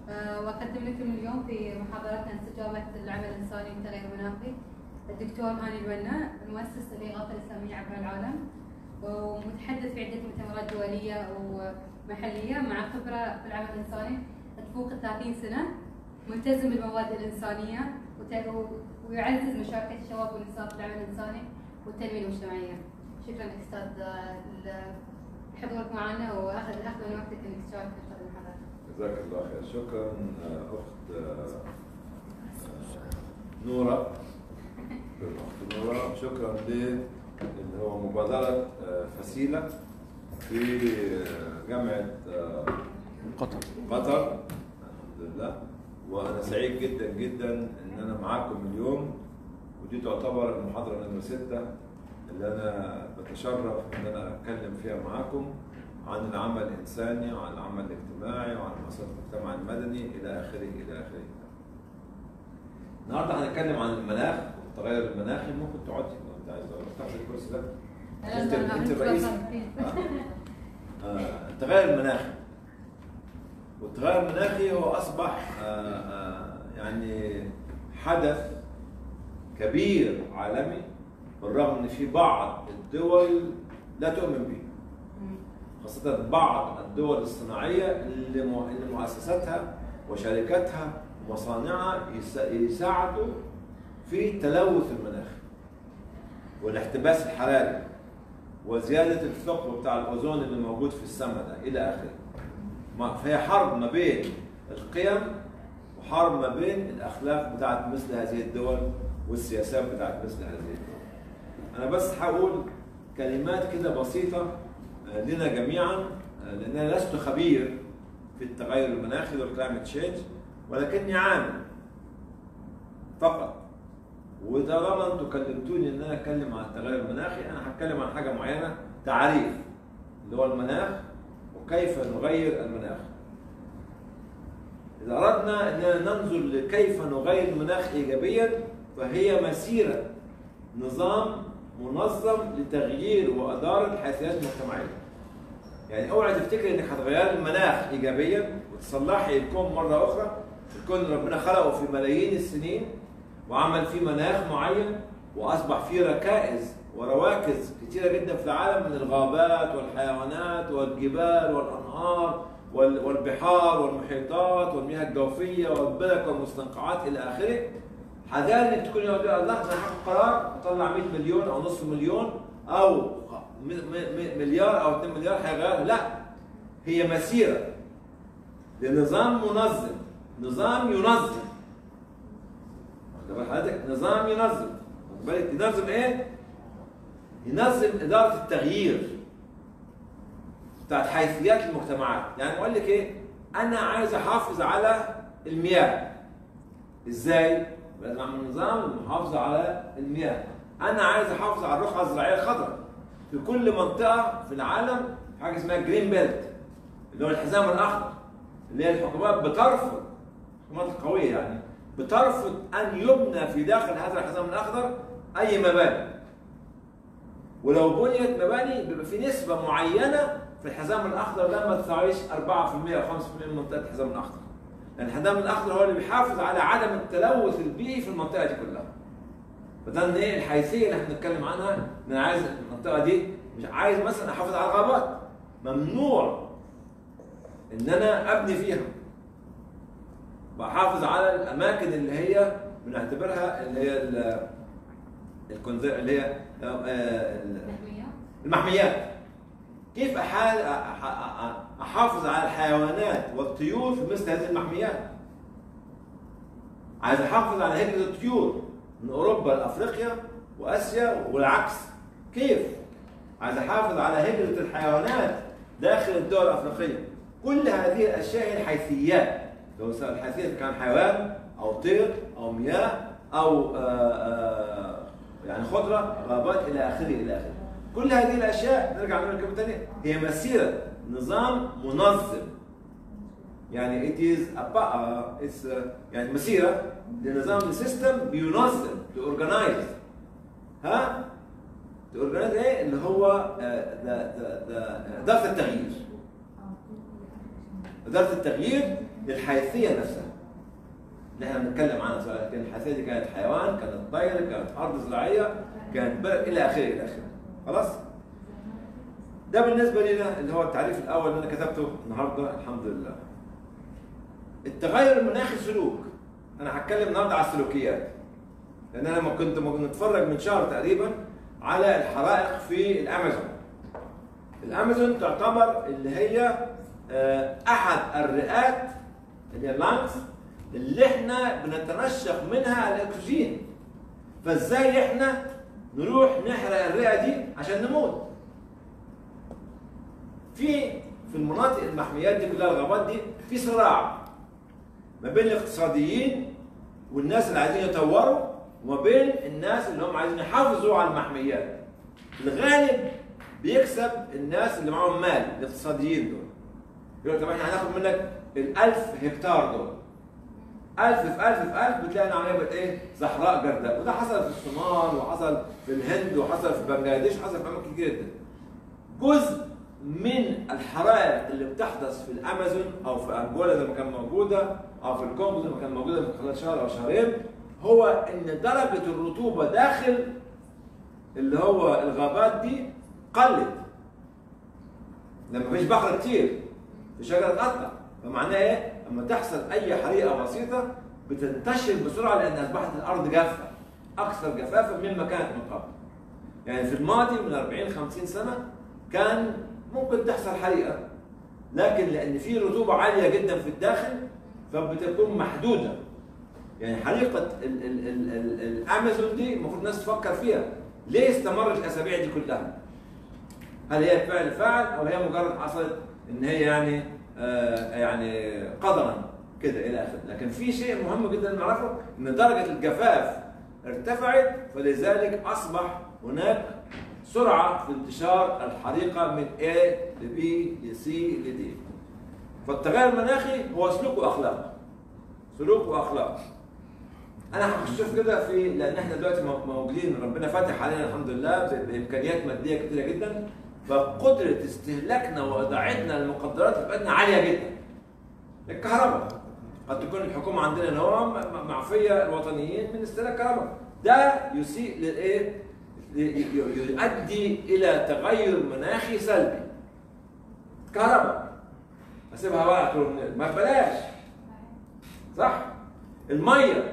آه، واقدم لكم اليوم في محاضرتنا استجابه العمل الانساني والتغير المناخي الدكتور هاني البنا المؤسس للاغاثه الاسلاميه عبر العالم ومتحدث في عده مؤتمرات دوليه ومحليه مع خبره في العمل الانساني تفوق ال 30 سنه ملتزم بالمواد الانسانيه وت- ويعزز مشاركه الشباب والنساء في العمل الانساني والتنميه المجتمعيه. شكرا لك استاذ آه، ل- لحضورك معنا واخذ الاخذ من وقتك انك تشارك في هذه المحاضره. جزاك الله خير شكرا آه، اخت آه، آه، نوره الاخت نوره شكرا ل اللي هو مبادره آه، فسيله في آه، جامعه آه، قطر قطر الحمد لله وانا سعيد جدا جدا ان انا معاكم اليوم ودي تعتبر المحاضره نمره سته اللي انا بتشرف ان انا اتكلم فيها معاكم عن العمل الانساني وعن العمل الاجتماعي وعن مؤسسات المجتمع المدني الى اخره الى اخره. النهارده هنتكلم عن المناخ والتغير المناخي ممكن تقعدي لو انت عايز تاخد الكرسي ده انت انت الرئيس آه، التغير المناخي والتغير المناخي هو اصبح آه، آه، يعني حدث كبير عالمي بالرغم ان في بعض الدول لا تؤمن به خاصة بعض الدول الصناعية اللي مو- اللي مؤسساتها وشركاتها ومصانعها يس- يساعدوا في تلوث المناخ والاحتباس الحراري وزيادة الثقب بتاع الأوزون اللي موجود في السماء ده إلى آخره. ما- فهي حرب ما بين القيم وحرب ما بين الأخلاق بتاعت مثل هذه الدول والسياسات بتاعت مثل هذه الدول. أنا بس هقول كلمات كده بسيطة آه، لنا جميعا آه، لأن أنا لست خبير في التغير المناخي والكلايمت تشينج ولكني عامل فقط وطالما انتوا كلمتوني ان انا اتكلم عن التغير المناخي انا هتكلم عن حاجه معينه تعريف اللي هو المناخ وكيف نغير المناخ. اذا اردنا اننا ننظر لكيف نغير المناخ ايجابيا فهي مسيره نظام منظم لتغيير واداره الحيثيات المجتمعيه. يعني اوعى تفتكر انك هتغير المناخ ايجابيا وتصلحي الكون مره اخرى الكون اللي ربنا خلقه في ملايين السنين وعمل فيه مناخ معين واصبح فيه ركائز ورواكز كثيره جدا في العالم من الغابات والحيوانات والجبال والانهار وال- والبحار والمحيطات والمياه الجوفيه والبلك والمستنقعات الى اخره حذار انك تكون يقول الله انا هاخد قرار اطلع 100 مليون او نصف مليون او م- م- م- مليار او 2 مليار هيغير لا هي مسيره لنظام منظم نظام ينظم واخد بال حضرتك نظام ينظم واخد بالك ينظم ايه؟ ينظم اداره التغيير بتاعت حيثيات المجتمعات يعني بقول لك ايه؟ انا عايز احافظ على المياه ازاي؟ لازم اعمل نظام للمحافظه على المياه انا عايز احافظ على الرقعه الزراعيه الخضراء في كل منطقه في العالم في حاجه اسمها جرين بيلت اللي هو الحزام الاخضر اللي هي الحكومات بترفض الحكومات القويه يعني بترفض ان يبنى في داخل هذا الحزام الاخضر اي مباني ولو بنيت مباني بيبقى في نسبه معينه في الحزام الاخضر ده ما تساويش 4% او 5% من منطقه الحزام الاخضر لان الحزام الاخضر هو اللي بيحافظ على عدم التلوث البيئي في المنطقه دي كلها فده ان ايه الحيثيه اللي احنا بنتكلم عنها ان انا عايز المنطقه دي مش عايز مثلا احافظ على الغابات ممنوع ان انا ابني فيها بحافظ على الاماكن اللي هي بنعتبرها اللي هي ال- الكونز- اللي هي آه، ال- محمية المحميات كيف أحال أح- أح- احافظ على الحيوانات والطيور في مثل هذه المحميات عايز احافظ على هجرة الطيور من اوروبا لافريقيا واسيا والعكس كيف عايز احافظ على هجرة الحيوانات داخل الدول الافريقيه كل هذه الاشياء هي الحيثيات لو سواء الحيثيات كان حيوان او طير او مياه او آآ آآ يعني خضره غابات الى اخره الى اخره كل هذه الاشياء نرجع نقول الكلمه الثانيه هي مسيره نظام منظم يعني it is a, uh, it's uh, يعني مسيره لنظام لسيستم بينظم تورجنايز ها تورجنايز ايه اللي هو آه، ده ده ده اداره التغيير اداره التغيير الحيثيه نفسها اللي احنا بنتكلم عنها سواء كان الحيثيه دي كانت حيوان كانت طير كانت ارض زراعيه كانت بلد الى اخره الى اخره خلاص ده بالنسبه لنا اللي هو التعريف الاول اللي انا كتبته النهارده الحمد لله التغير المناخي سلوك انا هتكلم النهارده على السلوكيات لان انا لما كنت متفرج من شهر تقريبا على الحرائق في الامازون الامازون تعتبر اللي هي آه، احد الرئات اللي هي اللانكس اللي احنا بنتنشق منها الاكسجين فازاي احنا نروح نحرق الرئه دي عشان نموت في في المناطق المحميات دي كلها الغابات دي في صراع ما بين الاقتصاديين والناس اللي عايزين يطوروا وما بين الناس اللي هم عايزين يحافظوا على المحميات الغالب بيكسب الناس اللي معاهم مال الاقتصاديين دول يقول لك طب احنا هناخد منك ال1000 هكتار دول 1000 في 1000 في 1000 بتلاقي العمليه بقت ايه؟ صحراء جرداء وده حصل في الصومال وحصل في الهند وحصل في بنجلاديش وحصل في اماكن كتير جدا. جزء من الحرائق اللي بتحدث في الامازون او في انجولا زي ما كان موجوده او في الكونغو زي ما كان موجوده من خلال شهر او شهرين هو ان درجه الرطوبه داخل اللي هو الغابات دي قلت لما مفيش بحر كتير في شجره تقطع فمعناه ايه؟ لما تحصل اي حريقه بسيطه بتنتشر بسرعه لان اصبحت الارض جافه اكثر جفافا مما كانت من قبل. يعني في الماضي من 40 50 سنه كان ممكن تحصل حريقه لكن لان في رطوبه عاليه جدا في الداخل فبتكون محدوده. يعني حريقه ال ال ال ال الامازون دي المفروض الناس تفكر فيها ليه استمرت الاسابيع دي كلها؟ هل هي فعل فاعل او هي مجرد حصلت ان هي يعني آه يعني قدرا كده الى اخره، لكن في شيء مهم جدا نعرفه ان درجه الجفاف ارتفعت فلذلك اصبح هناك سرعه في انتشار الحريقه من A ل B ل C ل D. فالتغير المناخي هو سلوك واخلاق. سلوك واخلاق. انا هشوف كده في لان احنا دلوقتي موجودين ربنا فاتح علينا الحمد لله بامكانيات ماديه كتيره جدا فقدره استهلاكنا واضاعتنا للمقدرات بتاعتنا عاليه جدا. الكهرباء قد تكون الحكومه عندنا اللي هو معفيه الوطنيين من استهلاك الكهرباء ده يسيء للايه؟ يؤدي الى تغير مناخي سلبي. كهرباء اسيبها بقى ما بلاش صح؟ الميه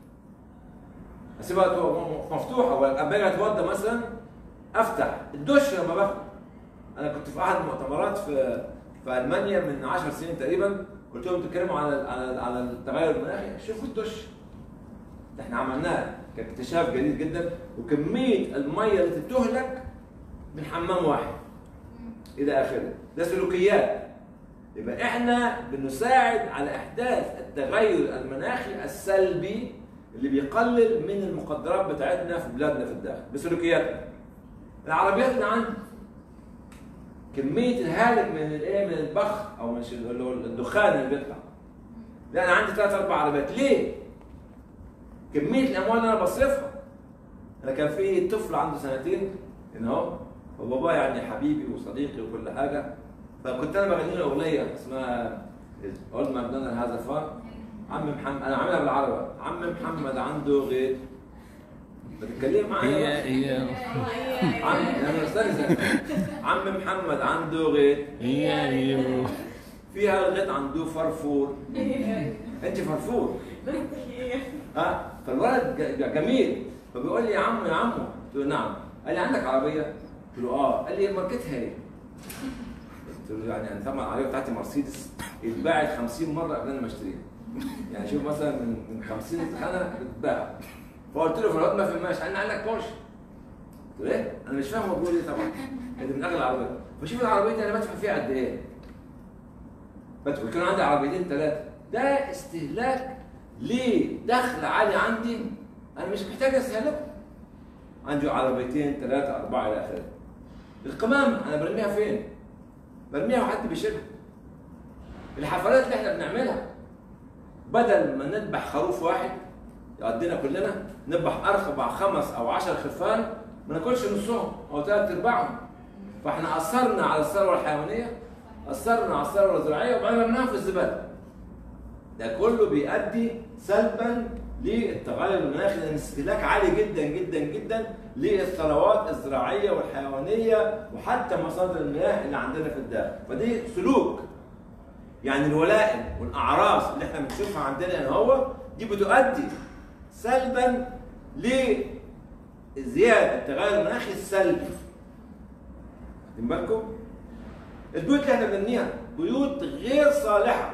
اسيبها مفتوحه ولما اجي اتوضى مثلا افتح الدش لما باخد انا كنت في احد المؤتمرات في في المانيا من 10 سنين تقريبا قلت لهم تتكلموا على على على التغير المناخي شوفوا الدش ده احنا عملناه كاكتشاف جديد جدا وكميه الميه اللي تتهلك من حمام واحد الى اخره ده سلوكيات يبقى احنا بنساعد على احداث التغير المناخي السلبي اللي بيقلل من المقدرات بتاعتنا في بلادنا في الداخل بسلوكياتنا العربيات اللي عندي كميه الهالك من الايه من البخ او من اللي هو الدخان اللي بيطلع لا انا عندي ثلاث اربع عربيات ليه؟ كميه الاموال اللي انا بصرفها انا كان في طفل عنده سنتين هنا اهو وبابا يعني حبيبي وصديقي وكل حاجه فكنت انا بغني له اغنيه اسمها اولد ماكدونالد هذا فار عم محمد انا عاملها بالعربي عم محمد عنده غيط بتتكلم معايا هي هي عم انا مستنزف عم محمد عنده غيط هي هي فيها الغيط عنده فرفور انت فرفور ها فالولد ج- جميل فبيقول لي يا عم يا عمو قلت له نعم قال لي عندك عربيه؟ قلت له اه قال لي ماركتها ايه؟ قلت له يعني انا طبعا العربيه بتاعتي مرسيدس اتباعت 50 مره قبل انا ما اشتريها يعني شوف مثلا من من 50 سنه اتباع فقلت له في الوقت ما فهمهاش قال لي عندك بورش قلت له ايه؟ انا مش فاهم هو بيقول ايه طبعا دي من اغلى العربيات فشوف العربيه دي انا بدفع فيها قد ايه؟ بدخل كان عندي عربيتين ثلاثه ده استهلاك ليه دخل عالي عندي انا مش محتاج استهلكه عندي عربيتين ثلاثه اربعه الى اخره القمامه انا برميها فين؟ برميها وحد بيشيلها الحفلات اللي احنا بنعملها بدل ما نذبح خروف واحد يقضينا كلنا نذبح اربع خمس او عشر خرفان ما ناكلش نصهم او ثلاث ارباعهم فاحنا اثرنا على الثروه الحيوانيه اثرنا على الثروه الزراعيه وبعدين رميناها في الزباله ده كله بيؤدي سلبا للتغير المناخي لان استهلاك عالي جدا جدا جدا للثروات الزراعيه والحيوانيه وحتى مصادر المياه اللي عندنا في الداخل فدي سلوك يعني الولائم والاعراس اللي احنا بنشوفها عندنا هنا هو دي بتؤدي سلبا لزياده التغير المناخي السلبي واخدين بالكم؟ البيوت اللي احنا بنبنيها بيوت غير صالحه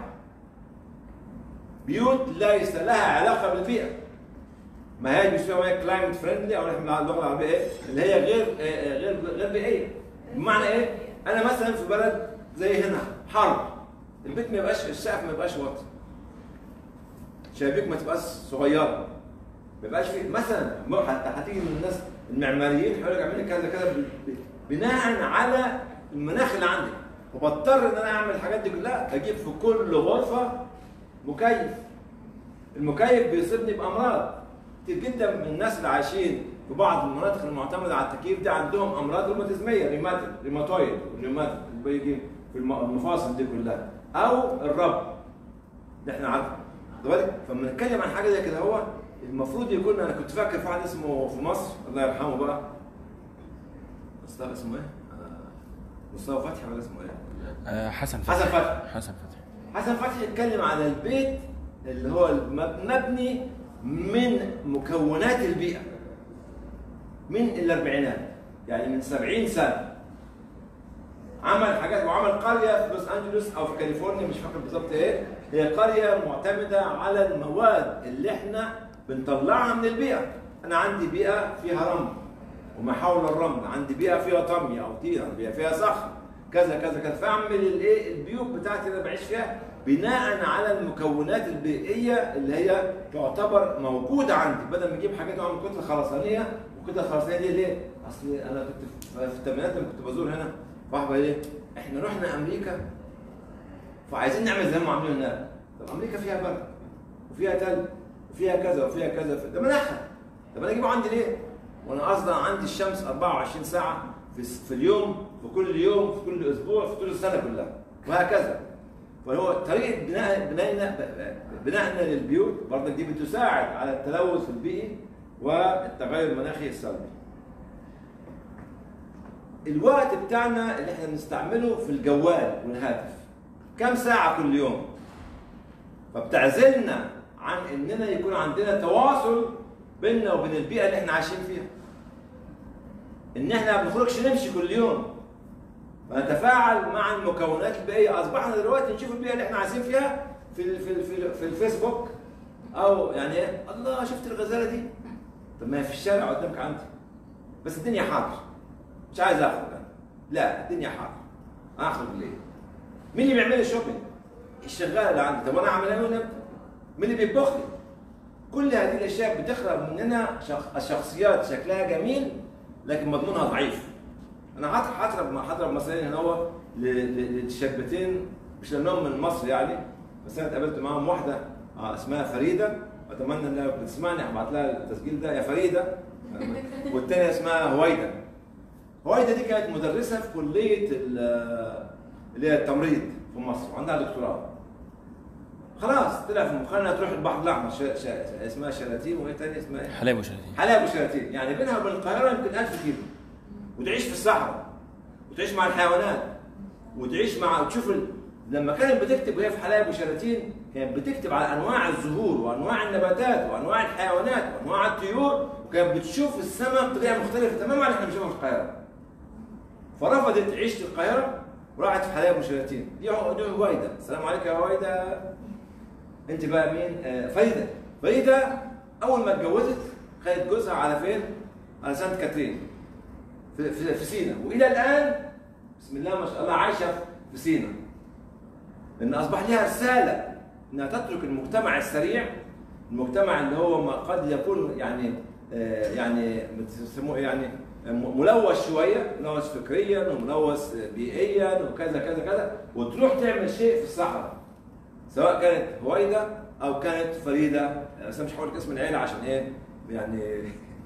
بيوت ليس لها علاقه بالبيئه ما هي بيسموها كلايمت فريندلي او احنا باللغه العربيه ايه اللي هي غير آه، غير غير بيئيه بمعنى ايه؟ انا مثلا في بلد زي هنا حر البيت ما يبقاش السقف ما يبقاش واطي شبابيك ما تبقاش صغيره ما يبقاش في مثلا ما- حتى هتيجي من الناس المعماريين هيقول لك اعمل لي كذا كذا ب- ب- بناء على المناخ اللي عندي وبضطر ان انا اعمل الحاجات دي كلها اجيب في كل غرفه مكيف المكيف بيصيبني بامراض كتير جدا من الناس اللي عايشين في بعض المناطق المعتمده على التكييف دي عندهم امراض روماتيزميه ريماتيك ريماتويد ريماتيك بيجي في الم- المفاصل دي كلها او الرب ده احنا عارفين واخد بالك؟ فلما نتكلم عن حاجه زي كده هو المفروض يكون انا كنت فاكر في واحد اسمه في مصر الله يرحمه بقى مصطفى اسمه ايه؟ آه، مصطفى فتحي ولا اسمه ايه؟ آه، حسن فتحي حسن فتحي حسن فتحي حسن فتحي اتكلم على البيت اللي هو المب- مبني من مكونات البيئة من الأربعينات يعني من سبعين سنة عمل حاجات وعمل قرية في لوس أنجلوس أو في كاليفورنيا مش فاكر بالظبط إيه هي قرية معتمدة على المواد اللي إحنا بنطلعها من البيئة أنا عندي بيئة فيها رمل وما حول الرمل عندي بيئة فيها طمي أو طين عندي بيئة فيها صخر كذا كذا كذا فاعمل الايه البيوت بتاعتي اللي أنا بعيش فيها بناء على المكونات البيئيه اللي هي تعتبر موجوده عندي بدل ما اجيب حاجات من كتله خرسانيه والكتله الخرسانيه دي ليه؟ اصل انا كنت في في الثمانينات لما كنت بزور هنا واحد ليه؟ احنا رحنا امريكا فعايزين نعمل زي ما عاملين هناك طب امريكا فيها برد وفيها تلج وفيها كذا وفيها كذا ده مناخها طب انا اجيبه عندي ليه؟ وانا اصلا عندي الشمس 24 ساعه في في اليوم في كل يوم في كل اسبوع في طول السنه كلها وهكذا فهو طريقه بناء بنائنا بنائنا للبيوت برضك دي بتساعد على التلوث البيئي والتغير المناخي السلبي. الوقت بتاعنا اللي احنا بنستعمله في الجوال والهاتف كم ساعة كل يوم؟ فبتعزلنا عن اننا يكون عندنا تواصل بيننا وبين البيئة اللي احنا عايشين فيها. ان احنا ما بنخرجش نمشي كل يوم فنتفاعل مع المكونات البيئيه اصبحنا دلوقتي نشوف البيئه اللي احنا عايشين فيها في ال في ال في, ال في الفيسبوك او يعني ايه الله شفت الغزاله دي طب ما هي في الشارع قدامك عندي بس الدنيا حر مش عايز اخرج انا لا الدنيا حر اخرج ليه؟ مين اللي بيعمل لي شوبينج؟ الشغاله اللي عندي طب انا اعمل ايه امتى؟ مين اللي بيطبخ لي؟ كل هذه الاشياء بتخلق مننا شخ... شخصيات شكلها جميل لكن مضمونها ضعيف انا هضرب هضرب هضرب مثلا هنا هو ل- ل- لشابتين مش لانهم من مصر يعني بس انا اتقابلت معاهم واحده آه، اسمها فريده اتمنى انها لو بتسمعني هبعت لها التسجيل ده يا فريده والثانيه اسمها هويده هويده دي كانت مدرسه في كليه ال- اللي هي التمريض في مصر وعندها دكتوراه خلاص طلع في مخها انها تروح البحر الاحمر شا... شا... اسمها شلاتين وايه تاني اسمها ايه؟ حلايب وشلاتين حلايب وشلاتين يعني بينها وبين القاهره يمكن 1000 كيلو وتعيش في الصحراء وتعيش مع الحيوانات وتعيش مع وتشوف ال... لما كانت بتكتب وهي في حلايب وشلاتين كانت بتكتب على انواع الزهور وانواع النباتات وانواع الحيوانات وانواع الطيور وكانت بتشوف السماء بطريقه مختلفه تماما عن اللي احنا بنشوفها في القاهره فرفضت عيشه القاهره وراحت في حلايب وشلاتين دي هو- دي هويده السلام عليكم يا هويده انت بقى مين؟ آه فريده فريده اول ما اتجوزت خدت جوزها على فين؟ على سانت كاترين في, في, في سينا والى الان بسم الله ما شاء الله عايشه في سينا لان اصبح لها رساله انها تترك المجتمع السريع المجتمع اللي هو ما قد يكون يعني آه يعني بتسموه إيه يعني م- ملوث شويه ملوث فكريا وملوث بيئيا وكذا كذا كذا وتروح تعمل شيء في الصحراء سواء كانت هويده او كانت فريده بس انا مش هقول لك اسم العيله عشان ايه يعني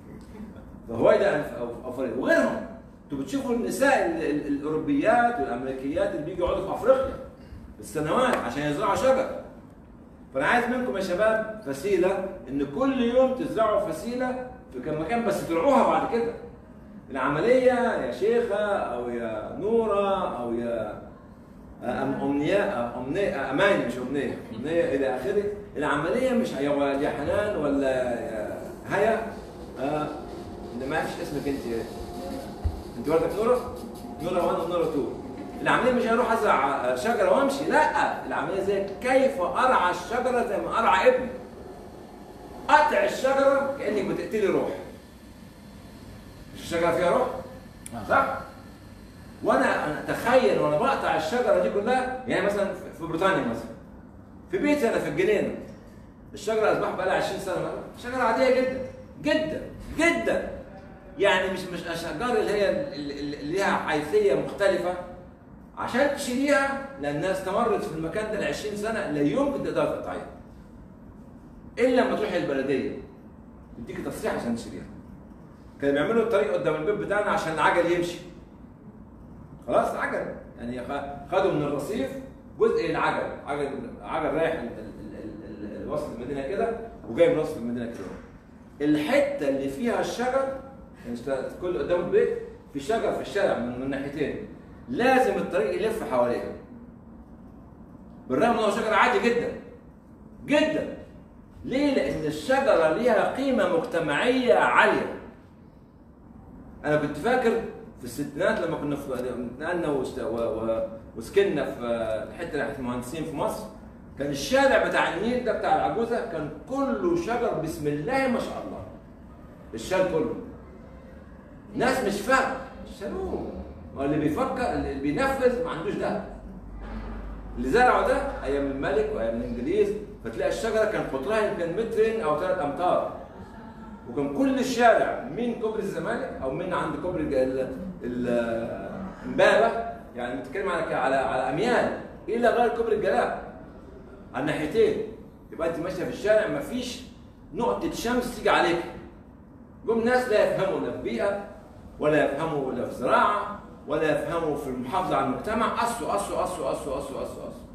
فهويده او او فريده وغيرهم انتوا بتشوفوا النساء ال- ال- الاوروبيات والامريكيات اللي بيجوا يقعدوا في افريقيا بالسنوات عشان يزرعوا شجر فانا عايز منكم يا شباب فسيله ان كل يوم تزرعوا فسيله في كم مكان بس تزرعوها بعد كده العمليه يا شيخه او يا نوره او يا أم أمنية أمنية أماني مش أمنية أمنية إلى آخره العملية مش يا ولد يا حنان ولا يا هيا آه اللي ما فيش اسمك أنت أنت ولدك نورة؟ نورة 1 ونورة 2 العملية مش هروح أزرع شجرة وأمشي لا العملية زي كيف أرعى الشجرة زي ما أرعى ابني قطع الشجرة كأنك بتقتلي روح مش الشجرة فيها روح؟ صح؟ وانا أنا اتخيل وانا بقطع الشجره دي كلها يعني مثلا في بريطانيا مثلا في بيتي انا في الجنينه الشجره اصبح بقى لها 20 سنه مثلا شجره عاديه جدا جدا جدا يعني مش مش اشجار اللي هي اللي اللي ليها حيثيه مختلفه عشان تشيليها لانها استمرت في المكان ده ل 20 سنه لا يمكن تقدر تقطعيها الا لما تروحي البلديه تديكي تصريح عشان تشيليها كانوا بيعملوا الطريق قدام البيت بتاعنا عشان العجل يمشي خلاص عجل يعني خ- خدوا من الرصيف جزء العجل عجل عجل رايح ال- ال- ال- ال- وسط المدينه كده وجاي من وسط المدينه كده الحته اللي فيها الشجر يعني اشت- كل قدام البيت في شجر في الشارع من من ناحيتين لازم الطريق يلف حواليها بالرغم ان هو شجر عادي جدا جدا ليه؟ لان الشجره ليها قيمه مجتمعيه عاليه انا كنت فاكر في الستينات لما كنا في نقلنا وست- و- و- وسكننا في حته ناحيه المهندسين في مصر كان الشارع بتاع النيل ده بتاع العجوزه كان كله شجر بسم الله ما شاء الله الشارع كله ناس مش فاهم شالوه واللي بيفكر اللي بينفذ ما عندوش ده اللي زرعوا ده ايام الملك وايام الانجليز فتلاقي الشجره كان قطرها يمكن مترين او ثلاث امتار وكان كل الشارع من كوبري الزمالك او من عند كوبري الج- ال- ال- امبابه يعني بتتكلم على على على اميال الى غير كوبري الجلاء على الناحيتين يبقى انت ماشيه في الشارع ما فيش نقطه شمس تيجي عليك جم ناس لا يفهموا لا في بيئه ولا يفهموا لا في زراعه ولا يفهموا في المحافظه على المجتمع قصوا قصوا قصوا قصوا قصوا قصوا قصوا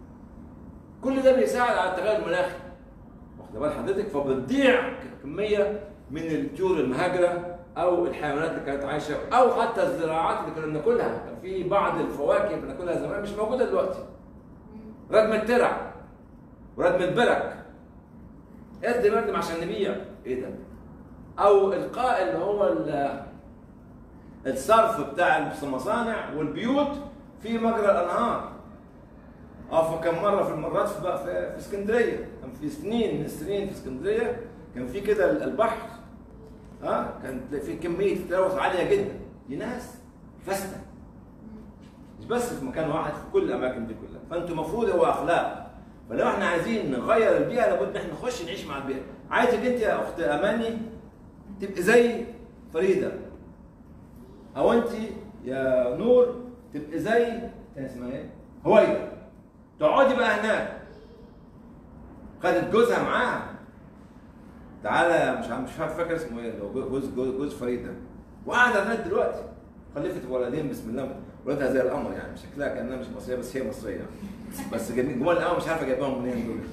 كل ده بيساعد على التغير المناخي واخد بال حضرتك فبتضيع كميه من الطيور المهاجره او الحيوانات اللي كانت عايشه او حتى الزراعات اللي كنا بناكلها كان في بعض الفواكه بناكلها زمان مش موجوده دلوقتي ردم الترع وردم البرك قد بردم عشان نبيع ايه ده او القاء اللي هو ال- الصرف بتاع المصانع والبيوت في مجرى الانهار اه فكان مره في المرات في بقى في, في اسكندريه كان في سنين من السنين في اسكندريه كان في كده البحر اه كان في كميه تلوث عاليه جدا دي ناس فاسده مش بس في مكان واحد في كل الاماكن دي كلها فانتوا المفروض هو اخلاق فلو احنا عايزين نغير البيئه لابد ان احنا نخش نعيش مع البيئه عايزك انت يا اخت اماني تبقي زي فريده او انت يا نور تبقي زي كان اسمها ايه؟ هويدا تقعدي بقى هناك خدت جوزها معاها تعالى مش عارف مش عارف فاكر اسمه ايه اللي هو جوز جوز, جوز فريده وقاعده لغايه دلوقتي خلفت ولدين بسم الله ولادها زي القمر يعني شكلها كانها مش مصريه بس هي مصريه بس جميل جمال القمر مش عارفه جايباهم منين دول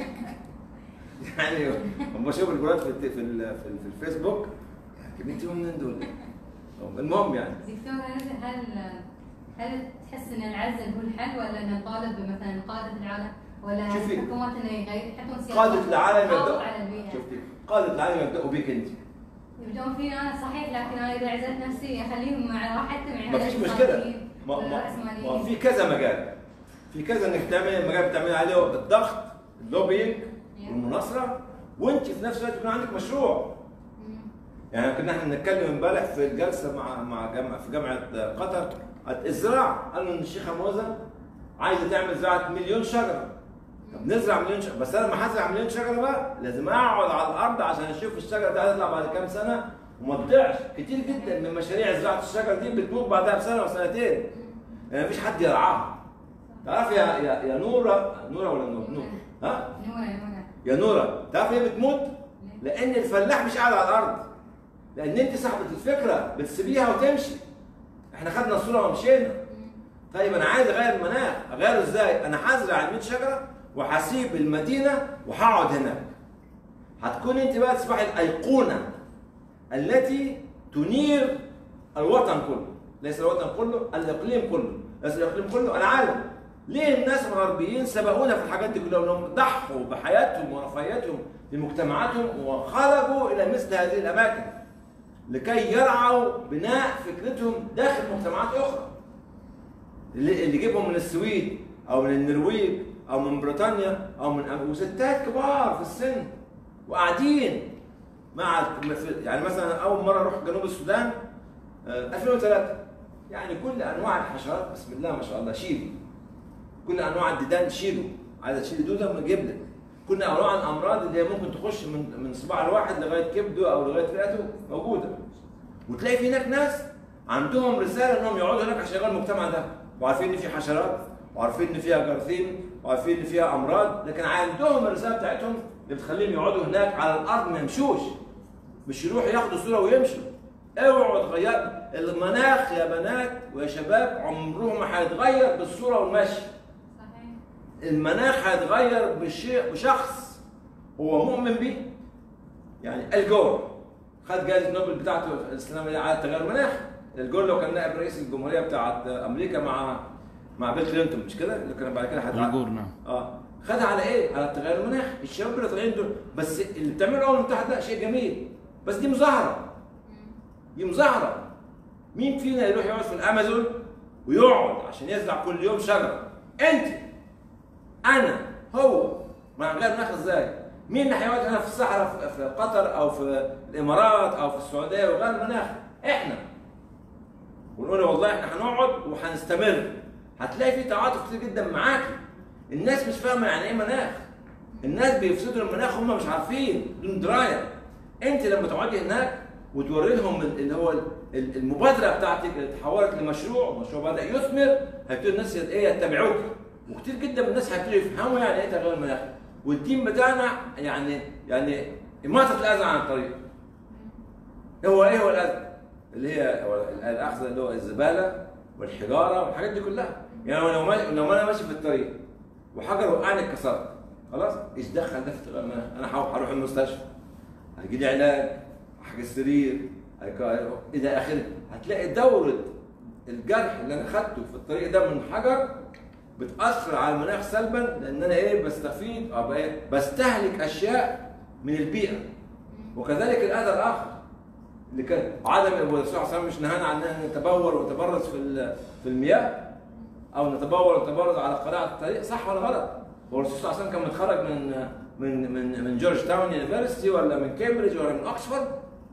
يعني هم بشوف الجولات في الت- في ال- في, ال- في الفيسبوك يعني جبتيهم منين دول؟ المهم يعني دكتور هل هل هل تحس ان العزل هو الحل ولا ان نطالب بمثلا قاده العالم ولا شوفي. الحكومات انه يغير يحطون سياسات قادة العالم تحافظ يبدأوا على البيئه شفتي قادة العالم يبدأوا بيك انت يبدون فيني انا صحيح لكن انا اذا عزلت نفسي اخليهم مع راحتهم ما يعني فيش مشكلة الاقتصاديين ما, ما, والرأسماليين. ما في كذا مجال في كذا انك تعمل مجال بتعمل عليه الضغط اللوبينج والمناصرة وانت في نفس الوقت يكون عندك مشروع مم. يعني كنا احنا بنتكلم امبارح في الجلسه مع مع جامعه في جامعه قطر الزراعه قالوا ان الشيخه موزه عايزه تعمل زراعه مليون شجره طب نزرع مليون شجره بس انا لما هزرع مليون شجره بقى لازم اقعد على الارض عشان اشوف الشجره دي هتطلع بعد كام سنه وما تضيعش كتير جدا من مشاريع زراعه الشجر دي بتموت بعدها بسنه وسنتين يعني مفيش حد يرعاها تعرف يا يا يا نوره نوره ولا نور نور ها نورة نورة يا نوره تعرف ليه بتموت؟ لان الفلاح مش قاعد على الارض لان انت صاحبه الفكره بتسيبيها وتمشي احنا خدنا الصوره ومشينا طيب انا عايز اغير المناخ اغيره ازاي انا هزرع ال 100 شجره وهسيب المدينه وهقعد هناك هتكون انت بقى تصبح الايقونه التي تنير الوطن كله ليس الوطن كله الاقليم كله ليس الاقليم كله العالم ليه الناس الغربيين سبقونا في الحاجات دي كلها انهم ضحوا بحياتهم ورفاهيتهم بمجتمعاتهم وخرجوا الى مثل هذه الاماكن لكي يرعوا بناء فكرتهم داخل مجتمعات اخرى اللي اللي جيبهم من السويد او من النرويج او من بريطانيا او من وستات كبار في السن وقاعدين مع يعني مثلا اول مره اروح جنوب السودان آه، 2003 يعني كل انواع الحشرات بسم الله ما شاء الله شيلوا كل انواع الديدان شيلوا عايز تشيل دوده ما جيب لك كل انواع الامراض اللي هي ممكن تخش من من صباع الواحد لغايه كبده او لغايه رئته موجوده وتلاقي في هناك ناس عندهم رساله انهم يقعدوا هناك عشان يغيروا المجتمع ده وعارفين ان في حشرات وعارفين ان فيها جراثيم وعارفين ان فيها امراض لكن عندهم الرساله بتاعتهم اللي بتخليهم يقعدوا هناك على الارض ما يمشوش مش يروحوا ياخدوا صوره ويمشوا اوعوا تغيروا المناخ يا بنات ويا شباب عمره ما هيتغير بالصوره والمشي صحيح المناخ هيتغير بشيء بشخص هو مؤمن بيه يعني الجور خد جائزه نوبل بتاعته السنه على تغير المناخ الجور لو كان نائب رئيس الجمهوريه بتاعت امريكا مع مع بيل كلينتون مش كده اللي كان بعد كده هتع- الجور نعم اه خدها على ايه؟ على التغير المناخي الشباب اللي طالعين دول بس اللي بتعمله الامم المتحده شيء جميل بس دي مظاهره دي مظاهره مين فينا يروح يقعد في الامازون ويقعد عشان يزرع كل يوم شجره انت انا هو مع غير مناخ ازاي مين اللي هيقعد هنا في الصحراء في- في قطر او في الامارات او في السعوديه وغير مناخ احنا ونقول والله احنا هنقعد وهنستمر هتلاقي في تعاطف كتير جدا معاكي الناس مش فاهمه يعني ايه مناخ الناس بيفسدوا المناخ هم مش عارفين بدون درايه انت لما تقعدي هناك وتوري لهم ال- اللي هو ال- ال- المبادره بتاعتك اللي تحولت لمشروع ومشروع بدا يثمر هيبتدوا الناس يت- ايه يتبعوك وكتير جدا من الناس هيبتدوا يفهموا يعني ايه تغير المناخ والتيم بتاعنا يعني يعني اماطه الاذى عن الطريق هو ايه هو الاذى؟ اللي هي هو الاخذ اللي هو الزباله والحجاره والحاجات دي كلها يعني لو ما لو انا ماشي في الطريق وحجر وقعني اتكسرت خلاص ايش دخل ده في تغير المناخ؟ انا هروح هروح المستشفى هيجي لي علاج حاجه سرير هيك- الى اخره هتلاقي دوره الجرح اللي انا خدته في الطريق ده من حجر بتاثر على المناخ سلبا لان انا ايه بستفيد او ايه بستهلك اشياء من البيئه وكذلك الاذى الاخر اللي كان عدم الرسول صلى الله عليه وسلم مش نهانا عن ان نتبول ونتبرز في ال- في المياه او نتبول ونتبرز على قناع الطريق صح ولا غلط؟ هو الرسول صلى الله عليه وسلم كان متخرج من من من من جورج تاون يونيفرستي ولا من كامبريدج ولا من اوكسفورد؟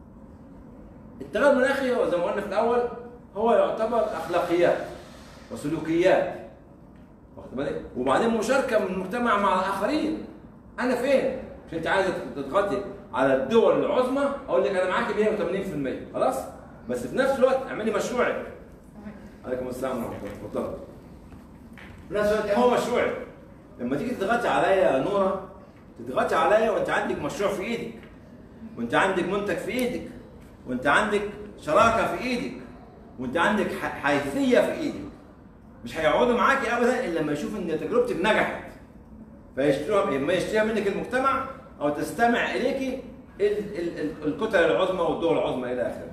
التغير المناخي هو زي ما قلنا في الاول هو يعتبر اخلاقيات وسلوكيات واخد بالك؟ وبعدين مشاركه من المجتمع مع الاخرين انا فين؟ مش انت عايزه تضغطي على الدول العظمى اقول لك انا معاكي 180% خلاص؟ بس في نفس الوقت اعملي مشروعك صحيح عليكم السلام ورحمه الله اتفضل في نفس الوقت هو مشروعك لما تيجي تضغطي عليا يا نوره تضغطي عليا وانت عندك مشروع في ايدك وانت عندك منتج في ايدك وانت عندك شراكه في ايدك وانت عندك ح- حيثيه في ايدك مش هيقعدوا معاكي ابدا الا لما يشوفوا ان تجربتك نجحت فيشتروها اما يشتريها منك المجتمع او تستمع اليك ال- ال- ال- الكتل العظمى والدول العظمى الى اخره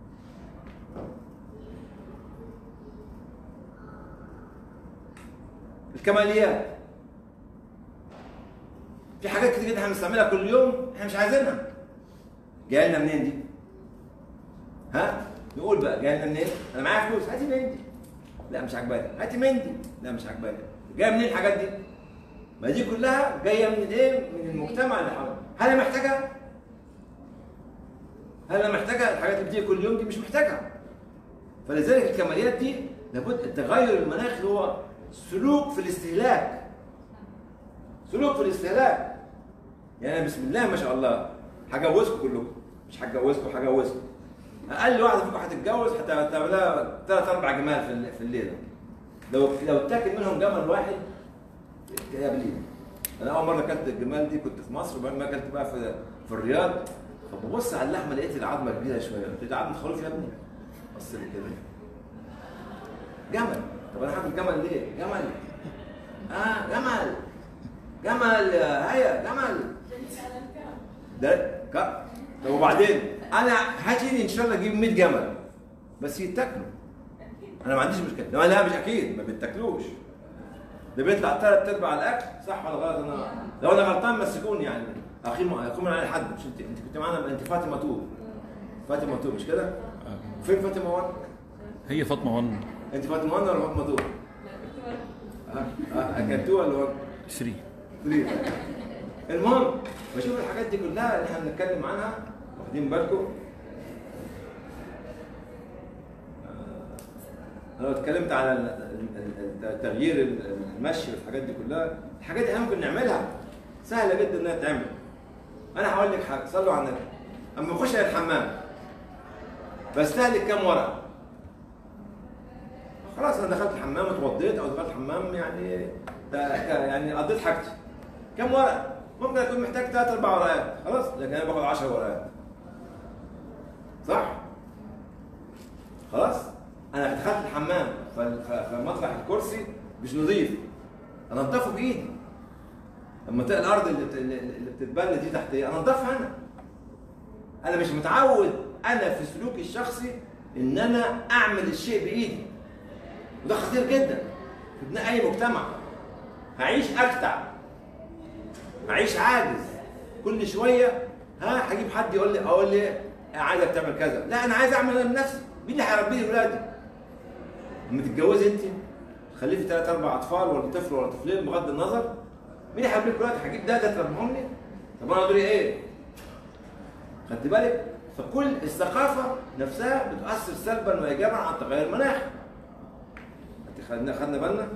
الكماليات في حاجات كتير جدا احنا بنستعملها كل يوم احنا مش عايزينها جايه لنا منين دي؟ ها؟ نقول بقى جايه لنا منين؟ انا معايا فلوس هاتي مندي لا مش عجباني هاتي مندي لا مش عجباني جايه منين الحاجات دي؟ ما دي كلها جايه من الايه؟ من المجتمع اللي حوالينا هل انا محتاجها؟ هل انا محتاجها؟ الحاجات اللي بتيجي كل يوم دي مش محتاجها فلذلك الكماليات دي لابد التغير المناخي هو سلوك في الاستهلاك سلوك في الاستهلاك يعني أنا بسم الله ما شاء الله هجوزكم كلكم مش هتجوزكم هجوزكم اقل واحده فيكم هتتجوز هتعملها ثلاث اربع جمال في الل- في الليله لو لو اتاكل منهم جمل واحد يا بليل انا اول مره اكلت الجمال دي كنت في مصر وبعد ما اكلت بقى في في الرياض فببص على اللحمه لقيت العظمه كبيره شويه قلت له ده عظمه خروف يا ابني بص لي كده جمل طب انا هاكل جمل ليه؟ جمل اه جمل جمل يا هيا جمل ده ك- طب وبعدين انا هاجي ان شاء الله اجيب 100 جمل بس يتاكلوا انا ما عنديش مشكله لا لا مش اكيد ما بيتاكلوش ده بيطلع ثلاث ارباع الاكل صح ولا غلط انا لو انا غلطان مسكوني يعني اخي ما يكون على حد مش انت انت كنت معانا انت فاطمه توب فاطمه توب مش كده؟ فين فاطمه وان؟ هي فاطمه وان انت فاطمه وان ولا فاطمه توب؟ اه اه كانت تو ولا وان؟ 3 طيب. المهم بشوف الحاجات دي كلها اللي احنا بنتكلم عنها واخدين بالكم آه، انا لو اتكلمت على ال- ال- ال- تغيير المشي والحاجات دي كلها الحاجات دي احنا ممكن نعملها سهله جدا انها تعمل انا هقول لك حاجه صلوا على النبي اما بخش على الحمام بستهلك كام ورقه خلاص انا دخلت الحمام اتوضيت او دخلت الحمام يعني ده ده يعني قضيت حاجتي كم ورقه؟ ممكن اكون محتاج ثلاث اربع ورقات خلاص لكن انا باخد 10 ورقات صح؟ خلاص؟ انا دخلت الحمام فال- ف- فمطرح الكرسي مش نظيف انضفه بايدي لما تلاقي الارض اللي بت- اللي اللي بتتبل دي تحت ايه انضفها انا انا مش متعود انا في سلوكي الشخصي ان انا اعمل الشيء بايدي وده خطير جدا في بناء اي مجتمع هعيش اكتع هعيش عاجز كل شويه ها هجيب حد يقول لي اقول لي عايزك تعمل كذا لا انا عايز اعمل انا بنفسي مين اللي هيربي لي ولادي لما تتجوزي انت تخلفي ثلاث اربع اطفال ولا طفل ولا طفلين بغض النظر مين اللي هيربي لك ولادي هجيب ده ده تربيهم لي طب انا دوري ايه خدت بالك فكل الثقافه نفسها بتؤثر سلبا وايجابا على التغير المناخي انت خدنا خدنا بالنا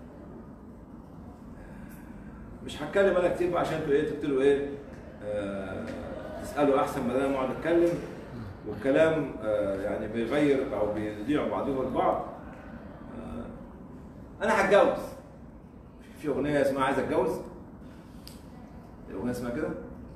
مش هتكلم انا كتير بقى عشان انتوا ايه تبتدوا ايه آه تسالوا احسن ما انا اقعد اتكلم والكلام آه يعني بيغير او بيضيع بعضهم البعض آه انا هتجوز في اغنيه اسمها عايز اتجوز الاغنيه اسمها كده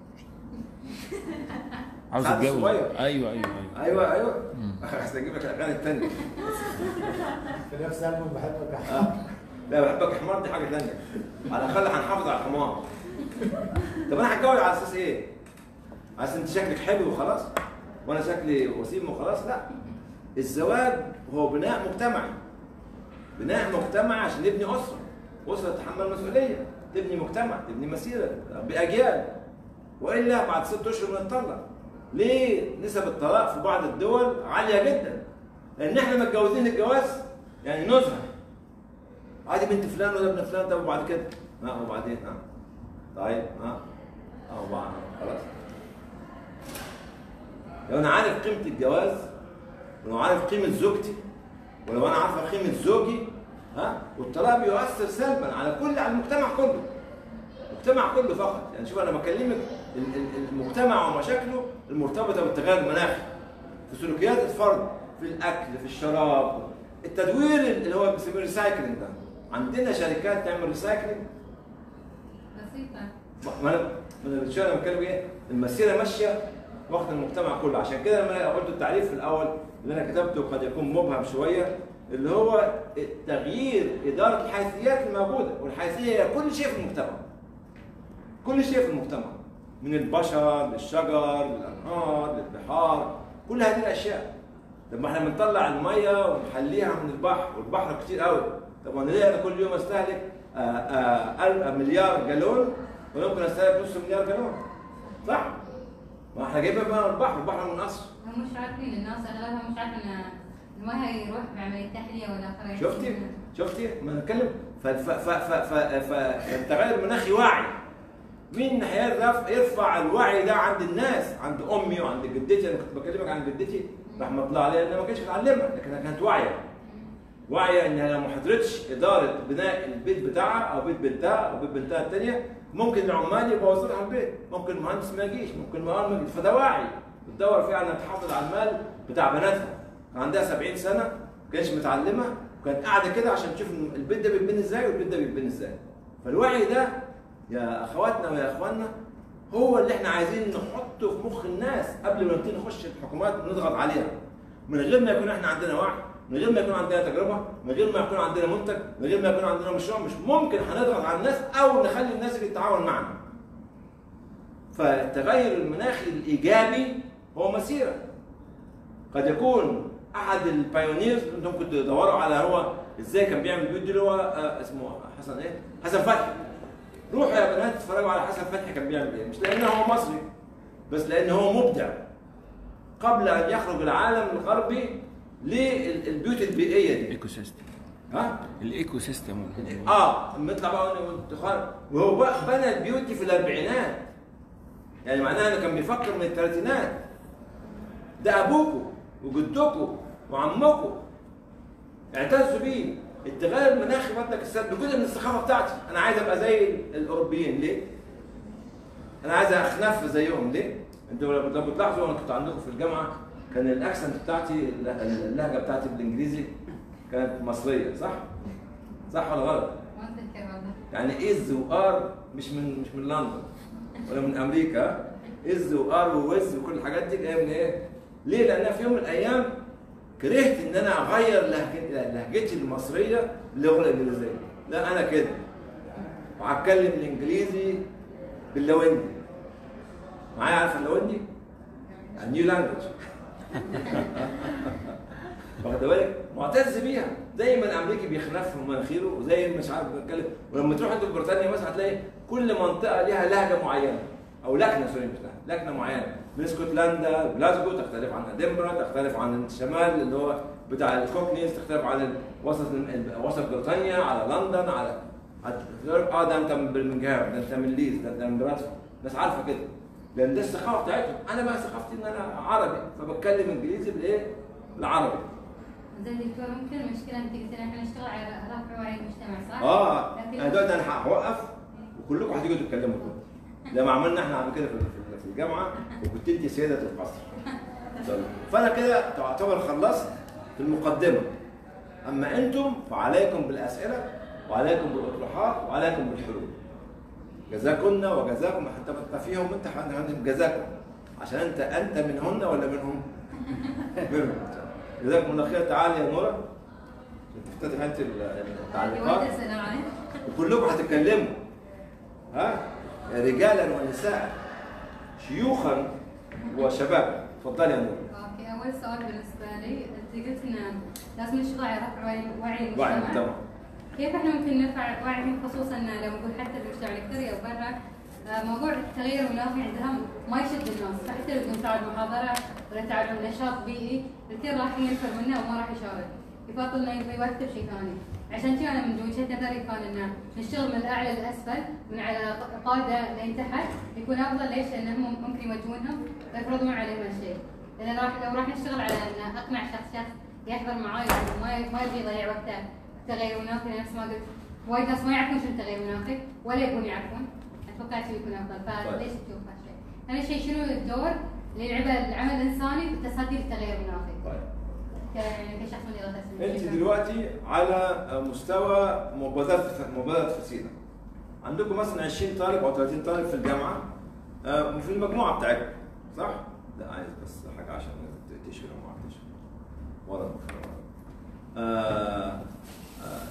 عاوز سعد اتجوز الصغير. ايوه ايوه ايوه ايوه ايوه عايز اجيب لك الاغاني الثانيه في نفس الالبوم بحبك يا آه. لا بحبك حمار دي حاجه ثانيه على الاقل هنحافظ على الحمار طب انا هتجوز على اساس ايه؟ على اساس انت شكلك حلو وخلاص وانا شكلي وسيم وخلاص لا الزواج هو بناء مجتمعي بناء مجتمعي عشان نبني اسره اسره تتحمل مسؤوليه تبني مجتمع تبني مسيره باجيال والا بعد ست اشهر بنطلق ليه نسب الطلاق في بعض الدول عاليه جدا لان احنا متجوزين الجواز يعني نزهه عادي بنت فلان ولا ابن فلان طب وبعد كده ها وبعدين ها طيب ها اه وبعد خلاص لو انا عارف قيمه الجواز ولو عارف قيمه زوجتي ولو انا عارف قيمه زوجي ها والطلاق بيؤثر سلبا على كل على المجتمع كله المجتمع كله فقط يعني شوف انا بكلمك ال- ال- المجتمع ومشاكله المرتبطه بالتغير المناخي في سلوكيات الفرد في الاكل في الشراب التدوير اللي هو بيسموه ريسايكلينج ده عندنا شركات تعمل ريسايكلينج بسيطة ما انا ما انا بتشوف انا بتكلم ايه المسيره ماشيه واخد المجتمع كله عشان كده لما قلت التعريف في الاول اللي انا كتبته قد يكون مبهم شويه اللي هو تغيير اداره الحيثيات الموجوده والحيثيه هي كل شيء في المجتمع كل شيء في المجتمع من البشر للشجر للانهار للبحار كل هذه الاشياء طب ما احنا بنطلع الميه ونحليها من البحر والبحر كتير قوي طب انا ليه انا كل يوم استهلك آه، آه، ألف مليار جالون ويمكن استهلك نص مليار جالون صح؟ ما احنا جايبين بقى من البحر البحر من اصل هم مش عارفين الناس اغلبها مش عارفه ان المية يروح بعملية تحلية ولا اخره شفتي؟ شفتي؟ ما نتكلم ف- ف- ف- ف- ف- ف- فالتغير المناخي وعي مين هيرفع يرفع الوعي ده عند الناس عند امي وعند جدتي انا كنت بكلمك عن جدتي رحمه الله عليها انها ما كانتش بتعلمها لكنها كانت واعيه واعيه انها لو ما حضرتش اداره بناء البيت بتاعها او بيت بنتها او بيت بنتها الثانيه ممكن العمال يبوظوا لها البيت ممكن المهندس ما يجيش ممكن المهندس ما يجيش فده واعي بتدور فيها انها تحافظ على المال بتاع بناتها كان عندها 70 سنه ما كانتش متعلمه وكانت قاعده كده عشان تشوف البيت ده بيتبني ازاي والبيت ده بيتبني ازاي فالوعي ده يا اخواتنا ويا اخواننا هو اللي احنا عايزين نحطه في مخ الناس قبل ما نبتدي نخش الحكومات ونضغط عليها من غير ما يكون احنا عندنا وعي من غير ما يكون عندنا تجربه من غير ما يكون عندنا منتج من غير ما يكون عندنا مشروع مش ممكن هنضغط على الناس او نخلي الناس اللي تتعاون معنا فالتغير المناخي الايجابي هو مسيره قد يكون احد البايونيرز انتم كنتوا تدوروا على هو ازاي كان بيعمل فيديو اللي هو آه، اسمه حسن ايه؟ حسن فتحي روحوا يا بنات اتفرجوا على حسن فتحي كان بيعمل ايه مش لانه هو مصري بس لانه هو مبدع قبل ان يخرج العالم الغربي للبيوت البيئيه دي ايكو سيستم ها الايكو سيستم اه لما يطلع بقى وانتخاب وهو بقى بنى البيوت دي في الاربعينات يعني معناها انه كان بيفكر من الثلاثينات ده ابوكم وجدكم وعمكم اعتزوا بيه التغير المناخي بدك السد جزء من الثقافه بتاعتي انا عايز ابقى زي الاوروبيين ليه؟ انا عايز اخنف زيهم ليه؟ انتوا لو لو بتلاحظوا انا كنت عندكم في الجامعه كان الاكسنت بتاعتي اللهجه بتاعتي بالانجليزي كانت مصريه صح؟ صح ولا غلط؟ ما اتذكر والله يعني از وار مش من مش من لندن ولا من امريكا از وار ووز وكل الحاجات دي جايه من ايه؟ ليه؟ لان في يوم من الايام كرهت ان انا اغير لهجتي لهجتي المصريه باللغه الانجليزيه لا انا كده وهتكلم الانجليزي باللوندي معايا عارف اللوندي؟ يعني نيو لانجوج واخد بالك؟ معتز بيها زي ما الامريكي بيخنف في مناخيره وزي ما مش عارف بيتكلم ولما تروح انت بريطانيا مثلا هتلاقي كل منطقه ليها لهجه معينه او لكنه سوري مش لهجه لكنه معينه من اسكتلندا جلاسكو تختلف عن ادنبرا تختلف عن الشمال اللي هو بتاع الكوكنيز تختلف عن ال- وسط وسط بريطانيا على لندن على على- اه ده انت من برمنجهام ده انت من ليز ده انت من براسفورد الناس عارفه كده لان ده الثقافه بتاعتهم انا بقى ثقافتي ان انا عربي فبتكلم انجليزي بالايه؟ بالعربي زين دكتور ممكن المشكله انت قلت لنا احنا نشتغل على رفع وعي المجتمع صح؟ اه لكن- انا دلوقتي انا هوقف وكلكم هتيجوا تتكلموا كده زي ما عملنا احنا قبل كده في في- في الجامعه وكنت انت سيده القصر طيب. فانا كده تعتبر خلصت في المقدمه اما انتم فعليكم بالاسئله وعليكم بالاطروحات وعليكم بالحلول جزاكن وجزاكم حتى ما فيهم انت هن- جزاكم عشان انت انت منهن ولا منهم؟ منهم جزاكم الله خير تعالي يا نورا تفتتح انت ال- التعليقات وايد اسئله عنه وكلكم هتتكلموا ها رجالا ونساء شيوخا وشبابا اتفضلي يا نور اوكي اول سؤال بالنسبه لي انت قلت ان لازم نشتغل على رفع وعي وعي وعي المجتمع المجتمع كيف احنا ممكن نرفع وعيهم خصوصا لو نقول حتى المجتمع الكثري او برا آه، موضوع التغير المناخي عندهم ما يشد الناس فحتى لو تكون تعال محاضره ولا تعال نشاط بيئي الكل راح ينفر منه وما راح يشارك يفضل انه يبغى يكتب شيء ثاني عشان كذا انا من وجهه نظري كان انه نشتغل من الاعلى للاسفل من على قاده لين تحت يكون افضل ليش؟ لانهم ممكن يوجهونهم ويفرضون عليهم هالشيء لان راح لو راح نشتغل على ان اقنع شخص شخص يحضر معاي وما ما يبغى يضيع وقته تغير مناخي نفس ما قلت وايد ناس ما يعرفون شنو التغير المناخي ولا يبون يعرفون اتوقع شو يكون افضل فليش تشوف هالشيء؟ ثاني شيء شنو الدور اللي يلعبه العمل الانساني في التصدي للتغير المناخي؟ طيب ك- يعني كشخص من يغطي انت دلوقتي على مستوى مبادره مبادره فسيله عندكم مثلا 20 طالب او 30 طالب في الجامعه آه، في المجموعه بتاعتكم صح؟ لا عايز بس حاجه عشان تشهر ما تشهر ورا المفروض. آه آه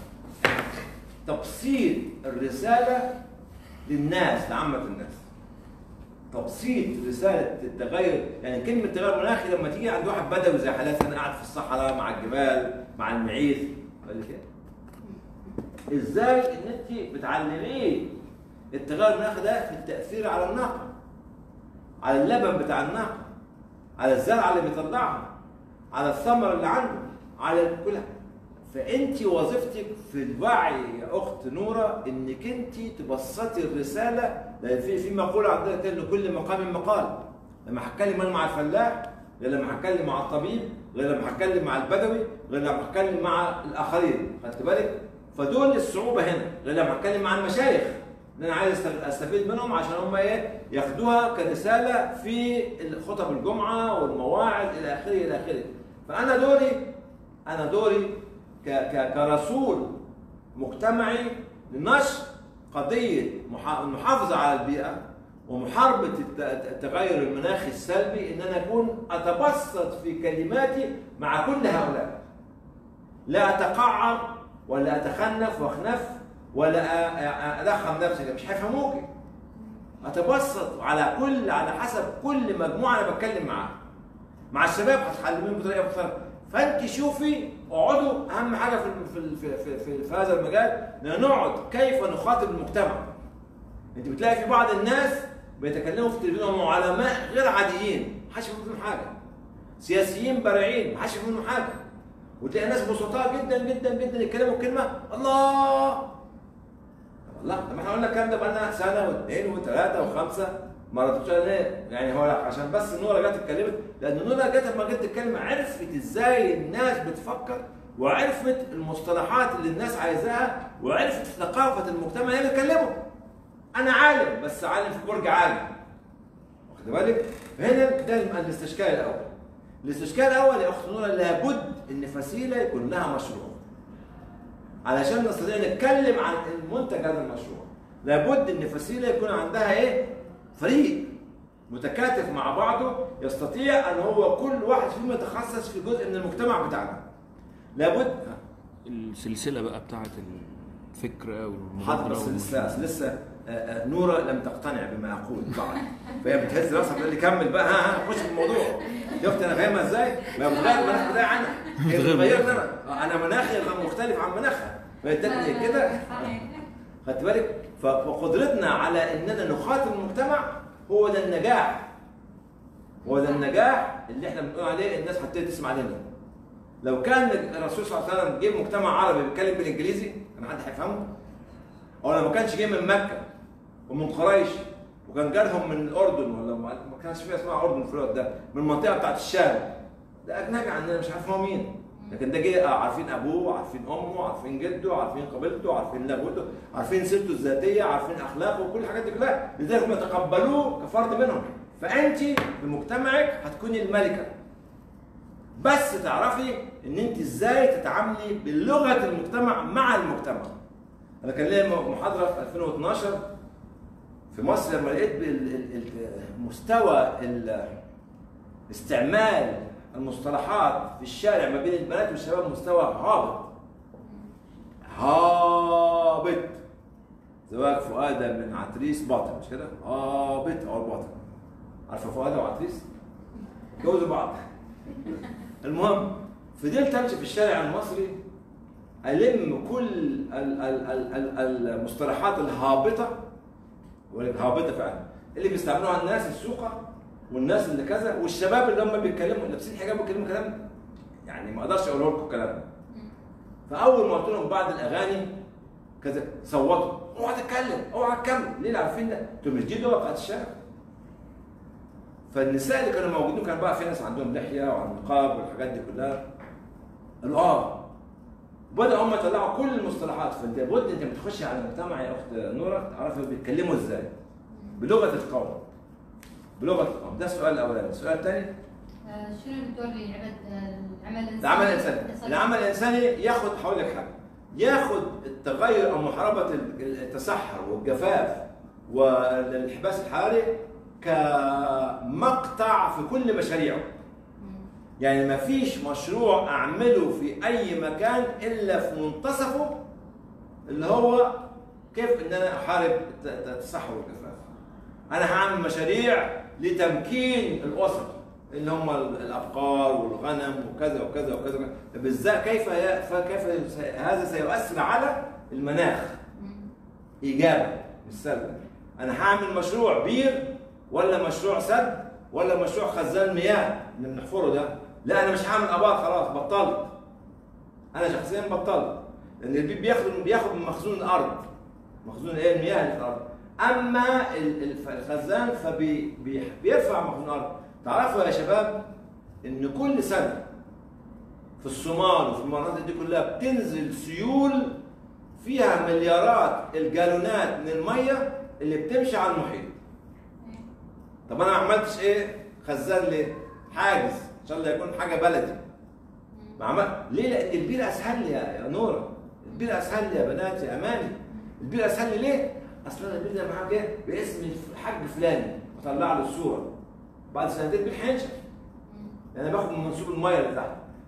تبسيط الرساله للناس لعامه الناس تبسيط رساله التغير يعني كلمه تغير مناخي لما تيجي عند واحد بدوي زي حالاتي انا قاعد في الصحراء مع الجبال مع المعيز قال لي كده ازاي ان انت بتعلميه التغير المناخي ده في التاثير على الناقه على اللبن بتاع الناقه على الزرعه اللي بيطلعها على الثمر اللي عنده على كلها فانت وظيفتك في الوعي يا اخت نوره انك انت تبسطي الرساله لان في في مقوله عندنا كده لكل مقام مقال لما هتكلم انا مع الفلاح غير لما هتكلم مع الطبيب غير لما هتكلم مع البدوي غير لما هتكلم مع الاخرين خدت بالك فدول الصعوبه هنا غير لما هتكلم مع المشايخ ان انا عايز أست- استفيد منهم عشان هم ايه ياخدوها كرساله في خطب الجمعه والمواعظ الى اخره الى اخره فانا دوري انا دوري ك ك كرسول مجتمعي لنشر قضيه محا- المحافظه على البيئه ومحاربه الت- التغير المناخي السلبي ان انا اكون اتبسط في كلماتي مع كل هؤلاء لا اتقعر ولا اتخنف واخنف ولا أ- أ- ادخم نفسي مش هيفهموكي اتبسط على كل على حسب كل مجموعه انا بتكلم معاها مع الشباب هتعلمين بطريقه مختلفه فانت شوفي اقعدوا اهم حاجه في في في في, في, في هذا المجال ان نقعد كيف نخاطب المجتمع انت بتلاقي في بعض الناس بيتكلموا في التلفزيون هم علماء غير عاديين محدش يفهم منهم حاجه سياسيين بارعين محدش يفهم منهم حاجه وتلاقي ناس بسطاء جدا جدا جدا يتكلموا كلمه الله الله طب ما احنا قلنا الكلام ده بقالنا سنه واثنين وثلاثه وخمسه مرات مش ليه؟ يعني هو عشان بس نورا جت اتكلمت لان نورا جت لما جت تتكلم عرفت ازاي الناس بتفكر وعرفت المصطلحات اللي الناس عايزاها وعرفت ثقافه المجتمع اللي بيتكلموا انا عالم بس عالم في برج عالي واخد بالك؟ هنا ده الاستشكال الاول الاستشكال الاول يا اخت نورا لابد ان فسيله يكون لها مشروع علشان نستطيع نتكلم عن المنتج هذا المشروع لابد ان فسيله يكون عندها ايه فريق متكاتف مع بعضه يستطيع ان هو كل واحد فيهم يتخصص في جزء من المجتمع بتاعنا لابد السلسله بقى بتاعت الفكره حاضر والمبادره بس وال- لسه لسه آه، آه، نورة لم تقتنع بما اقول بعد فهي بتهز راسها بتقول لي كمل بقى ها ها خش في الموضوع شفت انا فاهمها ازاي؟ ما بتغير المناخ بتاعي عنها هي بتغير بتغير المناخ. انا انا مناخي غير مختلف عن مناخها فادتني كده صحيح خدت بالك؟ ف- فقدرتنا على اننا نخاطب المجتمع هو ده النجاح هو ده النجاح اللي احنا بنقول عليه الناس هتبتدي تسمع لنا لو كان الرسول صلى الله عليه وسلم جه مجتمع عربي بيتكلم بالانجليزي كان حد هيفهمه او لو ما كانش جه من مكه ومن قريش وكان جالهم من الاردن ولا ما ما كانش فيها اسمها اردن في الوقت ده من المنطقه بتاعت الشام ده اجنبي عننا مش عارف هو مين لكن ده جه آه، عارفين ابوه عارفين امه عارفين جده عارفين قبيلته عارفين لغته عارفين سيرته الذاتيه عارفين اخلاقه وكل الحاجات دي كلها لذلك هم يتقبلوه كفرد منهم فانت في مجتمعك هتكوني الملكه بس تعرفي ان انت ازاي تتعاملي بلغه المجتمع مع المجتمع انا كان ليا محاضره في 2012 في مصر لما لقيت بال- ال- ال- مستوى ال- استعمال المصطلحات في الشارع ما بين البنات والشباب مستوى هابط هابط زواج فؤاد من عتريس باطل مش كده؟ هابط او باطل عارفه فؤاد وعتريس؟ جوزوا بعض المهم فضلت امشي في الشارع المصري الم كل ال- ال- ال- ال- المصطلحات الهابطه والهابطه فعلا اللي بيستعملوها الناس السوقه والناس اللي كذا والشباب اللي هم بيتكلموا لابسين حجاب وبيتكلموا كلام يعني ما اقدرش اقول لكم الكلام ده فاول ما قلت لهم بعد الاغاني كذا صوتوا اوعى تتكلم اوعى تكمل ليه اللي عارفين ده؟ انتوا مش دي اللغه بتاعت الشارع فالنساء اللي كانوا موجودين كان بقى في ناس عندهم لحيه وعن نقاب والحاجات دي كلها قالوا اه بدأوا هم يطلعوا كل المصطلحات فانت لابد انت بتخشي على المجتمع يا اخت نوره تعرفي بيتكلموا ازاي بلغه القوم بلغه القوم ده السؤال الاولاني السؤال الثاني آه، شنو الدور اللي لعبت آه، العمل الانساني العمل الانساني العمل الانساني ياخد هقول لك حاجه ياخد التغير او محاربه التصحر والجفاف والانحباس الحراري كمقطع في كل مشاريعه يعني ما فيش مشروع اعمله في اي مكان الا في منتصفه اللي هو كيف ان انا احارب الت- الت- التصحر والجفاف انا هعمل مشاريع لتمكين الاسر اللي هم ال- الابقار والغنم وكذا وكذا وكذا وكذا. طب ازاي كيف ي- فكيف سي- هذا سيؤثر على المناخ ايجابا مش سلبا انا هعمل مشروع بير ولا مشروع سد ولا مشروع خزان مياه اللي بنحفره ده لا انا مش هعمل ابار خلاص بطلت انا شخصيا بطلت لان البيب بياخد بياخد من مخزون الارض مخزون ايه المياه اللي في الارض اما ال- الف- الخزان فبيرفع مخزون الارض تعرفوا يا شباب ان كل سنه في الصومال وفي المناطق دي كلها بتنزل سيول فيها مليارات الجالونات من الميه اللي بتمشي على المحيط طب انا ما عملتش ايه خزان ليه حاجز ان شاء الله يكون حاجه بلدي ما عمل ليه لان البير اسهل لي يا يا نوره البير اسهل لي يا بنات يا اماني البير اسهل لي ليه اصل انا البير ده معاه جاي باسم الحاج فلاني بطلع له الصوره بعد سنتين البير هينشف انا باخد من منسوب الميه اللي تحت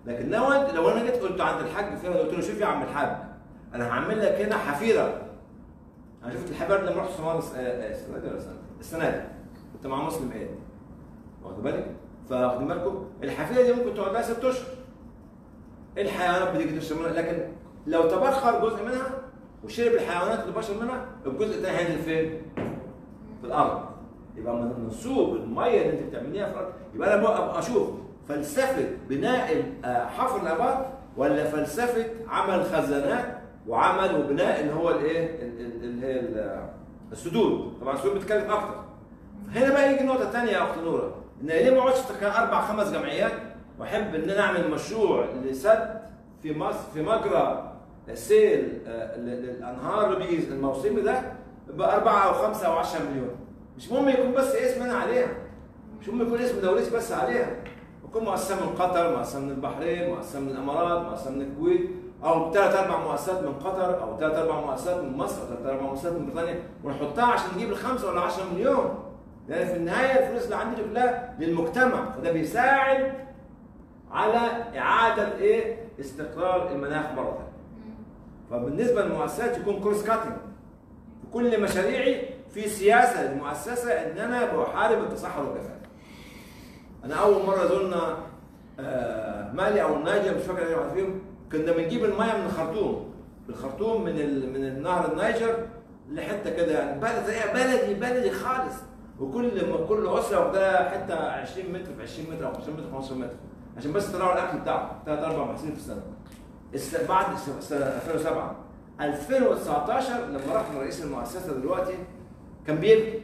لكن لو انت لو انا جيت قلت عند الحاج فلان قلت له شوف يا عم الحاج انا هعمل لك هنا حفيره انا شفت الحفيره لما رحت سمار الس- آه، آه، السنه دي ولا السنه دي؟ السنه دي كنت مع مسلم ايه واخد بالك فاخدين بالكم الحفيره دي ممكن تقعد لها ست اشهر الحيوانات بتيجي تشرب منها لكن لو تبخر جزء منها وشرب الحيوانات اللي بشر منها الجزء الثاني هينزل فين؟ في الارض يبقى من منسوب الميه اللي انت بتعمليها في الارض يبقى انا بقى ابقى اشوف فلسفه بناء ال- آه، حفر الابار ولا فلسفه عمل خزانات وعمل وبناء اللي هو الايه ال- ال- اللي هي ال- آه، السدود طبعا السدود بتتكلم اكتر هنا بقى يجي النقطه الثانيه يا اخت نوره ان ليه ما اقعدش أتخيل اربع خمس جمعيات واحب ان انا اعمل مشروع لسد في مصر في مجرى سيل آه، ل- للانهار اللي بيجي الموسمي ده باربعه او خمسه او 10 مليون مش مهم يكون بس اسم انا عليها مش مهم يكون اسم دولتي بس عليها يكون مؤسسه من قطر مؤسسه من البحرين مؤسسه من الامارات مؤسسه من الكويت او ثلاث اربع مؤسسات من قطر او ثلاث اربع مؤسسات من مصر او ثلاث اربع مؤسسات من بريطانيا ونحطها عشان نجيب الخمسه ولا 10 مليون لان في النهايه الفلوس اللي عندي دي كلها للمجتمع فده بيساعد على اعاده ايه استقرار المناخ مره ثانيه فبالنسبه للمؤسسات يكون كورس كاتنج في كل مشاريعي في سياسه للمؤسسه ان انا بحارب التصحر والجفاف. انا اول مره زرنا آه، مالي او النيجر مش فاكر اي واحد فيهم كنا بنجيب الميه من الخرطوم الخرطوم من ال... من النهر النيجر لحته كده يعني بلد زي بلدي بلدي خالص وكل ما كل اسره واخدها حته 20 متر في 20 متر او 20 متر في 15 متر عشان بس يطلعوا الاكل بتاعهم ثلاث اربع محاصيل في السنه. الس... بعد الس- سنه 2007 2019 لما رحنا رئيس المؤسسه دلوقتي كان بيبكي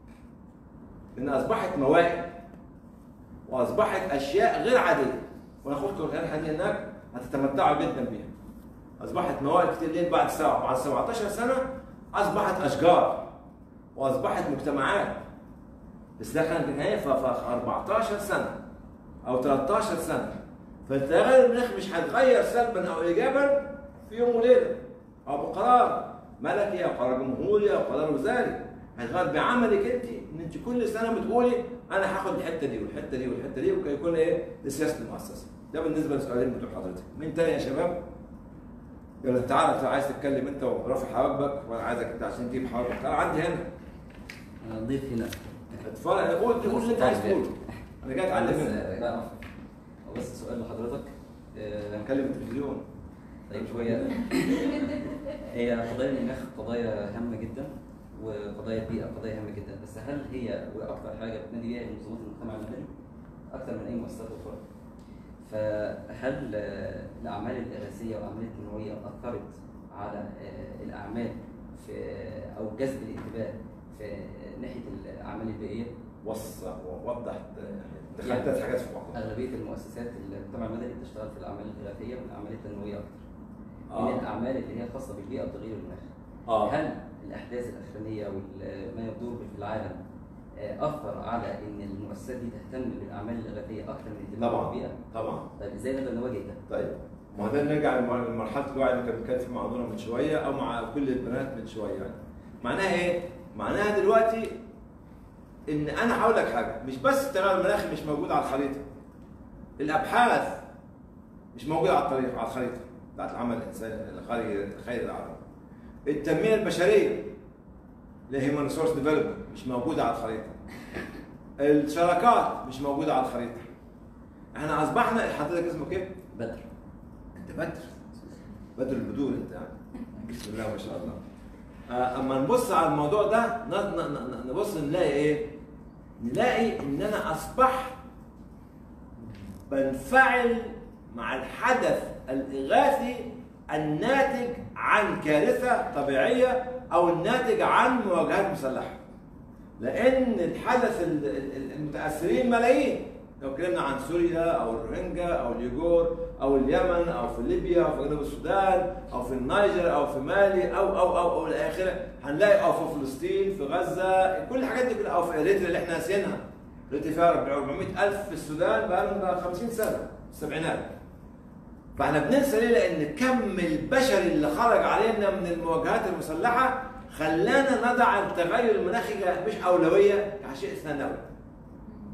ان اصبحت موائد واصبحت اشياء غير عاديه وناخدكم الرحله دي هناك هتتمتعوا جدا بيها اصبحت موائد كتير ليه بعد سبعة بعد 17 سنه اصبحت اشجار واصبحت مجتمعات بس ده كان في النهايه ف ف- 14 سنه او 13 سنه فالتغير المناخ مش هيتغير سلبا او ايجابا في يوم وليله او بقرار ملكي او قرار جمهوري او قرار وزاري هيتغير بعملك انت ان انت كل سنه بتقولي انا هاخد الحته دي والحته دي والحته دي وكي يكون ايه لسياسه المؤسسه ده بالنسبه للسؤالين بتوع حضرتك مين تاني يا شباب؟ يلا تعالى انت عايز تتكلم انت ورافع حواجبك وانا عايزك انت عشان تجيب حواجبك تعالى عندي هنا انا ضيف هنا اتفرج قول قول اللي انت عايز تقوله انا جاي اتعلم بس منك لا هو بس سؤال لحضرتك آه، هنكلم التلفزيون طيب شويه هي قضايا المناخ قضايا هامه جدا وقضايا البيئه قضايا هامه جدا بس هل هي واكثر حاجه بتنادي بيها منظمات المجتمع المدني اكثر من اي مؤسسات اخرى فهل آه، الاعمال الاغاثيه والاعمال التنمويه اثرت على آه، الاعمال في او جذب الانتباه في ناحيه الاعمال البيئيه وص- ووضح دخلت يعني ثلاث حاجات في بعض اغلبيه المؤسسات المجتمع المدني بتشتغل في الاعمال الاغاثيه والاعمال التنمويه اكثر من اه الاعمال اللي هي خاصه بالبيئه وتغيير المناخ اه هل الاحداث الاخرانيه وما يدور في العالم آه، اثر على ان المؤسسات دي تهتم بالاعمال الاغاثيه اكثر من اهتمام طبعا بالبيئه؟ طبعا طيب ازاي نقدر نواجه ده؟ طيب ما هو ده نرجع لمر- لمرحله الوعي اللي كان بنتكلم فيه مع نورا من شويه او مع كل البنات من شويه يعني معناها ايه؟ معناها دلوقتي ان انا هقول لك حاجه مش بس التغير المناخي مش موجود على الخريطه الابحاث مش موجوده على الطريق على الخريطه بتاعت العمل الانساني الخيري الخيري العالمي التنميه البشريه اللي هي ريسورس ديفلوبمنت مش موجوده على الخريطه الشراكات مش موجوده على الخريطه احنا اصبحنا حضرتك اسمك ايه؟ بدر انت بدر بدر البدور انت يعني بسم الله ما شاء الله آه، اما نبص على الموضوع ده ن- ن- ن- نبص نلاقي ايه نلاقي ان انا اصبحت بنفعل مع الحدث الاغاثي الناتج عن كارثه طبيعيه او الناتج عن مواجهات مسلحه لان الحدث ال- ال- المتاثرين ملايين لو اتكلمنا عن سوريا او الروهينجا او اليوغور او اليمن او في ليبيا او في جنوب السودان او في النيجر او في مالي او او او او الى اخره هنلاقي او في فلسطين في غزه كل الحاجات دي كلها او في اريتريا اللي احنا ناسيينها اريتريا فيها 400 الف في السودان بقى لهم 50 سنه في السبعينات فاحنا بننسى ليه؟ لان كم البشري اللي خرج علينا من المواجهات المسلحه خلانا نضع التغير المناخي مش اولويه كشيء ثانوي.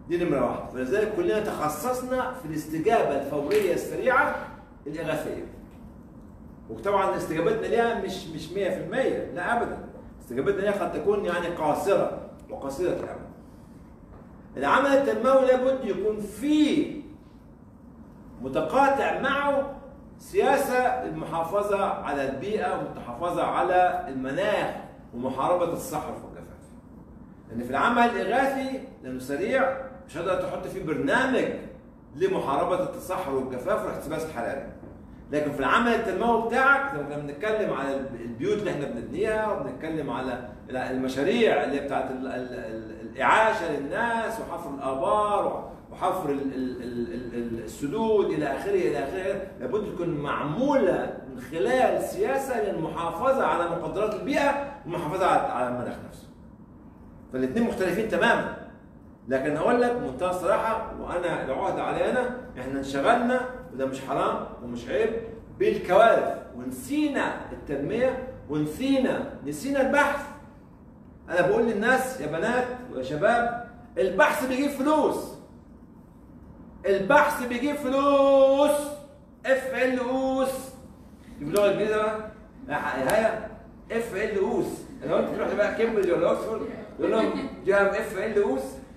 دي نمره واحد فلذلك كلنا تخصصنا في الاستجابه الفوريه السريعه الاغاثيه وطبعا استجابتنا ليها مش مش 100% لا ابدا استجابتنا ليها قد تكون يعني قاصره وقصيره الامد العمل التنموي لابد يكون فيه متقاطع معه سياسة المحافظة على البيئة والمحافظة على المناخ ومحاربة الصحراء والجفاف. لأن في العمل الإغاثي لأنه سريع مش هتقدر تحط فيه برنامج لمحاربة التصحر والجفاف والاحتباس الحراري. لكن في العمل التنموي بتاعك لما كنا بنتكلم على البيوت اللي احنا بنبنيها وبنتكلم على المشاريع اللي بتاعت ال- ال- ال- الإعاشة للناس وحفر الآبار وحفر ال- ال- ال- ال- السدود إلى آخره إلى آخره لابد تكون معمولة من خلال سياسة للمحافظة على مقدرات البيئة والمحافظة على على المناخ نفسه. فالاثنين مختلفين تماما. لكن هقول لك بمنتهى الصراحة وأنا العهد علي أنا إحنا انشغلنا وده مش حرام ومش عيب بالكوارث ونسينا التنمية ونسينا نسينا البحث أنا بقول للناس يا بنات ويا شباب البحث بيجيب فلوس البحث بيجيب فلوس اف ال اوس باللغه الانجليزيه بقى يا ح- يا هيا اف ال اوس لو انت تروح بقى كامبريدج ولا اوكسفورد يقول لهم دو هاف اف ال اوس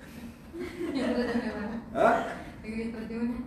ها يردون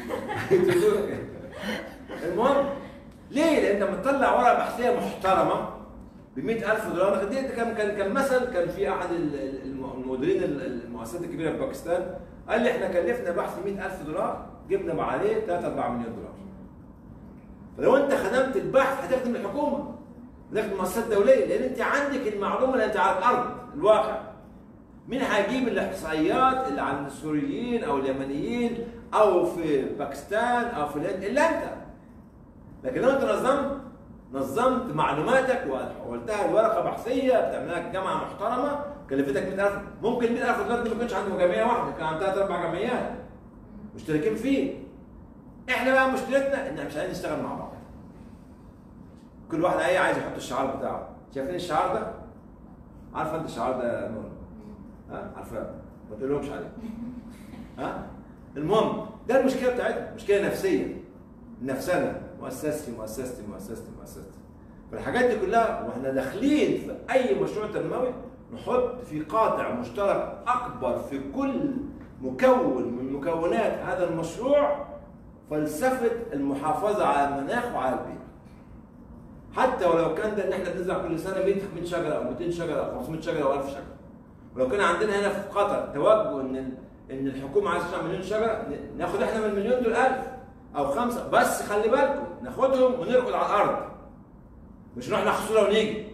المهم ليه؟ لان لما تطلع ورقه بحثيه محترمه ب 100000 دولار دي كان كان كان مثل كان في احد ال- ال- الم- المديرين ال- المؤسسات الكبيره في باكستان قال لي احنا كلفنا بحث 100000 دولار جبنا عليه 3 4 مليون دولار. فلو انت خدمت البحث هتخدم الحكومه هتخدم مؤسسات دوليه لان انت عندك المعلومه اللي انت على الارض الواقع. مين هيجيب الاحصائيات اللي عن السوريين او اليمنيين او في باكستان او في الهند الا انت. لكن لو انت نظمت نظمت معلوماتك وقلتها الورقه بحثيه بتعملها في جامعه محترمه كلفتك 100000 ممكن 100000 دولار دي ما يكونش عندهم جمعيه واحده كان عندها ثلاث اربع جمعيات مشتركين فيه احنا بقى مشكلتنا ان مش عايزين نشتغل مع بعض كل واحد ايه عايز يحط الشعار بتاعه شايفين الشعار ده عارفه انت الشعار ده يا نور ها عارفاه ما تقولهمش عليه ها المهم ده المشكله بتاعتنا مشكله نفسيه نفسنا مؤسستي مؤسستي مؤسستي مؤسستي فالحاجات دي كلها واحنا داخلين في اي مشروع تنموي نحط في قاطع مشترك اكبر في كل مكون من مكونات هذا المشروع فلسفه المحافظه على المناخ وعلى البيئه. حتى ولو كان ده ان احنا بنزرع كل سنه 100 100 شجره او 200 شجره او 500 شجره او 1000 شجره. ولو كان عندنا هنا في قطر توجه ان ال- ان الحكومه عايزه تزرع مليون شجره ن- ناخد احنا من المليون دول 1000 او خمسه بس خلي بالكم ناخدهم ونرقد على الارض. مش نروح ناخد صوره ونيجي.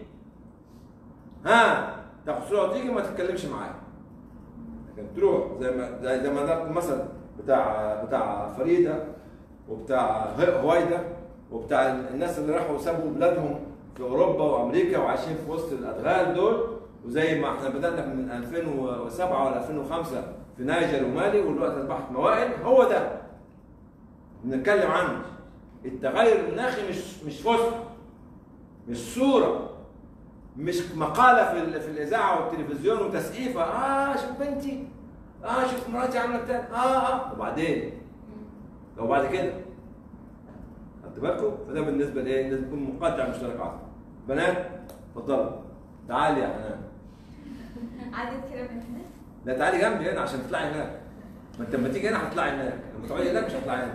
ها تاخد صوره وتيجي ما تتكلمش معايا. لكن تروح زي ما زي, زي ما ضربت المثل بتاع بتاع فريده وبتاع ه- هويدا وبتاع الناس اللي راحوا سابوا بلادهم في اوروبا وامريكا وعايشين في وسط الادغال دول وزي ما احنا بدانا من 2007 ولا 2005 في نيجر ومالي والوقت اصبحت موائل هو ده بنتكلم عنه التغير المناخي مش مش فسحه مش صوره مش مقاله في ال- في الاذاعه والتلفزيون وتسقيفه اه شوف بنتي اه شوف مراتي عامله بتاع اه اه وبعدين لو بعد كده خدت بالكم فده بالنسبه لايه لازم يكون مقاطع مشترك عصر بنات اتفضلوا تعالي يا حنان عادي اتكلم من هنا لا تعالي جنبي هنا عشان تطلعي هناك ما انت لما تيجي هنا هتطلعي هناك لما تقعدي هناك مش هتطلعي هنا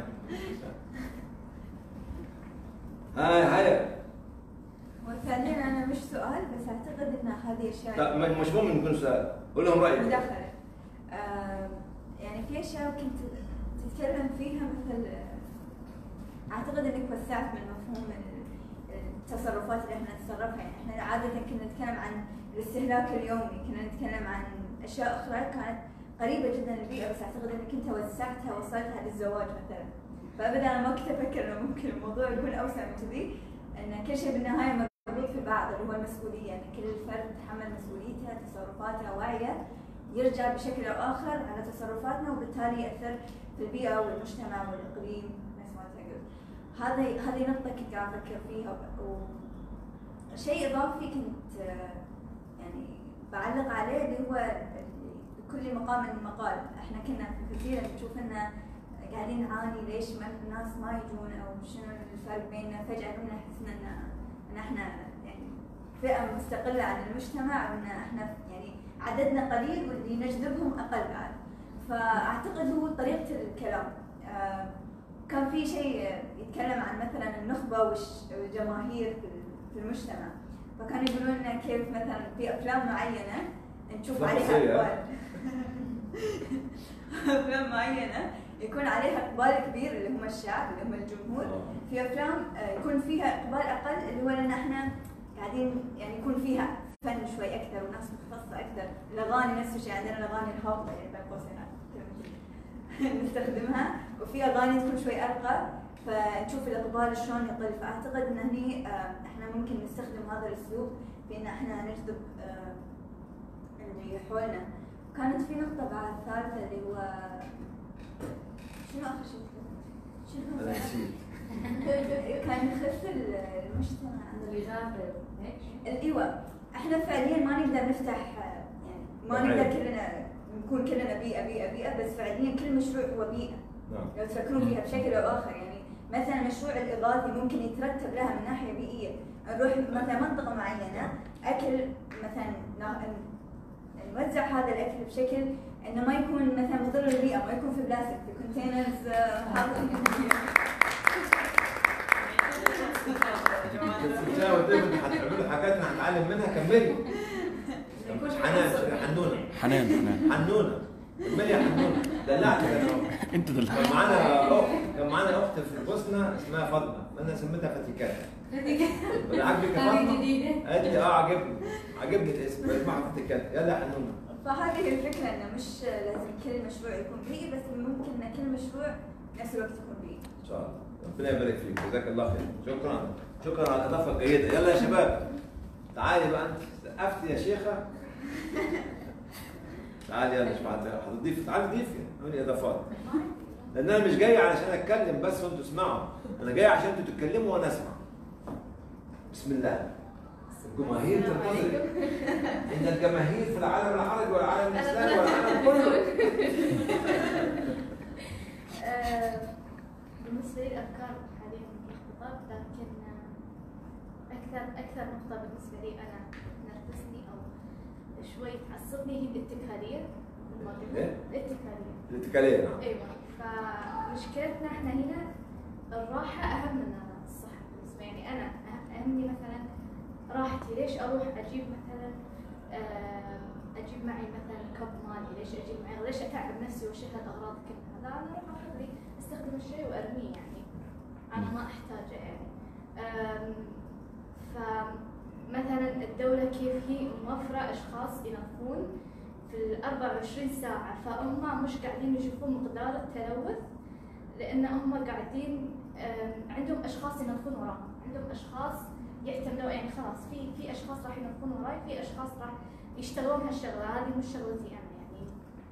هاي هاي وثانيا انا مش سؤال بس اعتقد ان هذه اشياء لا ما- مش مهم يكون سؤال قول لهم رايك مداخله آم، يعني في اشياء كنت تتكلم فيها مثل آه، اعتقد انك وسعت من مفهوم ال- التصرفات اللي احنا نتصرفها يعني احنا عاده كنا نتكلم عن الاستهلاك اليومي كنا نتكلم عن اشياء اخرى كانت قريبه جدا للبيئه بس اعتقد انك انت وسعتها وصلتها للزواج مثلا فابدا انا ما كنت افكر انه ممكن الموضوع يكون اوسع من كذي ان كل شيء بالنهايه مربوط في بعض اللي هو المسؤوليه ان كل فرد يتحمل مسؤوليته تصرفاته وعيه يرجع بشكل او اخر على تصرفاتنا وبالتالي ياثر في البيئه والمجتمع والاقليم نفس ما انت قلت. هذه هذه نقطه كنت قاعد افكر فيها و... شيء اضافي كنت آه، يعني بعلق عليه اللي هو اللي كل مقام من المقال احنا كنا كثيرا نشوف انه قاعدين نعاني ليش ما الناس ما يجون او شنو الفرق بيننا فجاه قمنا حسنا ان ان احنا يعني فئه مستقله عن المجتمع وان احنا يعني عددنا قليل واللي نجذبهم اقل بعد فاعتقد هو طريقه الكلام آه، كان في شيء يتكلم عن مثلا النخبه والش- والجماهير في ال- في المجتمع فكانوا يقولون لنا كيف مثلا في افلام معينه نشوف أفلام عليها مصرية؟ اقبال افلام معينه يكون عليها اقبال كبير اللي هم الشعب اللي هم الجمهور آه. في افلام آه، يكون فيها اقبال اقل اللي هو لان احنا قاعدين يعني يكون فيها فن شوي اكثر وناس مختصه اكثر الاغاني نفس الشيء عندنا الاغاني الهابطه يعني بين قوسين كلمة نستخدمها وفي اغاني تكون شوي ارقى فنشوف الاقبال شلون يقل فاعتقد ان هني آه، احنا ممكن نستخدم هذا الاسلوب في ان احنا نجذب آه، اللي حولنا كانت في نقطة بعد ثالثة اللي هو شنو آخر شيء تكلمت؟ شنو انا نسيت كان يخص المجتمع عندنا الإغاثة هيك ايوه احنا فعليا ما نقدر نفتح آه، يعني ما نوعية. نقدر كلنا نكون كلنا بيئة بيئة بيئة بس فعليا كل مشروع هو بيئة نعم لو تفكرون فيها بشكل او اخر يعني مثلا مشروع الاغاثي ممكن يترتب لها من ناحيه بيئيه نروح مثلا منطقه معينه اكل مثلا نا- نوزع هذا الاكل بشكل انه ما يكون مثلا مضر للبيئه ما يكون في بلاستيك في كونتينرز محاطين بس زي ما قلت لكم هتعملوا حاجات احنا هنتعلم منها كملي مش حنان حنونه حنان حنان حنونه كملي يا حنونه دلعتك انا أهو. انت ده كان معانا اخت كان معانا اخت في البوسنه اسمها فاطمه انا سميتها فتيكات عاجبك يا هذه فاطمه؟ جديدة قالت لي اه عجبني عجبني الاسم اسمها فتيكات يلا يا حنونه فهذه هي الفكره انه مش لازم كل مشروع يكون بيئي بس ممكن ان كل مشروع نفس الوقت يكون بيئي ان شاء الله ربنا يبارك فيك جزاك الله خير شكرا شكرا على الاضافه الجيده يلا يا شباب تعالي بقى انت سقفت يا شيخه تعالي يلا مش بعد هتضيف تعالي ضيفي اعملي اضافات لان انا مش جاي علشان اتكلم بس وانتوا تسمعوا انا جاي عشان انتوا تتكلموا وانا اسمع بسم الله الجماهير تنتظر ان الجماهير في العالم العربي والعالم الاسلامي والعالم كله آه، بالنسبة لي الأفكار حاليا ملخبطة لكن آه، أكثر أكثر نقطة بالنسبة لي أنا تنرفزني أو شوي تعصبني هي الاتكالية مثل ما قلت. إيه؟ الاتكالية الاتكاليه نعم أيوة فمشكلتنا احنا هنا الراحة أهم من الصحة بالنسبة يعني أنا أه- أهمني مثلا راحتي ليش أروح أجيب مثلا آه، أجيب معي مثلا كب مالي ليش أجيب معي ليش أتعب نفسي وأشيل هالأغراض كلها لا أنا أروح أخذ لي أستخدم الشيء وأرميه يعني أنا ما أحتاجه يعني آم، فمثلا الدولة كيف هي موفرة أشخاص ينظفون في ال 24 ساعة فهم مش قاعدين يشوفون مقدار التلوث لأن هم قاعدين آم، عندهم أشخاص ينظفون وراهم عندهم أشخاص يعتمدوا يعني خلاص في في أشخاص راح ينظفون وراي في أشخاص راح يشتغلون هالشغلة هذه مش شغلتي أنا يعني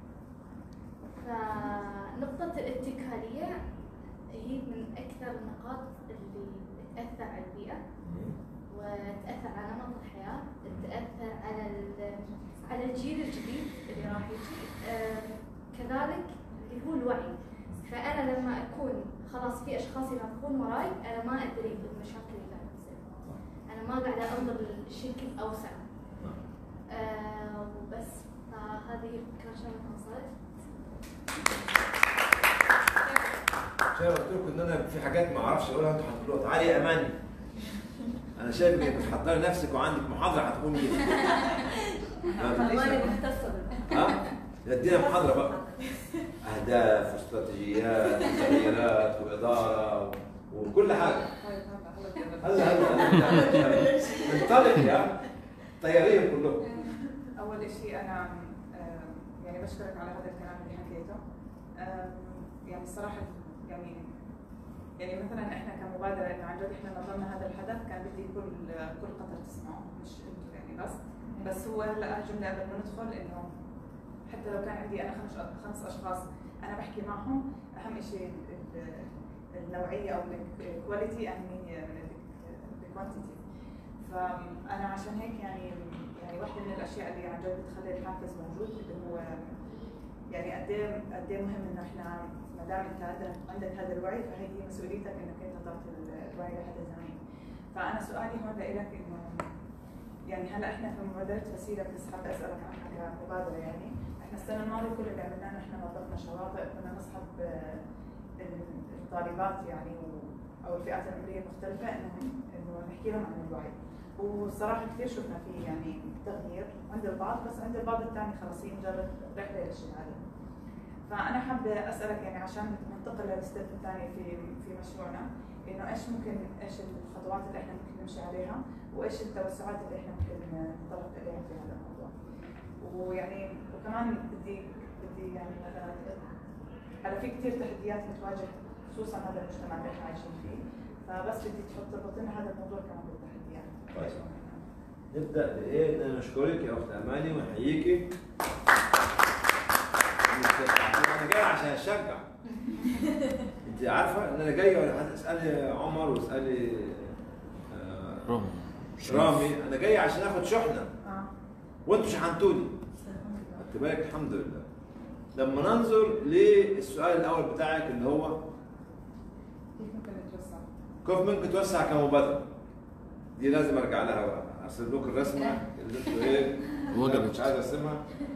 فنقطة الاتكالية هي من أكثر النقاط اللي تأثر على البيئة وتأثر على نمط الحياة تأثر على ال- على الجيل الجديد اللي راح يجي آه، كذلك اللي هو الوعي فأنا لما أكون خلاص في أشخاص ينظفون وراي أنا ما أدري بالمشاكل اللي قاعدة تصير أنا ما قاعدة أنظر للشكل أوسع آه، وبس فهذه كان شغلة ما وصلت عشان قلت لكم ان انا في حاجات ما اعرفش اقولها انتوا هتقولوها تعالي يا اماني انا شايف انك بتحضري نفسك وعندك محاضره هتقومي بيها ما تقوليش ماني لا. مختصة بالموضوع. ها ادينا محاضره بقى اهداف واستراتيجيات وتغييرات واداره و- وكل حاجه هلا هلا هلا انطلق يا طيارين كلهم أول شيء أنا آم، يعني بشكرك على هذا الكلام اللي حكيته آم، يعني الصراحة يعني يعني مثلا احنا كمبادرة انه عن جد احنا نظمنا هذا الحدث كان بدي كل كل قطر تسمعه مش انتم يعني بس بس هو هلا جملة قبل ما ندخل انه حتى لو كان عندي انا خمس خمس اشخاص انا بحكي معهم اهم شيء ال- ال- النوعية او الكواليتي اهمية من الكوانتيتي فانا عشان هيك يعني يعني واحده من الاشياء اللي عن جد بتخلي الحافز موجود اللي هو قد ايه قد ايه مهم انه احنا ما دام انت عندك عندك هذا الوعي فهي هي مسؤوليتك انك انت تعطي الوعي لحد ثاني. فانا سؤالي هون لك انه يعني هلا احنا في مبادره وسيله بس حابه اسالك عنها كمبادره يعني احنا السنه الماضيه كل اللي عملناه نحن نظفنا شواطئ كنا نصحب آه، الطالبات يعني و- او الفئات العمريه المختلفه انهم انه نحكي لهم عن الوعي والصراحه كثير شفنا فيه يعني تغيير عند البعض بس عند البعض الثاني خلص هي مجرد رحله للشيء هذا فانا حابه اسالك يعني عشان ننتقل للستيب الثاني في في مشروعنا انه ايش ممكن ايش الخطوات اللي احنا ممكن نمشي عليها وايش التوسعات اللي احنا ممكن نتطرق اليها في هذا الموضوع ويعني وكمان بدي بدي يعني مثلا هلا في كثير تحديات بتواجه خصوصا هذا المجتمع اللي احنا عايشين فيه فبس بدي تحط تربط لنا هذا الموضوع كمان بالتحديات طيب. نبدا بايه؟ ان انا اشكرك يا اخت اماني ونحييكي. انا جاي عشان اشجع. انت عارفه ان انا جاي ولا اسالي عمر واسالي آه، رامي رامي انا جاي عشان اخد شحنه اه وانتوا شحنتوني. خدت بالك الحمد لله. لما ننظر للسؤال الاول بتاعك اللي هو كيف ممكن نتوسع؟ كيف ممكن توسع كمبادره؟ دي لازم ارجع لها بقى ارسل لكم الرسمه اللي انتوا ايه وجبت. مش عايز ارسمها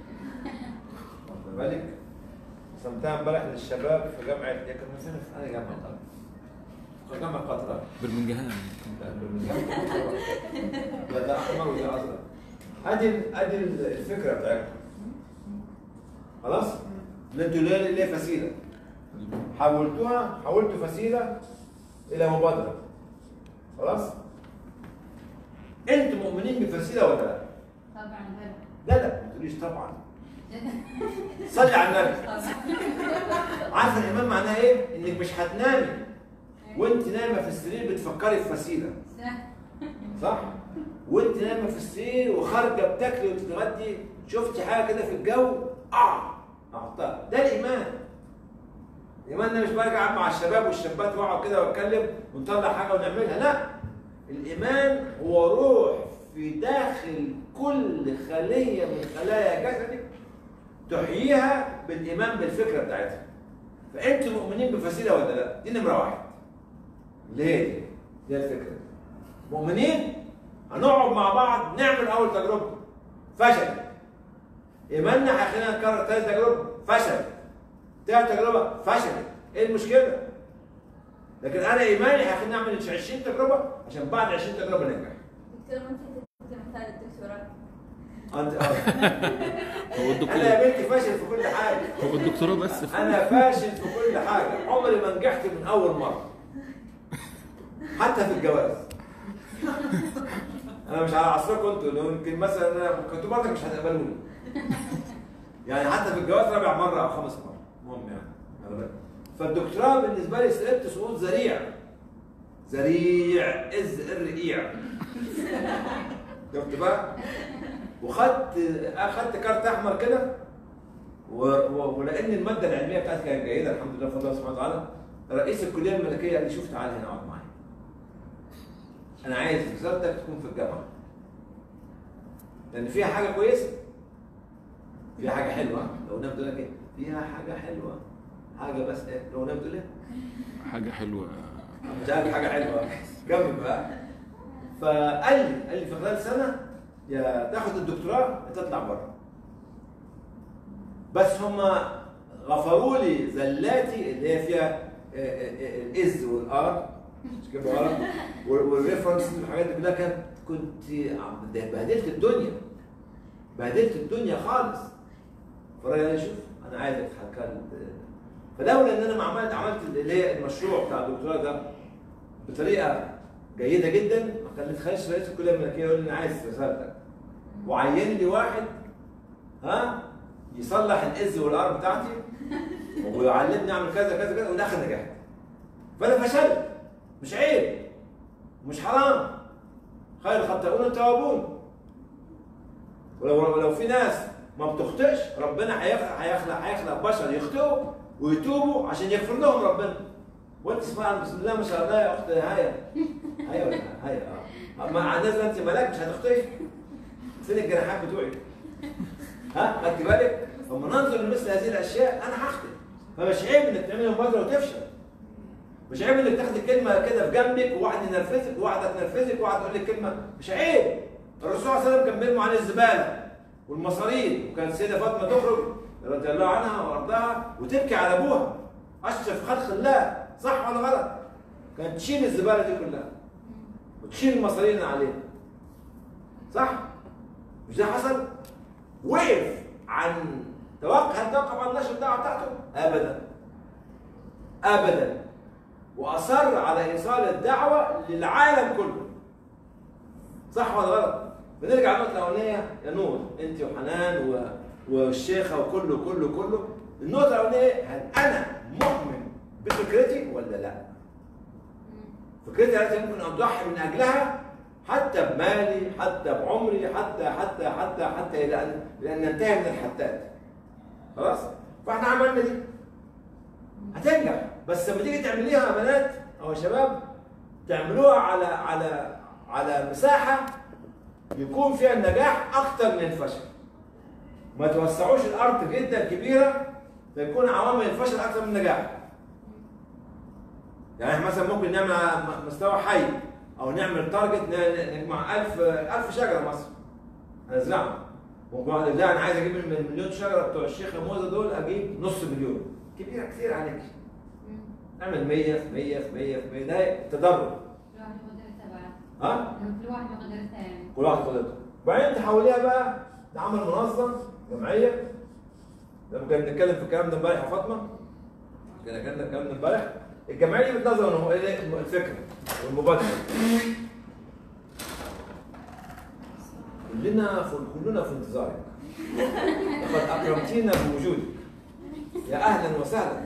واخد بالك؟ رسمتها امبارح للشباب في جامعه هي كانت فين في انا جامعه قطر في جامعه قطر برمنجهام لا بالجامعة قطر. لا ده احمر وده ازرق ادي ادي الفكره بتاعتكم خلاص؟ اللي انتوا ليه ليه فسيله حولتوها حولتوا فسيله الى مبادره خلاص؟ انتوا مؤمنين بفسيله ولا لا؟ طبعا هلا لا لا ما تقوليش طبعا صلي على النبي عارفه الايمان معناها ايه؟ انك مش هتنامي وانت نايمه في السرير بتفكري في فسيله صح صح؟ وانت نايمه في السرير وخارجه بتاكلي وتتغدي شفتي حاجه كده في الجو اه احطها ده الايمان الايمان ده مش برجع اقعد مع الشباب والشابات واقعد كده واتكلم ونطلع حاجه ونعملها لا الايمان هو روح في داخل كل خليه من خلايا جسدك تحييها بالايمان بالفكره بتاعتها فانتوا مؤمنين بفسيله ولا لا؟ دي نمره واحد اللي هي دي دي الفكره مؤمنين هنقعد مع بعض نعمل اول تجربه فشل ايماننا هيخلينا نكرر ثالث تجربه فشل ثالث تجربه فشل ايه المشكله؟ لكن انا ايماني هيخليني اعمل 20 تجربه عشان بعد 20 تجربه ننجح دكتور ممكن تدي مثال الدكتوراه انت آه. هو انا الدكتور يا بنتي فاشل في كل حاجه هو الدكتوراه بس في انا فاشل في كل حاجه عمري ما نجحت من اول مره حتى في الجواز انا مش على عصركم انتوا لو يمكن مثلا انا كنتوا برضك مش هتقبلوني يعني حتى في الجواز رابع مره او خامس مره المهم يعني أنا بالك. فالدكتوراه بالنسبه لي سقطت سقوط ذريع ذريع از الرقيع شفت بقى وخدت اخدت كارت احمر كده و... و... ولان الماده العلميه بتاعتي كانت جيده الحمد لله بفضل الله سبحانه وتعالى رئيس الكليه الملكيه قال لي شوف تعالى هنا اقعد معايا انا عايز رسالتك تكون في الجامعه لان فيها حاجه كويسه فيها حاجه حلوه لو نبدو لك ايه فيها حاجه حلوه حاجه بس ايه لو نبدو لك حاجه حلوه مش عارف حاجه حلوه كمل بقى فقال لي قال لي في خلال سنه يا تاخد الدكتوراه يا تطلع بره بس هم غفروا لي زلاتي اللي هي فيها آه، آه، آه، الاز والار مش كده غلط والريفرنس والحاجات دي كلها كانت كنت عم- ده بهدلت الدنيا بهدلت الدنيا خالص فالراجل قال لي شوف انا عايزك تحكي فلولا ان انا ما عملت عملت اللي هي المشروع بتاع الدكتوراه ده بطريقه جيده جدا ما كان تخيلش رئيس الكليه الملكيه يقول لي انا عايز رسالتك وعين لي واحد ها يصلح الاز والار بتاعتي ويعلمني اعمل كذا كذا كذا والاخر نجحت فانا فشلت مش عيب مش حرام خير الخطاؤون التوابون ولو ولو في ناس ما بتخطئش ربنا هيخلق هيخلق هيخلق بشر يخطئوا ويتوبوا عشان يغفر لهم ربنا وانت اسمع بسم الله ما شاء الله يا اخت هايا هايا ولا هايا اه مع الناس انت ملاك مش هتخطئي فين الجناحات بتوعك ها خدت بالك فلما ننظر لمثل هذه الاشياء انا هخطئ فمش عيب انك تعمل مبادره وتفشل مش عيب انك تاخد كلمه كده في جنبك وواحد ينرفزك وواحده تنرفزك وواحد تقول لك كلمه مش عيب الرسول صلى الله عليه وسلم كان بيرموا عن الزباله والمصارين وكانت السيده فاطمه تخرج رضي الله عنها وارضاها وتبكي على ابوها اشرف خلق الله صح ولا غلط؟ كانت تشيل الزباله دي كلها وتشيل المصارين اللي عليها صح؟ مش ده حصل؟ وقف عن توقف هل توقف عن نشر الدعوه بتاعته؟ ابدا ابدا واصر على ايصال الدعوه للعالم كله صح ولا غلط؟ بنرجع للنقطه الاولانيه يا نور انت وحنان و... والشيخه وكله كله كله النقطه الاولانيه هل انا مؤمن بفكرتي ولا لا؟ فكرتي التي ممكن اضحي من اجلها حتى بمالي حتى بعمري حتى حتى حتى حتى الى ان الى ان ننتهي من الحتات خلاص فاحنا عملنا دي هتنجح بس لما تيجي تعمليها يا بنات او يا شباب تعملوها على على على مساحه يكون فيها النجاح اكتر من الفشل ما توسعوش الارض جدا كبيره فيكون عوامل الفشل اكتر من النجاح يعني احنا مثلا ممكن نعمل على م- مستوى حي او نعمل تارجت ن- نجمع 1000 1000 شجره مثلا هنزرعهم ممكن واحد يقول لا انا عايز اجيب من المليون شجره بتوع الشيخ موزه دول اجيب نص مليون كبيره كتير عليك اعمل 100 في 100 في 100 في 100 ده تدرج كل واحد قدرته بعد ها كل واحد قدرته يعني كل واحد قدرته وبعدين تحوليها بقى لعمل منظم جمعيه لما كنا بنتكلم في الكلام ده امبارح يا فاطمه كنا كنا الكلام ده امبارح الجمعيه دي بتنظم إن هو ايه الفكره والمبادره كلنا كلنا في انتظارك لقد اكرمتينا بوجودك يا اهلا وسهلا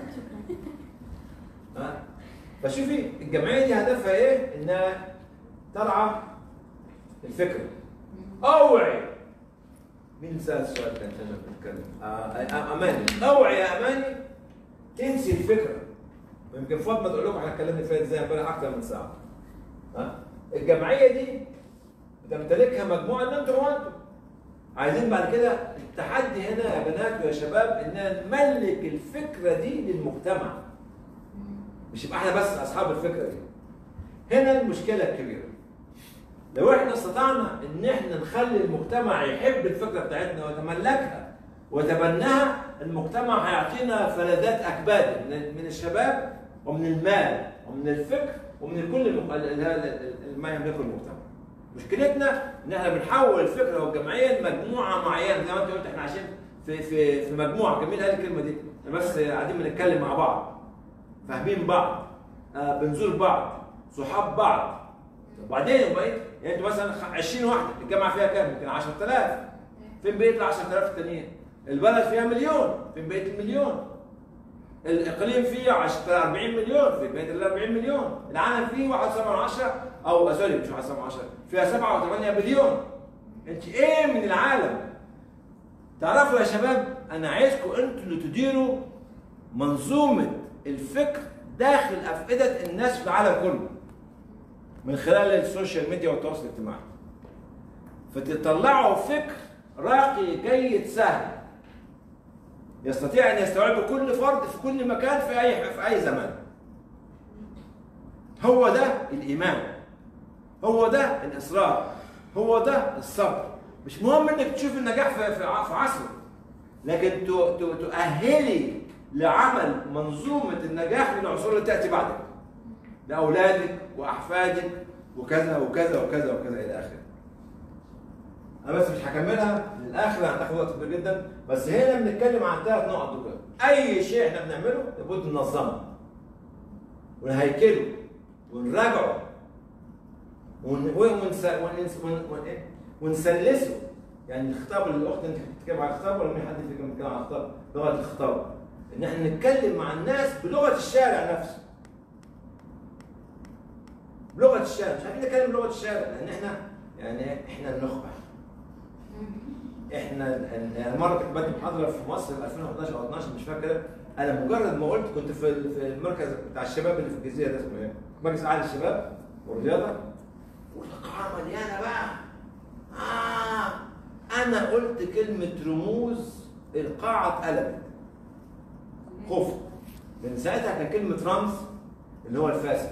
ها فشوفي الجمعيه دي هدفها ايه؟ انها ترعى الفكره اوعي مين سال السؤال كان انا بتكلم آه، آه، اماني اوعي يا اماني تنسي الفكره ويمكن فاطمه تقول لكم احنا اتكلمنا فيها ازاي امبارح اكثر من ساعه ها الجمعيه دي بتمتلكها مجموعه من انتم وانتم عايزين بعد كده التحدي هنا يا بنات ويا شباب اننا نملك الفكره دي للمجتمع مش يبقى احنا بس اصحاب الفكره دي هنا المشكله الكبيره لو احنا استطعنا ان احنا نخلي المجتمع يحب الفكره بتاعتنا ويتملكها ويتبناها المجتمع هيعطينا فلذات اكباد من من الشباب ومن المال ومن الفكر ومن كل الم- ال- ال- ال- ما يملكه المجتمع. مشكلتنا ان احنا بنحول الفكره والجمعيه لمجموعه معينه زي ما انت قلت احنا عايشين في في في مجموعه جميل قال الكلمه دي احنا بس قاعدين بنتكلم مع بعض فاهمين بعض آه بنزور بعض صحاب بعض وبعدين وبقيت يعني انتوا مثلا خ- 20 واحده الجامعه فيها كام؟ يمكن 10000 فين بقيه ال 10000 التانيين؟ البلد فيها مليون فين بقيه المليون؟ الاقليم فيه 10 40 مليون في بقيه ال 40 مليون العالم فيه 1.7 او سوري مش 1.7 فيها 7 و8 بليون انت ايه من العالم؟ تعرفوا يا شباب انا عايزكم انتوا اللي تديروا منظومه الفكر داخل افئده الناس في العالم كله من خلال السوشيال ميديا والتواصل الاجتماعي فتطلعوا فكر راقي جيد سهل يستطيع ان يستوعبه كل فرد في كل مكان في اي في اي زمان هو ده الايمان هو ده الاصرار هو ده الصبر مش مهم انك تشوف النجاح في في ع- في عصره لكن ت- ت- تؤهلي لعمل منظومه النجاح للعصور اللي تاتي بعدك لاولادك واحفادك وكذا وكذا وكذا وكذا الى اخره. انا بس مش هكملها للاخر هتاخد وقت كبير جدا بس هنا بنتكلم عن ثلاث نقط دول اي شيء احنا بنعمله لابد ننظمه ونهيكله ونراجعه ون- ونس... ونس... ون... ون... إيه؟ ونسلسه يعني الخطاب اللي الاخت انت بتتكلم عن الخطاب ولا مين حد فيكم بيتكلم عن الخطاب؟ لغه الخطاب ان احنا نتكلم مع الناس بلغه الشارع نفسه بلغه الشارع مش عارفين نتكلم بلغه الشارع لان احنا يعني احنا النخبه احنا انا مره كنت بدي محاضره في مصر في 2011 او 12 مش فاكر انا مجرد ما قلت كنت في ال- في المركز بتاع الشباب اللي في الجزيره ده اسمه ايه؟ مركز عالي الشباب والرياضه والقاعه مليانه بقى آه انا قلت كلمه رموز القاعه اتقلبت خفت لان ساعتها كان كلمه رمز اللي هو الفاسد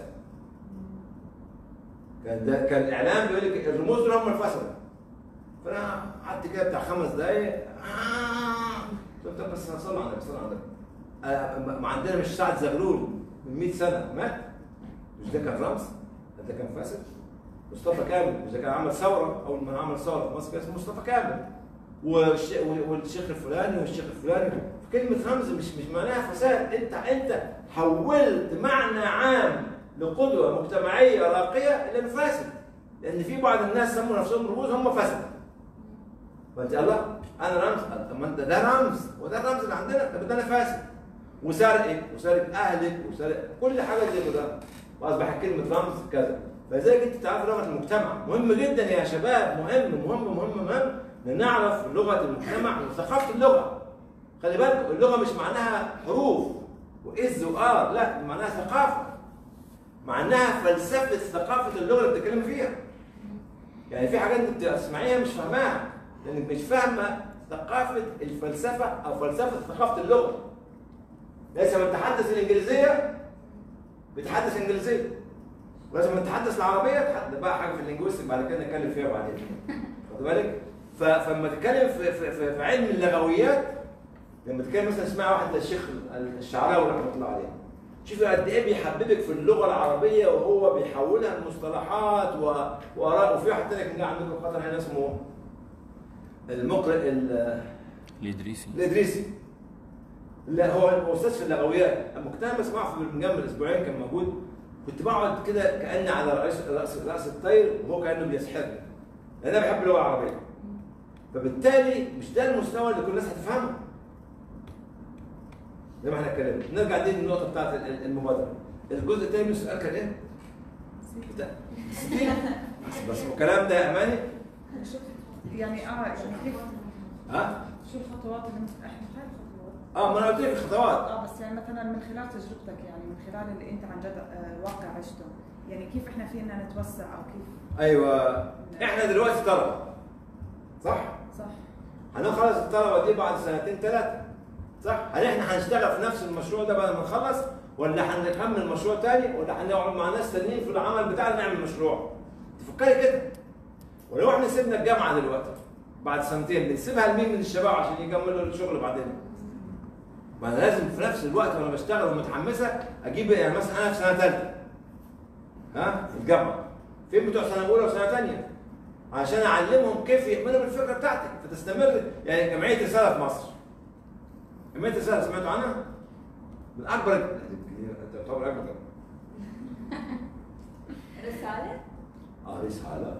كان ده كان الاعلام بيقول لك الرموز دول هم الفسد فانا قعدت كده بتاع خمس دقايق آه. قلت طب بس صلى على النبي صلى على النبي آه، ما- ما عندنا مش سعد زغلول من 100 سنه مات مش ده كان رمز ده كان فاسد مصطفى كامل مش ده كان عمل ثوره اول ما عمل ثوره في مصر كان اسمه مصطفى كامل والش... والشيخ الفلاني والشيخ الفلاني كلمة رمز مش مش معناها فساد انت انت حولت معنى عام لقدوة مجتمعية راقية الى فاسد لان في بعض الناس سموا نفسهم رموز هم فسد فانت الله انا رمز طب ما انت ده رمز وده الرمز اللي عندنا طب ده انا فاسد وسرقك وسرقة اهلك وسرقة كل حاجة زي كده واصبح كلمة رمز كذا فلذلك انت تعرف لغة المجتمع مهم جدا يا شباب مهم مهم مهم مهم ان نعرف لغة المجتمع وثقافة اللغة خلي بالك اللغة مش معناها حروف وإز وآر لا معناها ثقافة معناها فلسفة ثقافة اللغة اللي بتتكلم فيها يعني في حاجات انت بتسمعيها مش فاهماها لانك مش فاهمة ثقافة الفلسفة أو فلسفة ثقافة اللغة لازم من تحدث الإنجليزية بتحدث إنجليزية ولازم من تحدث العربية تحدث بقى حاجة في الإنجليزي بعد كده نتكلم فيها بعدين خد بالك ف- فلما تتكلم في, في, في, في علم اللغويات لما تتكلم مثلا اسمع واحد للشيخ الشعراوي رحمه الله عليه شوف قد ايه بيحببك في اللغه العربيه وهو بيحولها لمصطلحات و- واراء وفي واحد تاني كان جاي عندكم في قطر هنا اسمه المقرئ ال- الادريسي الادريسي لا هو هو استاذ في اللغويات لما كنت انا بسمعه في برمنجان من اسبوعين كان موجود كنت بقعد كده كاني على راس راس راس الطير وهو كانه بيسحرني لان انا بحب اللغه العربيه فبالتالي مش ده المستوى اللي كل الناس هتفهمه زي ما احنا اتكلمنا نرجع دي للنقطه بتاعت ال- ال- المبادره الجزء الثاني من السؤال كان ايه؟ بتاع- بس بس الكلام ده يا اماني شو يعني اه يعني كيف ها؟ شو الخطوات اللي ممكن احنا هاي الخطوات اه ما انا قلت لك الخطوات اه بس يعني مثلا من خلال تجربتك يعني من خلال اللي انت عن جد آه، واقع عشته يعني كيف احنا فينا نتوسع او كيف ايوه احنا دلوقتي طلبه صح؟ صح هنخلص الطلبه دي بعد سنتين ثلاثه صح؟ هل احنا هنشتغل في نفس المشروع ده بعد ما نخلص ولا هنكمل مشروع تاني ولا هنقعد مع ناس تانيين في العمل بتاعنا نعمل مشروع؟ تفكري كده ولو احنا سيبنا الجامعه دلوقتي بعد سنتين بنسيبها لمين من الشباب عشان يكملوا الشغل بعدين؟ ما انا لازم في نفس الوقت وانا بشتغل ومتحمسه اجيب يعني مثلا انا في سنه ثالثه ها في الجامعه فين بتوع سنه اولى وسنه ثانيه؟ عشان اعلمهم كيف يؤمنوا بالفكره بتاعتك فتستمر يعني جمعيه رساله في مصر جمعيه رساله سمعتوا عنها؟ من اكبر انت تعتبر اكبر رسالة اه رساله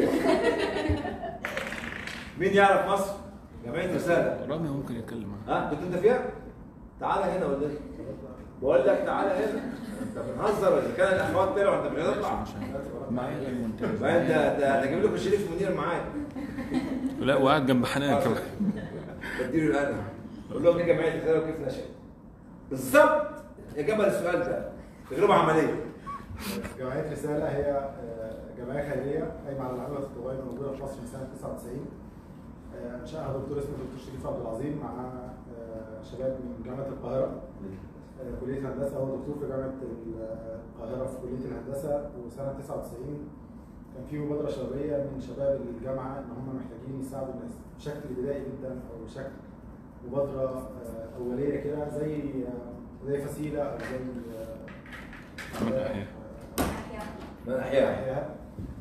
مين يعرف مصر؟ جمعيه رساله رامي ممكن يتكلم معاه ها كنت انت فيها؟ تعالى هنا ولا ايه؟ بقول لك تعالى هنا انت بنهزر اذا كان الاخوات طلعوا انت مش هتطلع معايا المونتاج ما انت ده هجيب لكم شريف منير معايا لا وقاعد جنب حنان كمان بديله القلم اقول لهم ايه جمعيه رساله وكيف نشأت بالظبط اجابه للسؤال ده تجربه عمليه جمعية رسالة هي آه، جمعية خيرية قايمة على العمل التطوعي موجودة في مصر من سنة 99 آه، أنشأها دكتور اسمه دكتور شريف عبد العظيم مع آه، شباب من جامعة القاهرة آه، كلية هندسة هو دكتور في جامعة القاهرة في كلية الهندسة وسنة 99 كان في مبادرة شبابية من شباب الجامعة إن هم محتاجين يساعدوا الناس بشكل بدائي جدا أو بشكل مبادرة آه، أولية كده زي آه، زي فسيلة أو زي آه، عمل أحياء. أحيانا من احياء أحياء.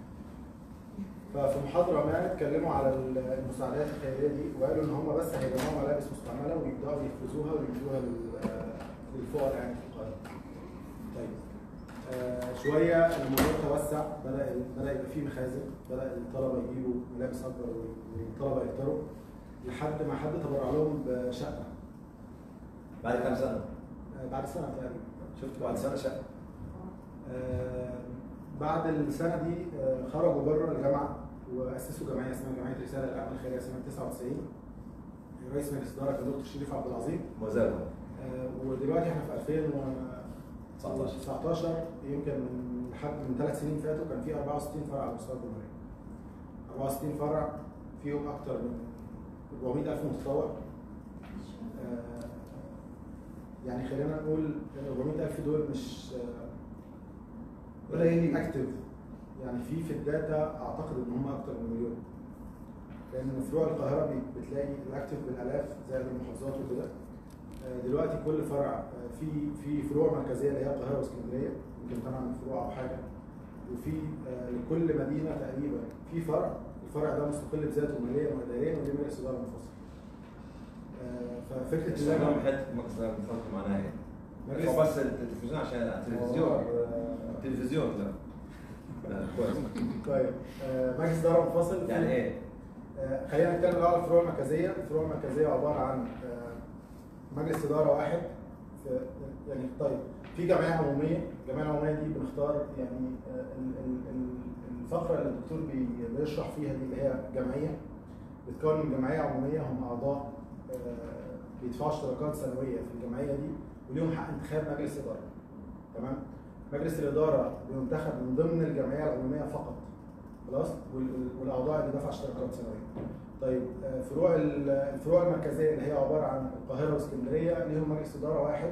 ففي محاضرة ما اتكلموا على المساعدات الخيرية دي وقالوا إن هم بس هيجمعوا ملابس مستعملة ويبدأوا يفرزوها ويدوها لل- للفقراء يعني في القاهرة. طيب آه، شوية الموضوع توسع بدأ بدأ يبقى فيه مخازن بدأ الطلبة يجيبوا ملابس أكبر والطلبة يقدروا لحد ما حد تبرع لهم بشقة بعد كام سنه؟ آه، بعد سنة تقريبا شفت بعد سنه شقه آه، بعد السنه دي آه، خرجوا بره الجامعه واسسوا جمعيه اسمها جمعيه رساله للاعمال الخيريه سنه 99 رئيس مجلس الاداره كان دكتور شريف عبد العظيم ما زال آه، ودلوقتي احنا في 2019 يمكن من لحد من ثلاث سنين فاتوا كان في 64 فرع على مستوى الجمهوريه 64 فرع فيهم اكثر من 400 الف متطوع آه، يعني خلينا نقول ال 400000 دول مش آه، قليلين اكتف يعني في في الداتا اعتقد ان هم اكتر من مليون لان فروع القاهره بي- بتلاقي الاكتف بالالاف زي المحافظات وكده آه، دلوقتي كل فرع آه، في في فروع مركزيه اللي هي القاهره واسكندريه يمكن ثمان فروع او حاجه وفي آه، لكل مدينه تقريبا في فرع الفرع ده مستقل بذاته ماليا واداريا وليه مجلس اداره منفصل آه، ففكره بس ان انا انا حته مقصد مفهوم معناها ايه؟ مجلس- هو بس التلفزيون عشان التلفزيون آه، التلفزيون لا لا كويس طيب آه، مجلس اداره منفصل في- يعني ايه؟ آه، خلينا نتكلم الاول عن الفروع المركزيه، الفروع المركزيه عباره عن آه، مجلس اداره واحد في يعني طيب في جمعيه عموميه، الجمعيه العموميه دي بنختار يعني آه، ال- ال- ال- الفقره اللي الدكتور بي- بيشرح فيها دي اللي هي جمعيه بتتكون من جمعيه عموميه هم اعضاء آه، بيدفعوا اشتراكات سنويه في الجمعيه دي وليهم حق انتخاب مجلس اداره تمام؟ مجلس الاداره بينتخب من ضمن الجمعيه العموميه فقط خلاص وال- والاعضاء اللي دفع اشتراكات سنويه. طيب آه، فروع ال- الفروع المركزيه اللي هي عباره عن القاهره واسكندريه ليهم مجلس اداره واحد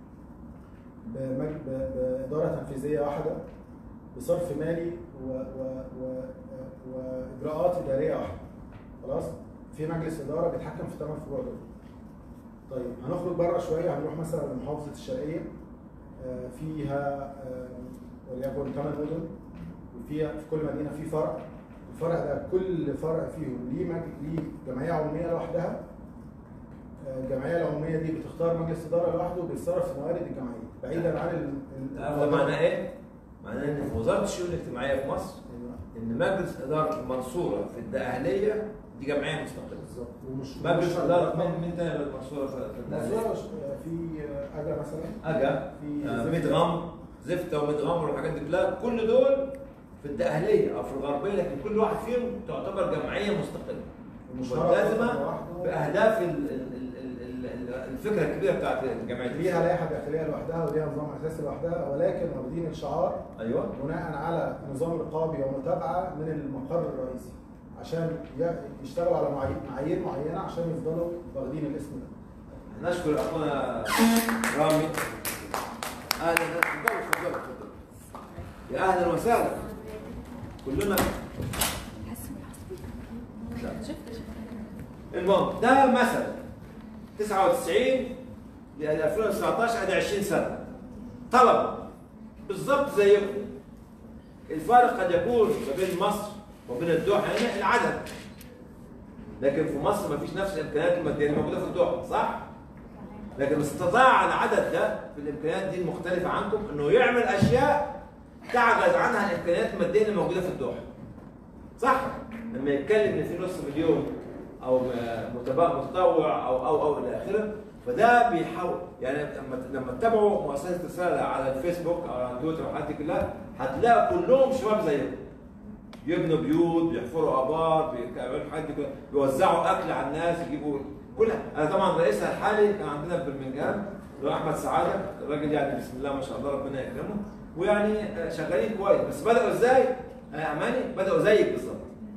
بمج- ب- باداره تنفيذيه واحده بصرف مالي و و و واجراءات اداريه واحده خلاص في مجلس اداره بيتحكم في ثمان فروع دول طيب هنخرج بره شويه هنروح مثلا لمحافظه الشرقيه آه، فيها آه، وليكن ثمان مدن وفيها في كل مدينه في فرع الفرع ده كل فرع فيهم ليه مج... ليه جمعيه عموميه لوحدها آه، الجمعيه العموميه دي بتختار مجلس اداره لوحده بيتصرف في موارد الجمعيه بعيدا عن ال... ال- تعرف ده معناه ايه؟ معناه ان في وزاره الشؤون الاجتماعيه في مصر ان مجلس اداره المنصوره في الدقهليه دي جمعيه مستقله بالظبط ومش مجلس مش- اداره مين مين تاني غير المنصوره في في الدقهليه؟ منصورة في آه، اجا مثلا اجا في آه، زفت. مدغم زفته ومدغم والحاجات دي كلها كل دول في الدقهليه او في الغربيه لكن كل واحد فيهم تعتبر جمعيه مستقله ومشتركة ملتزمه لوحده. باهداف ال- ال- ال- ال- ال- الفكره الكبيره بتاعت الجمعيه دي. ليها لائحه داخليه لوحدها وليها نظام اساسي لوحدها ولكن واخدين الشعار ايوه بناء على نظام رقابي ومتابعه من المقر الرئيسي عشان ي- يشتغلوا على معايير معايير معينه عشان يفضلوا واخدين الاسم ده. نشكر اخونا رامي اهلا تفضل تفضل تفضل يا اهلا وسهلا كلنا المهم ده مثلا 99 ل 2019 ادي 20 سنه طلبه بالظبط زيكم الفارق قد يكون ما بين مصر وبين الدوحه هنا العدد لكن في مصر ما فيش نفس الامكانيات الماديه اللي موجوده في الدوحه صح؟ لكن استطاع العدد ده في الامكانيات دي المختلفه عنكم انه يعمل اشياء تعجز عنها الامكانيات الماديه اللي موجوده في الدوحه. صح؟ لما يتكلم ان في نص مليون او متبا- متطوع او او او الى اخره فده بيحاول يعني لما لما تتابعوا مؤسسه رساله على الفيسبوك او على تويتر والحاجات دي كلها هتلاقوا كلهم شباب زيكم. يبنوا بيوت بيحفروا ابار بيعملوا الحاجات دي كلها بيوزعوا اكل على الناس يجيبوا كلها انا طبعا رئيسها الحالي كان عندنا في برمنجهام اللي هو احمد سعاده الراجل يعني بسم الله ما شاء الله ربنا يكرمه ويعني آه، شغالين كويس بس بداوا ازاي؟ يا اماني بداوا زيك بالظبط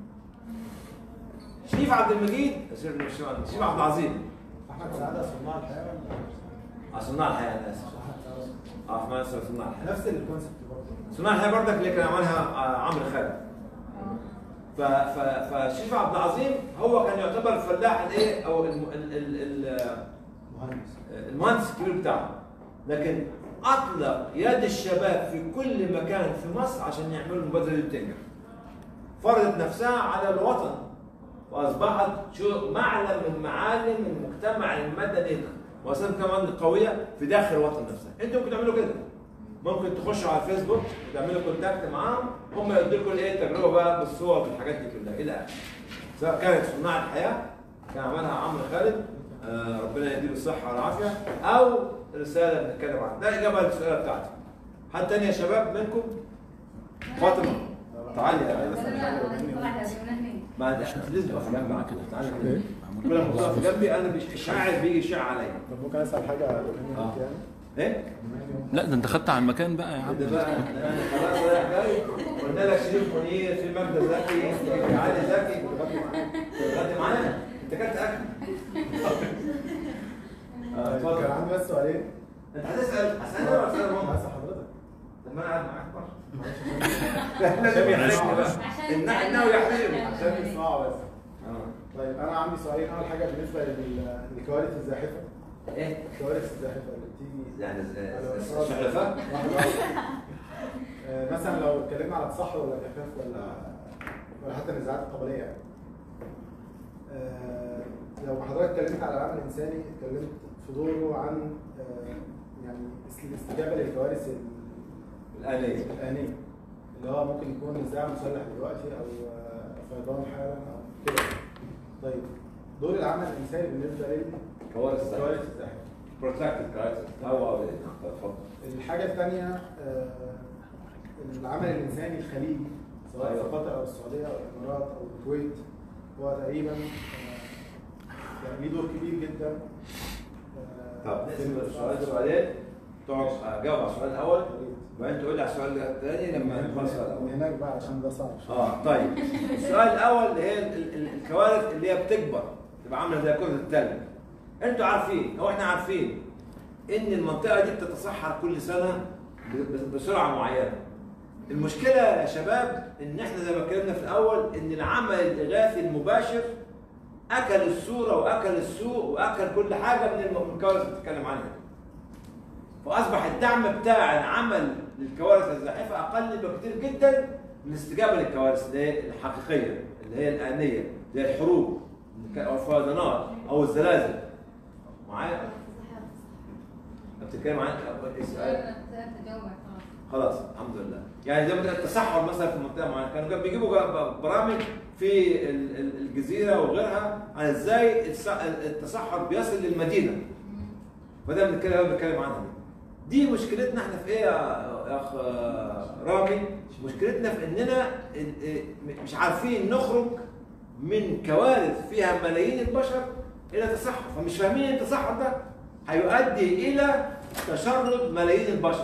شريف عبد المجيد سير مش شريف عبد العظيم احمد سعاده صناع الحياه ولا اه صناع الحياه انا اسف اه ما اسف صناع الحياه نفس الكونسيبت برضه صناع الحياه برضك اللي كان عملها آه، عمرو خالد ف ف فشريف عبد العظيم هو كان يعتبر الفلاح الايه او الم- ال ال ال مهندس المهندس الكبير بتاعه لكن اطلق يد الشباب في كل مكان في مصر عشان يعملوا المبادره دي تنجح فرضت نفسها على الوطن واصبحت شو معلم من معالم المجتمع المدني وأساسا كمان قويه في داخل الوطن نفسها انتوا ممكن تعملوا كده ممكن تخشوا على الفيسبوك وتعملوا كونتاكت معاهم هم يدوا لكم ايه التجربه بقى بالصور بالحاجات دي كلها الى اخره سواء كانت صناع الحياه كان عملها عمرو خالد آه ربنا يديله الصحه والعافيه او رساله بنتكلم عنها ده اجابه للسؤال بتاعتي حد تاني يا شباب منكم فاطمه تعالي لا يا لا لا طلعت من هني ما انت لازم تقف جنبي معاك كده. تعالي إيه؟ كل ما تقف جنبي انا بيش- الشاعر بيجي يشاع عليا طب ممكن اسال حاجه آه. يعني ايه؟ لا ده انت خدت على المكان بقى يا عم ده بقى أنا خلاص رايح جاي قلنا لك شريف منير في مجد زكي في علي زكي تغدي معانا تغدي معانا انت كلت اكل آه، طيب، اتفضل. كان عندي بس سؤالين انت هتسال هسالني ولا هسالهم؟ بس حضرتك طب ما انا قاعد معاك بره معلش لازم يحرجني بقى عشان النحن تعلم- ويحرجني عشان يسمعوا بس اه طيب انا عندي سؤالين اول حاجه بالنسبه لل- للكوارث الزاحفه ايه الكوارث الزاحفه اللي بتيجي يعني على ز- أسرار- شحلفه واحدة واحدة. آه، مثلا لو اتكلمنا على التصحر ولا الجفاف ولا ولا حتى النزاعات القبليه يعني آه، لو حضرتك اتكلمت على العمل الانساني اتكلمت في دوره عن آه، يعني الاستجابه للكوارث ال- الآنية الآنية اللي هو ممكن يكون نزاع مسلح دلوقتي أو آه، فيضان حالا أو كده طيب دور العمل الإنساني بالنسبة كوارث الزحف. للكوارث الزاحفة بروتراكتد كرايسيس او او اتفضل الحاجة الثانية آه، العمل الإنساني الخليجي سواء في أيوة. قطر أو السعودية أو الإمارات أو الكويت هو تقريبا آه، يعني ليه دور كبير جدا آه، طب في نقسم السؤال الإنفاق. سؤالين تقعد اجاوب على السؤال الاول يا ريت. وبعدين تقول لي على السؤال الثاني لما نخلص السؤال من الاول هناك بقى عشان ده صعب شوية. اه طيب السؤال الاول اللي هي ال- ال- الكوارث اللي هي بتكبر تبقى عامله زي كره التلج انتوا عارفين او احنا عارفين ان المنطقه دي بتتصحر كل سنه ب- ب- بسرعه معينه المشكله يا شباب ان احنا زي ما اتكلمنا في الاول ان العمل الاغاثي المباشر اكل الصوره واكل السوق واكل كل حاجه من الم- من الكوارث اللي بتتكلم عنها دي. فاصبح الدعم بتاع العمل للكوارث الزاحفه اقل بكتير جدا من الاستجابه للكوارث اللي هي الحقيقيه اللي هي الانيه زي الحروب او الفيضانات او الزلازل معايا بتتكلم عن السؤال خلاص الحمد لله يعني زي ما قلت التصحر مثلا في منطقه معينه كانوا كانوا بيجيبوا جا- برامج في ال- ال- الجزيره وغيرها عن ازاي التص- التصحر بيصل للمدينه فده بنتكلم بنتكلم عنها دي مشكلتنا احنا في ايه يا يا اخ رامي مشكلتنا في اننا ال- ال- مش عارفين نخرج من كوارث فيها ملايين البشر الى تصحر فمش فاهمين التصحر ده هيؤدي الى تشرد ملايين البشر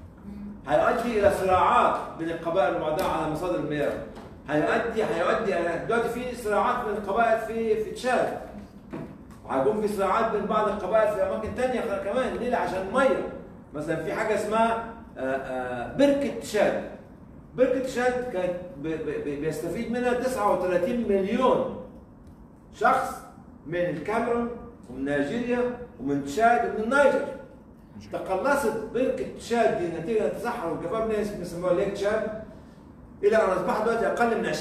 هيؤدي الى صراعات بين القبائل وبعضها على مصادر المياه هيؤدي هيؤدي إلى- دلوقتي في صراعات بين القبائل في في تشاد وهيكون في صراعات بين بعض القبائل في اماكن تانية خ- كمان ليه عشان الميه مثلا في حاجه اسمها آه، آه، بركه تشاد بركه تشاد كانت ب- ب- ب- بيستفيد منها 39 مليون شخص من الكاميرون ومن نيجيريا ومن تشاد ومن النيجر تقلصت بركه تشاد دي نتيجه التصحر والجفاف الناس بيسموها ليك تشاد الى ان اصبحت دلوقتي اقل من 20%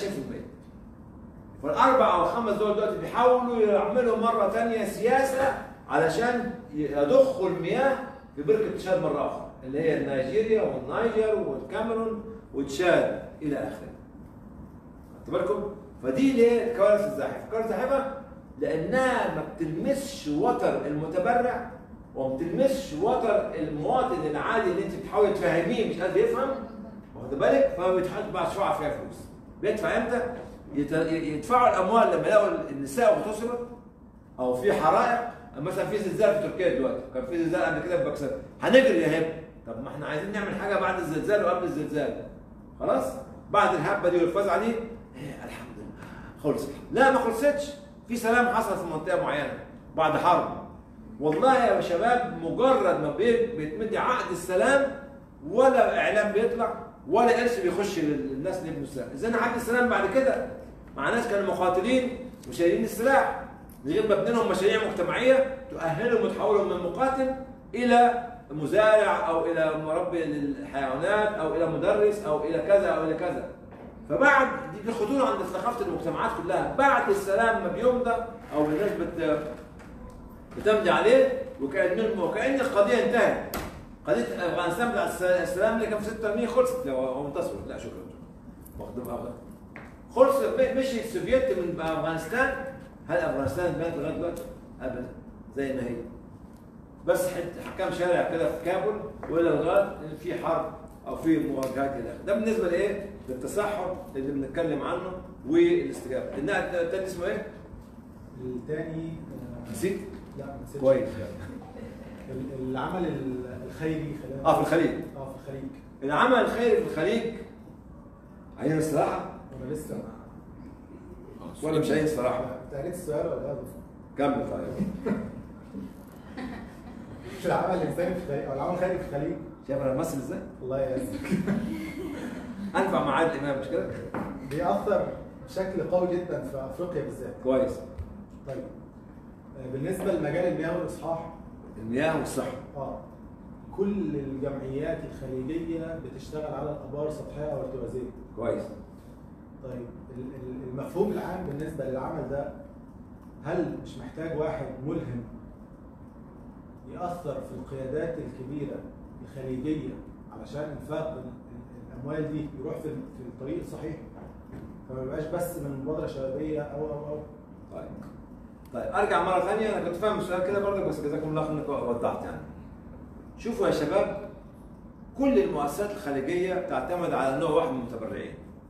فالاربع او الخمس دول دلوقتي بيحاولوا يعملوا مره ثانيه سياسه علشان يضخوا المياه في بركه تشاد مره اخرى اللي هي نيجيريا والنيجر والكاميرون وتشاد الى اخره. خدتوا بالكم؟ فدي ليه الكوارث الزاحفه؟ الكوارث الزاحفه لانها ما بتلمسش وتر المتبرع وما بتلمسش وتر المواطن العادي اللي انت بتحاول تفهميه مش قادر يفهم واخد بالك فما بيدفعش فيها فلوس بيدفع امتى؟ يت- يدفعوا الاموال لما يلاقوا النساء اغتصبت او في حرائق مثلا في زلزال في تركيا دلوقتي كان في زلزال قبل كده في باكستان هنجري يا هب طب ما احنا عايزين نعمل حاجه بعد الزلزال وقبل الزلزال خلاص بعد الهبه دي والفزعه دي إيه الحمد لله خلصت لا ما خلصتش في سلام حصل في منطقه معينه بعد حرب والله يا شباب مجرد ما بي- بيتمدي عقد السلام ولا اعلام بيطلع ولا قرش بيخش لل- للناس اللي يبنوا السلام اذا عقد السلام بعد كده مع ناس كانوا مقاتلين وشايلين السلاح لغايه ما بنينا لهم مشاريع مجتمعيه تؤهلهم وتحولهم من مقاتل الى مزارع او الى مربي للحيوانات او الى مدرس او الى كذا او الى كذا فبعد دي الخطوره عند ثقافه المجتمعات كلها بعد السلام ما بيمضى او الناس بت بتمضي عليه وكأن وكأن القضية انتهت. قضية أفغانستان بتاع الس- السلام اللي كان في 86 خلصت لو هو منتصر لا شكرا واخد أفغان خلص م- مشي السوفيت من أفغانستان هل أفغانستان بانت لغاية دلوقتي؟ أبدا زي ما هي بس حت- حكام شارع كده في كابول وإلى لغاية إن في حرب أو في مواجهات إلى آخره. ده بالنسبة لإيه؟ للتصحر اللي بنتكلم عنه والاستجابة. النقل التاني اسمه إيه؟ الثاني آه، نسيت؟ لا ما نسيتش. كويس ال- العمل ال- الخيري خلينا اه في الخليج اه في الخليج العمل الخيري في الخليج عايزين الصراحة انا لسه ما ولا مش عايزين الصراحة؟ انت قريت السؤال ولا لا؟ كمل طيب في العمل الانساني في الخليج او العمل الخيري في الخليج شايف انا بمثل ازاي؟ الله يعزك انفع مع عادل امام مش كده؟ بيأثر بشكل قوي جدا في افريقيا بالذات كويس طيب آه، بالنسبه لمجال المياه والاصحاح المياه والصحه اه كل الجمعيات الخليجيه بتشتغل على الابار سطحيه او ارتوازيه كويس طيب ال- ال- المفهوم العام بالنسبه للعمل ده هل مش محتاج واحد ملهم يأثر في القيادات الكبيره الخليجيه علشان انفاق ال- ال- الاموال دي يروح في ال- في الطريق الصحيح فما يبقاش بس من مبادره شبابيه او او او طيب طيب ارجع مره ثانيه انا كنت فاهم السؤال كده برضه بس جزاكم الله خير انك وضحت يعني شوفوا يا شباب كل المؤسسات الخليجيه تعتمد على نوع واحد من المتبرعين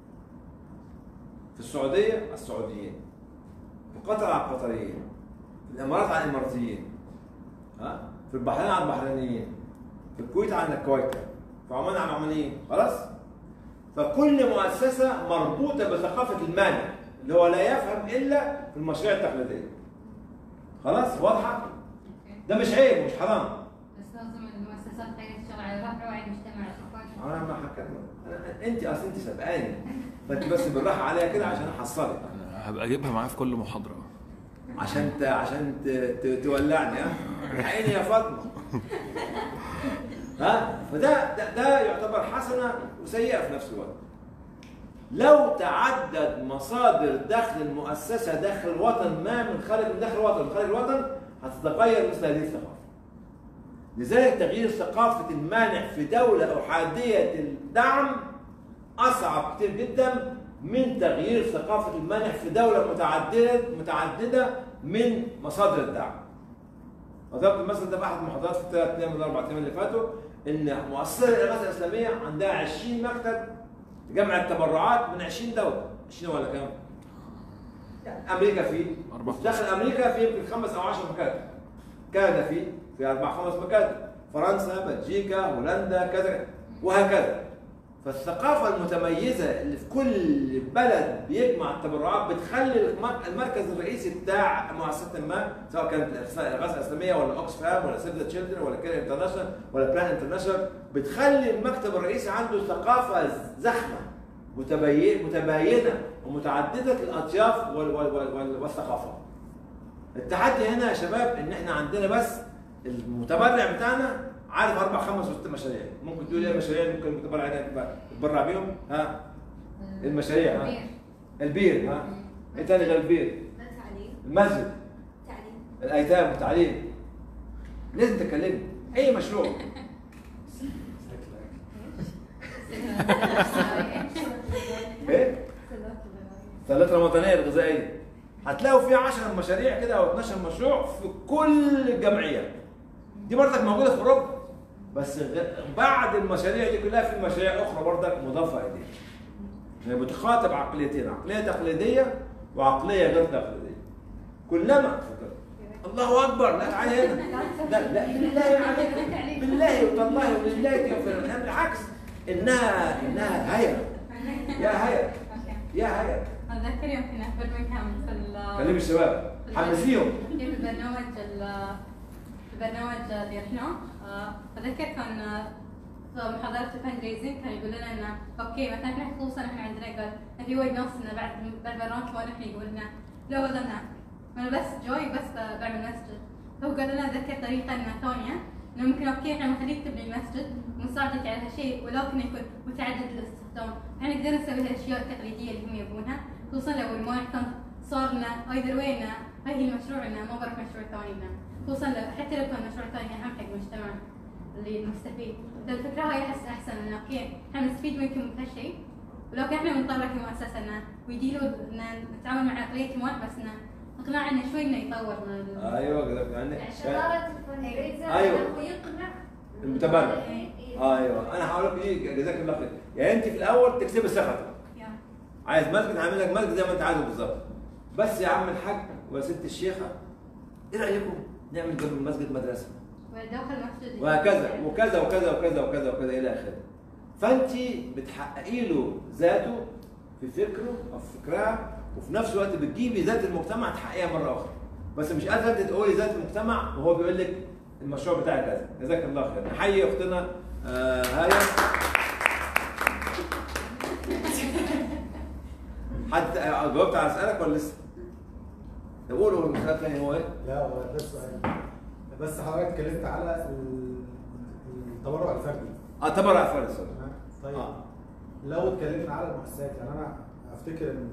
في السعوديه السعوديين في قطر على القطريين في الامارات على الاماراتيين ها في البحرين على البحرينيين في الكويت على الكويت في عمان على العمانيين خلاص فكل مؤسسه مربوطه بثقافه المانع اللي هو لا يفهم الا في المشاريع التقليديه خلاص واضحه ده مش عيب مش حرام بس لازم المؤسسات الخيرية تشتغل على رفع وعي المجتمع عشان انا ما حكيت انت اصل انت سبقاني فانت بس بالراحه عليا كده عشان احصلك أنا هبقى اجيبها معايا في كل محاضره عشان ت... عشان ت... ت... تولعني ها الحقيني يا فاطمه ها فده ده, ده يعتبر حسنه وسيئه في نفس الوقت لو تعدد مصادر دخل المؤسسه داخل الوطن ما من خارج من داخل الوطن من خارج الوطن هتتغير مثل هذه الثقافه لذلك تغيير ثقافه المانع في دوله احاديه الدعم اصعب كتير جدا من تغيير ثقافه المانع في دوله متعدده متعدده من مصادر الدعم. وضربت المثل ده في احد المحاضرات في الثلاث ايام ولا اربع ايام اللي فاتوا ان مؤسسه الاغاثه الاسلاميه عندها 20 مكتب جمع التبرعات من 20 دوله 20 ولا كام؟ امريكا فيه أربعة. داخل امريكا في يمكن خمس او 10 مكاتب كندا فيه في اربع خمس مكاتب فرنسا بلجيكا هولندا كذا وهكذا فالثقافة المتميزة اللي في كل بلد بيجمع التبرعات بتخلي الم- المركز الرئيسي بتاع مؤسسة ما سواء كانت الإغاثة الإسلامية ولا أوكسفام ولا سيف ذا تشيلدرن ولا كير انترناشونال ولا بلان انترناشونال بتخلي المكتب الرئيسي عنده ثقافة زخمة متبين متباينة ومتعددة الأطياف وال- وال- وال- وال- والثقافات. التحدي هنا يا شباب ان احنا عندنا بس المتبرع بتاعنا عارف اربع خمس وست مشاريع ممكن تقول ايه المشاريع اللي ممكن المتبرع هنا يبقى يتبرع بيهم ها المشاريع ها كبير. البير ها ايه تاني غير البير تعليم المسجد تعليم الايتام والتعليم لازم تكلمني اي مشروع ايه الثلاث الوطنيه الغذائيه هتلاقوا في 10 مشاريع كده او 12 مشروع في كل الجمعيات دي برضك موجوده في اوروبا بس غ- بعد المشاريع دي كلها في مشاريع اخرى برضك مضافه اليها يعني بتخاطب عقليتين عقليه تقليديه وعقليه غير تقليديه كلما الله اكبر لا تعالى هنا لا لا بالله عليك بالله وتالله وبالله تغفر لنا. بالعكس انها انها هيا يا هيا يا هيا اتذكر يمكن في برمنغهام في ال- كلم الشباب حمسيهم في البرنامج ال- البرنامج اللي رحناه آه، اتذكر كان آه، في محاضرة الفند ريزنج كان يقول لنا انه اوكي مثلا احنا خصوصا احنا عندنا قال إن في وايد ناس انه بعد بعد برنامج ما احنا يقول لنا لا والله انا انا بس جاي بس ب- بعمل مسجد فهو قال لنا اتذكر طريقة انه ثانية انه ممكن اوكي احنا نخليك تبني المسجد ونساعدك على هالشيء ولكن يكون متعدد الاستخدام احنا نقدر نسوي هالاشياء التقليدية اللي هم يبونها خصوصا لو المويه كان صار لنا ايذر واي انه هاي المشروع انه ما بروح مشروع ثاني لنا خصوصا لو حتى لو كان مشروع ثاني اهم حق المجتمع اللي المستفيد فالفكره هاي احس احسن انه اوكي احنا نستفيد منكم بهالشيء ولكن احنا بنطلع كمؤسسه انه ويديروا ان نتعامل مع عقليه مواد بس انه اقناعنا شوي انه يطور من ال- ايوه كده يعني يعني شطارة الفندريزر أيوة. انه يقنع المتبرع. إيه. ايوه انا هقول لك ايه جزاك الله خير يعني انت في الاول تكسبي ثقتك يا. عايز مسجد هعمل لك مسجد زي ما انت عايزه بالظبط بس يا عم الحاج ويا ست الشيخه ايه رايكم نعمل جنب المسجد مدرسه وداخل المسجد وهكذا وكذا وكذا وكذا وكذا وكذا الى اخره فانت بتحققي له ذاته في فكره او في فكرها وفي نفس الوقت بتجيبي ذات المجتمع تحققيها مره اخرى بس مش قادره انت تقولي ذات المجتمع وهو بيقول لك المشروع بتاعك كذا جزاك الله خير نحيي اختنا آه هايه حد آه، جاوبت على سؤالك ولا لسه؟ طب قولوا المثال الثاني هو ايه؟ لا هو ده السؤال بس حضرتك اتكلمت على ال- التبرع الفردي اه تبرع فرد سوري تمام طيب آه. لو اتكلمنا على المؤسسات يعني انا افتكر ان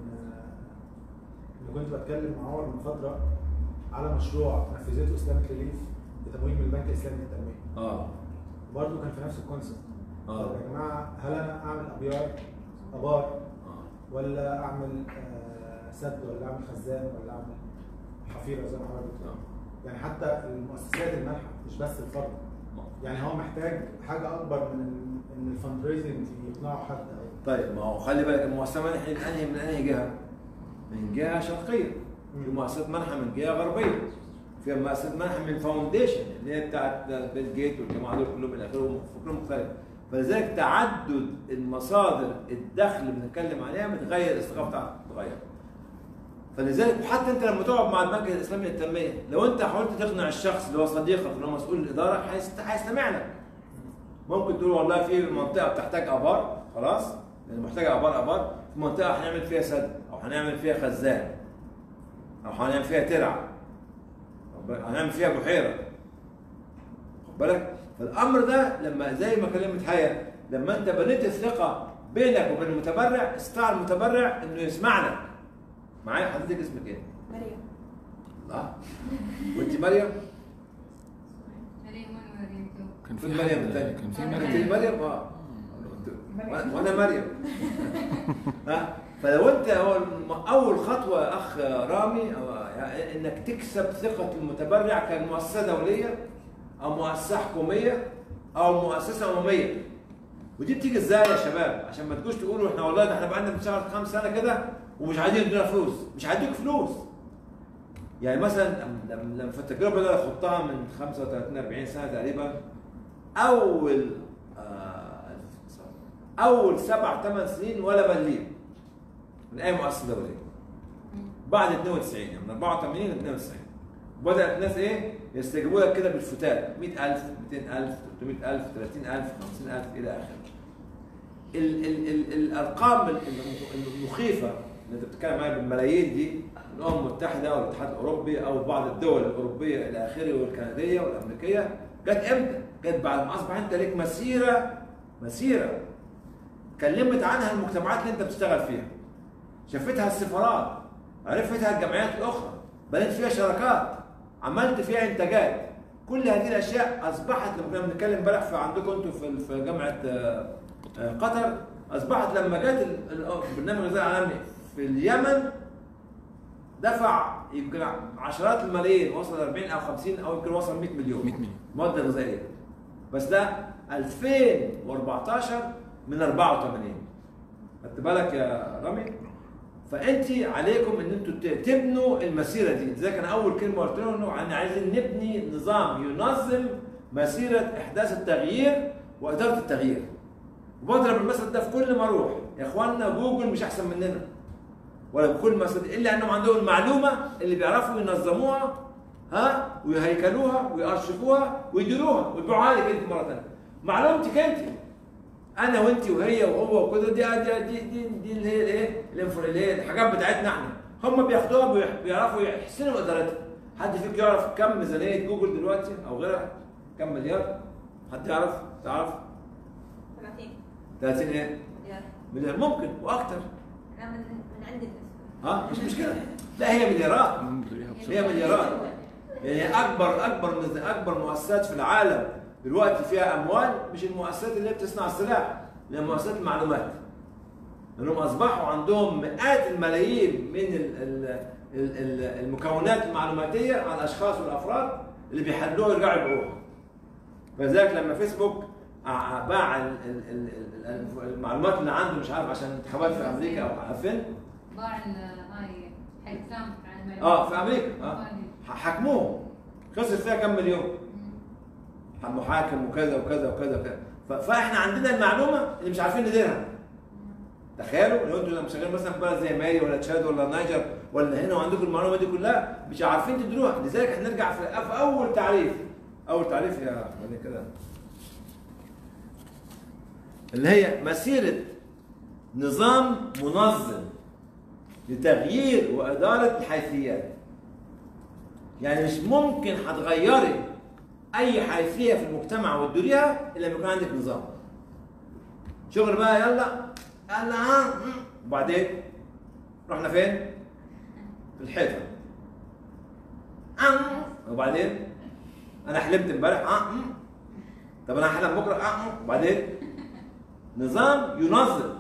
ان كنت بتكلم مع عمر من فتره على مشروع نفذته اسلامك ريليف بتمويل من البنك الاسلامي للتنميه اه برضه كان في نفس الكونسيبت آه. طب يا جماعه هل انا اعمل ابيار ابار اه ولا اعمل آه، سد ولا اعمل خزان ولا اعمل حفيره زي ما حضرتك بتقول يعني حتى المؤسسات المالحه مش بس الفرد يعني هو محتاج حاجه اكبر من ال- ان الفند ريزنج يقنعوا حد او طيب ما هو خلي بالك المؤسسه منح من انهي من انهي جهه؟ من جهه شرقيه في مؤسسات منحه من جهه غربيه في مؤسسات منحه من فاونديشن اللي هي بتاعت بيل جيت والجماعه دول كلهم الى اخره فكرهم مختلف فلذلك تعدد المصادر الدخل اللي بنتكلم عليها بتغير الاستقامه بتاعتك بتغير فلذلك وحتى انت لما تقعد مع البنك الاسلامي للتنميه لو انت حاولت تقنع الشخص اللي هو صديقك اللي هو مسؤول الاداره هيست- هيستمع لك ممكن تقول والله في منطقه بتحتاج ابار خلاص لان محتاجه ابار ابار في منطقه هنعمل فيها سد او هنعمل فيها خزان او هنعمل فيها ترعه واخد بالك؟ هنعمل فيها بحيره خد بالك فالامر ده لما زي ما كلمت هيا لما انت بنيت الثقه بينك وبين المتبرع استطاع المتبرع انه يسمع لك معايا حضرتك اسمك ايه؟ مريم الله وانت مريم؟ مريم وين مريم تو؟ كان في في مريم حد- الثانية كان في مريم. انت مريم مريم اه مريم. وانا مريم ها فلو انت هو الم- اول خطوه يا اخ رامي أو يعني انك تكسب ثقه المتبرع كمؤسسه دوليه او مؤسسه حكوميه او مؤسسه امميه ودي بتيجي ازاي يا شباب عشان ما تجوش تقولوا احنا والله ده احنا بقالنا بنشتغل خمس سنه كده ومش عايزين يدونا فلوس مش هيديك فلوس يعني مثلا لما لما في التجربه اللي انا خضتها من 35 40 سنه تقريبا اول آه، اول سبع ثمان سنين ولا مليم من اي مؤسسه دوليه بعد 92 يعني من 84 ل 92 بدات الناس ايه يستجيبوا لك كده بالفتات 100000 200000 300000 30000 50000 الى اخره ال ال ال الارقام ال- ال- المخيفه اللي انت بتتكلم عليها بالملايين دي الامم المتحده والاتحاد الاوروبي او بعض الدول الاوروبيه الى اخره والكنديه والامريكيه جت امتى؟ جت بعد ما اصبح انت ليك مسيره مسيره كلمت عنها المجتمعات اللي انت بتشتغل فيها شافتها السفارات عرفتها الجمعيات الاخرى بنيت فيها شراكات عملت فيها انتاجات كل هذه الاشياء اصبحت لما كنا بنتكلم امبارح في عندكم انتم في في جامعه آه، آه، قطر اصبحت لما جت ال- ال- البرنامج الغذائي العالمي في اليمن دفع يمكن عشرات الملايين وصل 40 او 50 او يمكن وصل 100 مليون 100 مليون مواد غذائيه بس ده 2014 من 84 خدت بالك يا رامي فانت عليكم ان انتوا ت- تبنوا المسيره دي لذلك انا اول كلمه قلت لهم انه احنا عايزين نبني نظام ينظم مسيره احداث التغيير واداره التغيير وبضرب المثل ده في كل ما اروح يا اخواننا جوجل مش احسن مننا ولا بكل مثل الا انهم عندهم المعلومه اللي بيعرفوا ينظموها ها ويهيكلوها ويأرشفوها ويديروها ويبيعوها لك انت مره ثانيه معلومتك انت انا وانت وهي وهو وكده دي دي دي دي, دي اللي هي الايه الانفر- اللي هي الحاجات بتاعتنا احنا هم بياخدوها بيح- بيعرفوا يحسنوا ادارتها حد فيك يعرف كم ميزانيه جوجل دلوقتي او غيرها كم مليار حد يعرف تعرف 30 30 ايه مليار مليار ممكن واكثر انا من من عندي النسبه ها مش مشكله لا هي مليارات هي مليارات يعني اكبر اكبر من اكبر مؤسسات في العالم دلوقتي فيها اموال مش المؤسسات اللي هي بتصنع السلاح اللي هي مؤسسات المعلومات لانهم اصبحوا عندهم مئات الملايين من ال ال ال ال المكونات المعلوماتيه على الاشخاص والافراد اللي بيحلوها ويرجعوا يبيعوها فلذلك لما فيسبوك ع- باع ال- ال- ال- ال- المعلومات اللي عنده مش عارف عشان انتخابات في امريكا او فين باع ال- هاي حق ترامب عن المعلومات. اه في امريكا اه هذه. حكموهم خسر فيها كم مليون محاكم وكذا وكذا وكذا وكذا ف- فاحنا عندنا المعلومه اللي مش عارفين نديرها تخيلوا لو انتوا لما شغالين مثلا في بلد زي مالي ولا تشاد ولا نيجر ولا هنا وعندكم المعلومه دي كلها مش عارفين تديروها لذلك هنرجع في, في اول تعريف اول تعريف يا بعد كده اللي هي مسيره نظام منظم لتغيير واداره الحيثيات يعني مش ممكن هتغيري اي حيثيه في المجتمع وتديريها الا لما يكون عندك نظام شغل بقى يلا يلا ها وبعدين رحنا فين؟ في الحيطه أم. وبعدين انا حلمت امبارح اه أم. طب انا هحلم بكره اه أم. وبعدين نظام ينظم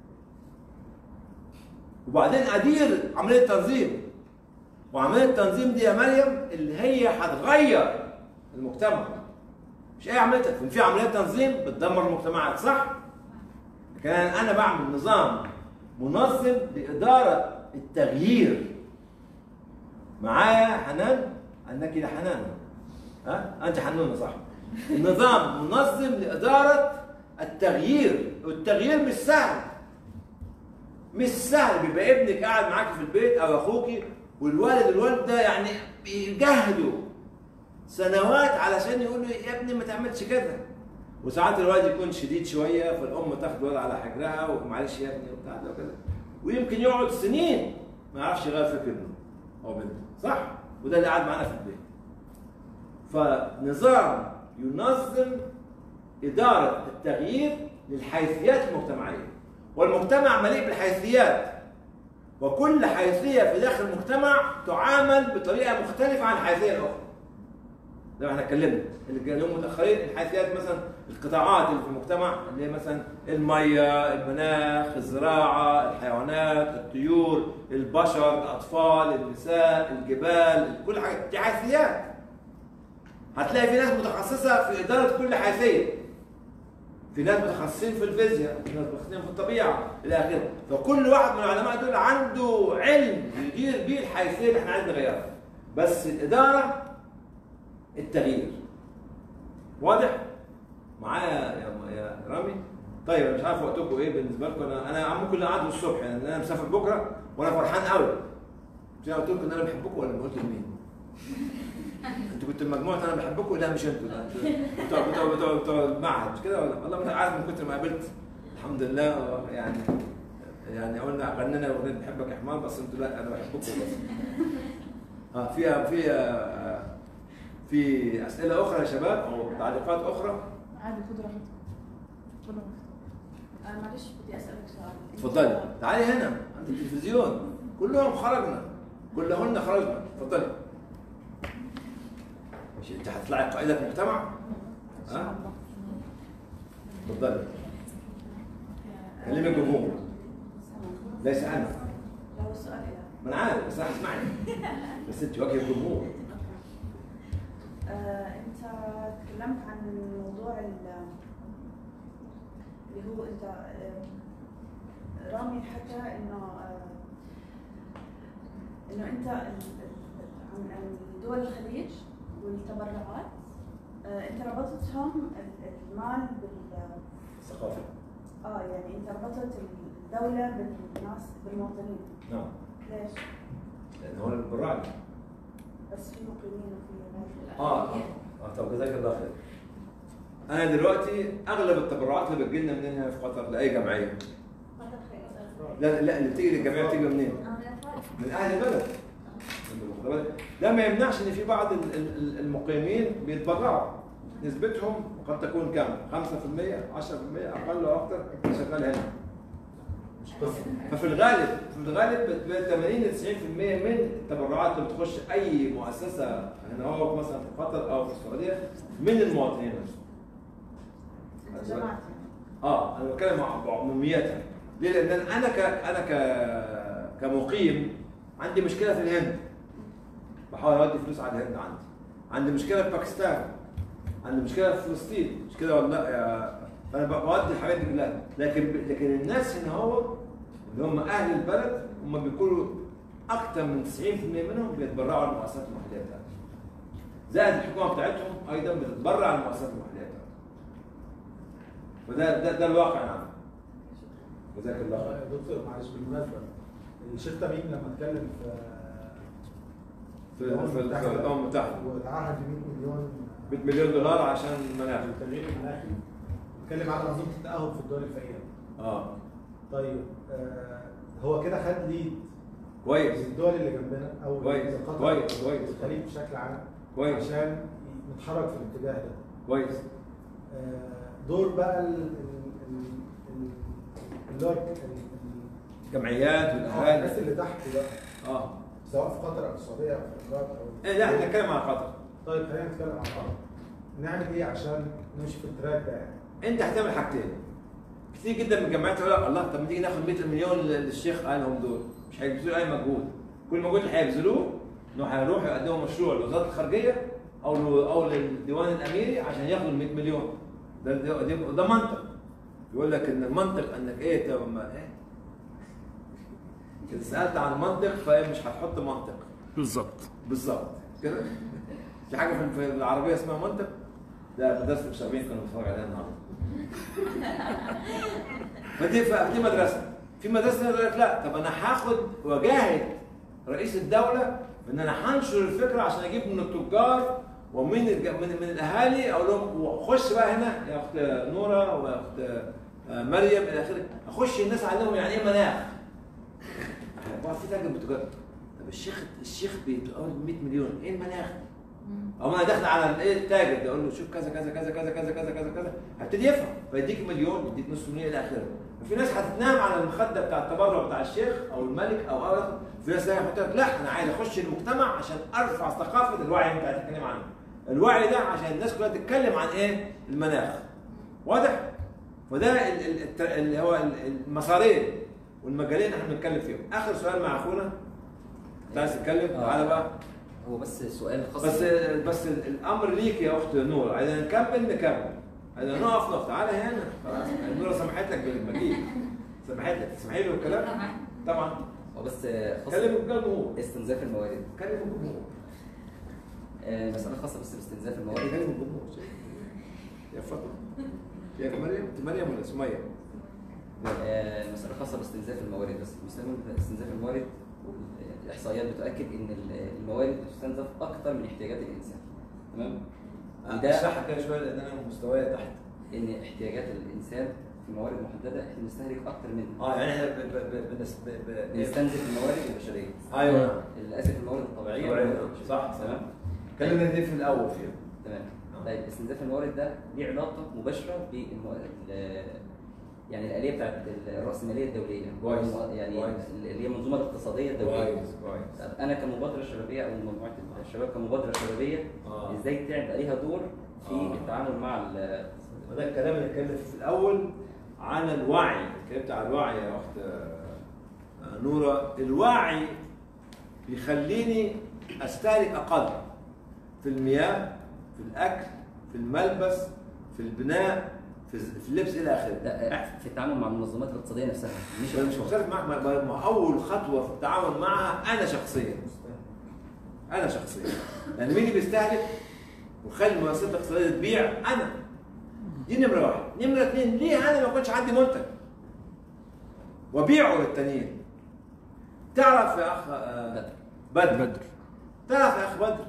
وبعدين ادير عمليه تنظيم وعمليه التنظيم دي يا مريم اللي هي هتغير المجتمع مش اي عمليه تكون في عمليه تنظيم بتدمر المجتمعات صح؟ لكن انا أنا بعمل نظام منظم لاداره التغيير معايا حنان انك يا حنان ها انت حنونه صح النظام منظم لاداره التغيير والتغيير مش سهل مش سهل بيبقى ابنك قاعد معاك في البيت او اخوك والوالد والوالده يعني بيجهدوا سنوات علشان يقولوا يا ابني ما تعملش كده وساعات الوالد يكون شديد شويه فالام تاخد الولد على حجرها ومعلش يا ابني وبتاع ده وكده ويمكن يقعد سنين ما يعرفش يغير فكر ابنه او بنته صح؟ وده اللي قاعد معانا في البيت فنظام ينظم إدارة التغيير للحيثيات المجتمعية والمجتمع مليء بالحيثيات وكل حيثية في داخل المجتمع تعامل بطريقة مختلفة عن الحيثية الأخرى زي ما احنا اتكلمنا اللي كانوا متأخرين الحيثيات مثلا القطاعات اللي في المجتمع اللي هي مثلا المية المناخ الزراعة الحيوانات الطيور البشر الأطفال النساء الجبال كل حاجة دي حيثيات هتلاقي في ناس متخصصة في إدارة كل حيثية في ناس متخصصين في الفيزياء في ناس متخصصين في الطبيعة إلى آخره فكل واحد من العلماء دول عنده علم يدير بيه الحيثية اللي احنا عايزين نغيرها بس الإدارة التغيير واضح؟ معايا يا يا رامي؟ طيب انا مش عارف وقتكم ايه بالنسبه لكم انا انا ممكن اقعد الصبح يعني انا مسافر بكره وانا فرحان قوي مش انا قلت لكم ان انا بحبكم ولا قلت لمين؟ انتوا كنتوا مجموعه انا بحبكم لا مش انتوا لا انتوا بتوع بتوع بتوع بتوع المعهد مش كده ولا والله ما عارف من كتر ما قابلت الحمد لله يعني يعني قلنا غنينا اغنيه بحبك يا حمار بس انتوا لا انا بحبكم بس ها في في في اسئله اخرى يا شباب او تعليقات اخرى عادي خد راحتك خد راحتك آه معلش بدي اسالك سؤال اتفضلي تعالي هنا عند التلفزيون كلهم خرجنا كلهن خرجنا اتفضلي مش انت هتطلعي قائده مجتمع ها اتفضلي كلمي الجمهور ليس انا لو السؤال إذا ما انا عارف بس انا هسمعك بس انت وجه الجمهور آه، انت تكلمت عن موضوع ال- اللي هو انت آه، رامي حكى انه آه، انه انت ال- ال- عن عن دول الخليج والتبرعات آه، انت ربطتهم ال- المال بال الثقافه اه يعني انت ربطت الدولة بالناس بالمواطنين نعم ليش؟ لان هو البراعي بس في مقيمين وفي غير اه اه اه طب جزاك الله خير انا دلوقتي اغلب التبرعات اللي بتجي لنا منين هنا في قطر لاي جمعيه لا لا اللي بتيجي للجمعيه بتيجي منين؟ من اهل البلد واخد بالك؟ ده ما يمنعش ان في بعض ال- ال- ال- المقيمين بيتبرعوا نسبتهم قد تكون كم؟ 5% 10% اقل او اكثر انت شغال هنا مش قصه ففي الغالب في الغالب بتبقى 80 ل 90% من التبرعات اللي بتخش اي مؤسسه هنا هو مثلا في قطر او في السعوديه من المواطنين نفسهم. انت جماعة يعني. اه انا بتكلم مع بعموميات يعني. ليه؟ لان انا ك انا ك كمقيم عندي مشكله في الهند بحاول اودي فلوس على الهند عندي عندي مشكله في باكستان عندي مشكله في فلسطين مش كده ولا لا يا فانا بودي الحاجات دي كلها لكن لكن الناس هنا هو اللي هم اهل البلد هم بيكونوا اكثر من 90% منهم بيتبرعوا للمؤسسات المحليه بتاعتهم زائد الحكومه بتاعتهم ايضا بتتبرع للمؤسسات المحليه بتاعتهم وده ده, ده الواقع نعم جزاك الله خير يا دكتور معلش بالمناسبه الشيخ تميم لما اتكلم في في في في الامم المتحده وتعهد ب 100 مليون 100 مليون دولار عشان المناخ التغيير المناخي بيتكلم على منظومه التاهب في الدول الفقيره اه طيب آه هو كده خد ليد كويس من الدول اللي جنبنا او كويس، من قطر كويس، كويس. الخليج بشكل عام كويس. عشان نتحرك في الاتجاه ده كويس آه، دور بقى ال- ال- ال- ال- اللي هو ال- ال- جمعيات ال- والاهالي الناس اللي تحت بقى اه سواء في قطر او السعوديه او في الامارات او ايه لا احنا نتكلم عن قطر طيب خلينا نتكلم عن قطر نعمل ايه عشان نمشي في التراك ده يعني انت هتعمل حاجتين كتير جدا من الجامعات يقول لك الله طب ما تيجي ناخد 100 مليون للشيخ قالهم دول مش هيبذلوا اي مجهود كل مجهود اللي هيبذلوه انه هيروحوا يقدموا مشروع لوزاره الخارجيه او ل- او للديوان الاميري عشان ياخدوا ال 100 مليون ده ده, ده, ده منطق يقول لك ان المنطق انك ايه طب ما ايه اذا سالت عن المنطق فمش هتحط منطق بالظبط بالظبط كده في حاجه في- في العربيه اسمها منطق لا مدرسه المشاغبين كانوا بيتفرجوا عليها النهارده فدي فدي مدرسه في مدرسه يقول لك لا طب انا هاخد واجاهد رئيس الدوله ان انا هنشر الفكره عشان اجيب من التجار ومن الج- من من الاهالي اقول لهم وخش بقى هنا يا اخت نوره ويا اخت آه، مريم الى اخره اخش الناس عليهم يعني ايه مناخ بقى في تاجر بالتجاره طب الشيخ الشيخ بيتقول 100 مليون ايه المناخ؟ او انا داخل على الايه التاجر ده اقول له شوف كذا كذا كذا كذا كذا كذا كذا كذا هبتدي يفهم فيديك مليون يديك نص مليون الى اخره وفي ناس هتنام على المخده بتاع التبرع بتاع الشيخ او الملك او او في ناس تانية هتقول لك لا انا عايز اخش المجتمع عشان ارفع ثقافه الوعي اللي انت هتتكلم عنه الوعي ده عشان الناس كلها تتكلم عن ايه المناخ واضح وده ال- ال- الت- اللي هو ال- المسارين والمجالين اللي احنا بنتكلم فيهم اخر سؤال مع اخونا انت عايز تتكلم آه. تعالى بقى هو بس سؤال خاص بس بس الامر ليك يا اخت نور عايزين نكمل نكمل عايزين نقف نقف تعالى هنا خلاص نور سمحت لك بالمجيء سمحت لك تسمحي له الكلام طبعا هو بس خاص كلم الجمهور استنزاف الموارد كلم الجمهور آه، مسألة خاصة بس باستنزاف الموارد كلم الجمهور يا فاطمه يا مريم انت مريم ولا سميه؟ آه، مسألة خاصة باستنزاف الموارد بس بيستخدم استنزاف الموارد الإحصائيات بتؤكد إن ال- الموارد بتستنزف أكثر من احتياجات الإنسان تمام؟ وده اشرحها كده شويه لان انا مستواي تحت إن احتياجات الإنسان في موارد محددة إحنا بنستهلك أكثر منها اه يعني احنا ب- ب- ب- بنس- ب- ب- بنستنزف الموارد البشرية ايوه للأسف الموارد الطبيعية طبيعية. والموارد البشرية. صح. تمام؟ اتكلمنا دي في الاول فيها تمام آه. طيب استنزاف الموارد ده ليه علاقه مباشره بالموارد يعني الاليه بتاعت الراسماليه الدوليه كويس. يعني كويس. اللي هي المنظومه الاقتصاديه الدوليه كويس كويس طب انا كمبادره شبابيه او مجموعه الشباب كمبادره شبابيه آه. ازاي تعمل ليها دور في آه. التعامل مع ال- وده الكلام اللي اتكلمت فيه في الاول عن الوعي اتكلمت عن الوعي يا اخت آه، نوره الوعي بيخليني استهلك اقل في المياه في الاكل في الملبس في البناء في في اللبس الى اخره ده في التعامل مع المنظمات الاقتصاديه نفسها مش مش مش مختلف معك ما- ما ما اول خطوه في التعامل معها انا شخصيا انا شخصيا يعني مين اللي بيستهلك وخلي المؤسسات الاقتصاديه تبيع انا دي نمره واحد نمره اثنين ليه انا ما يكونش عندي منتج وبيعه للتانيين تعرف يا اخ آه، بدر. بدر بدر تعرف يا اخ بدر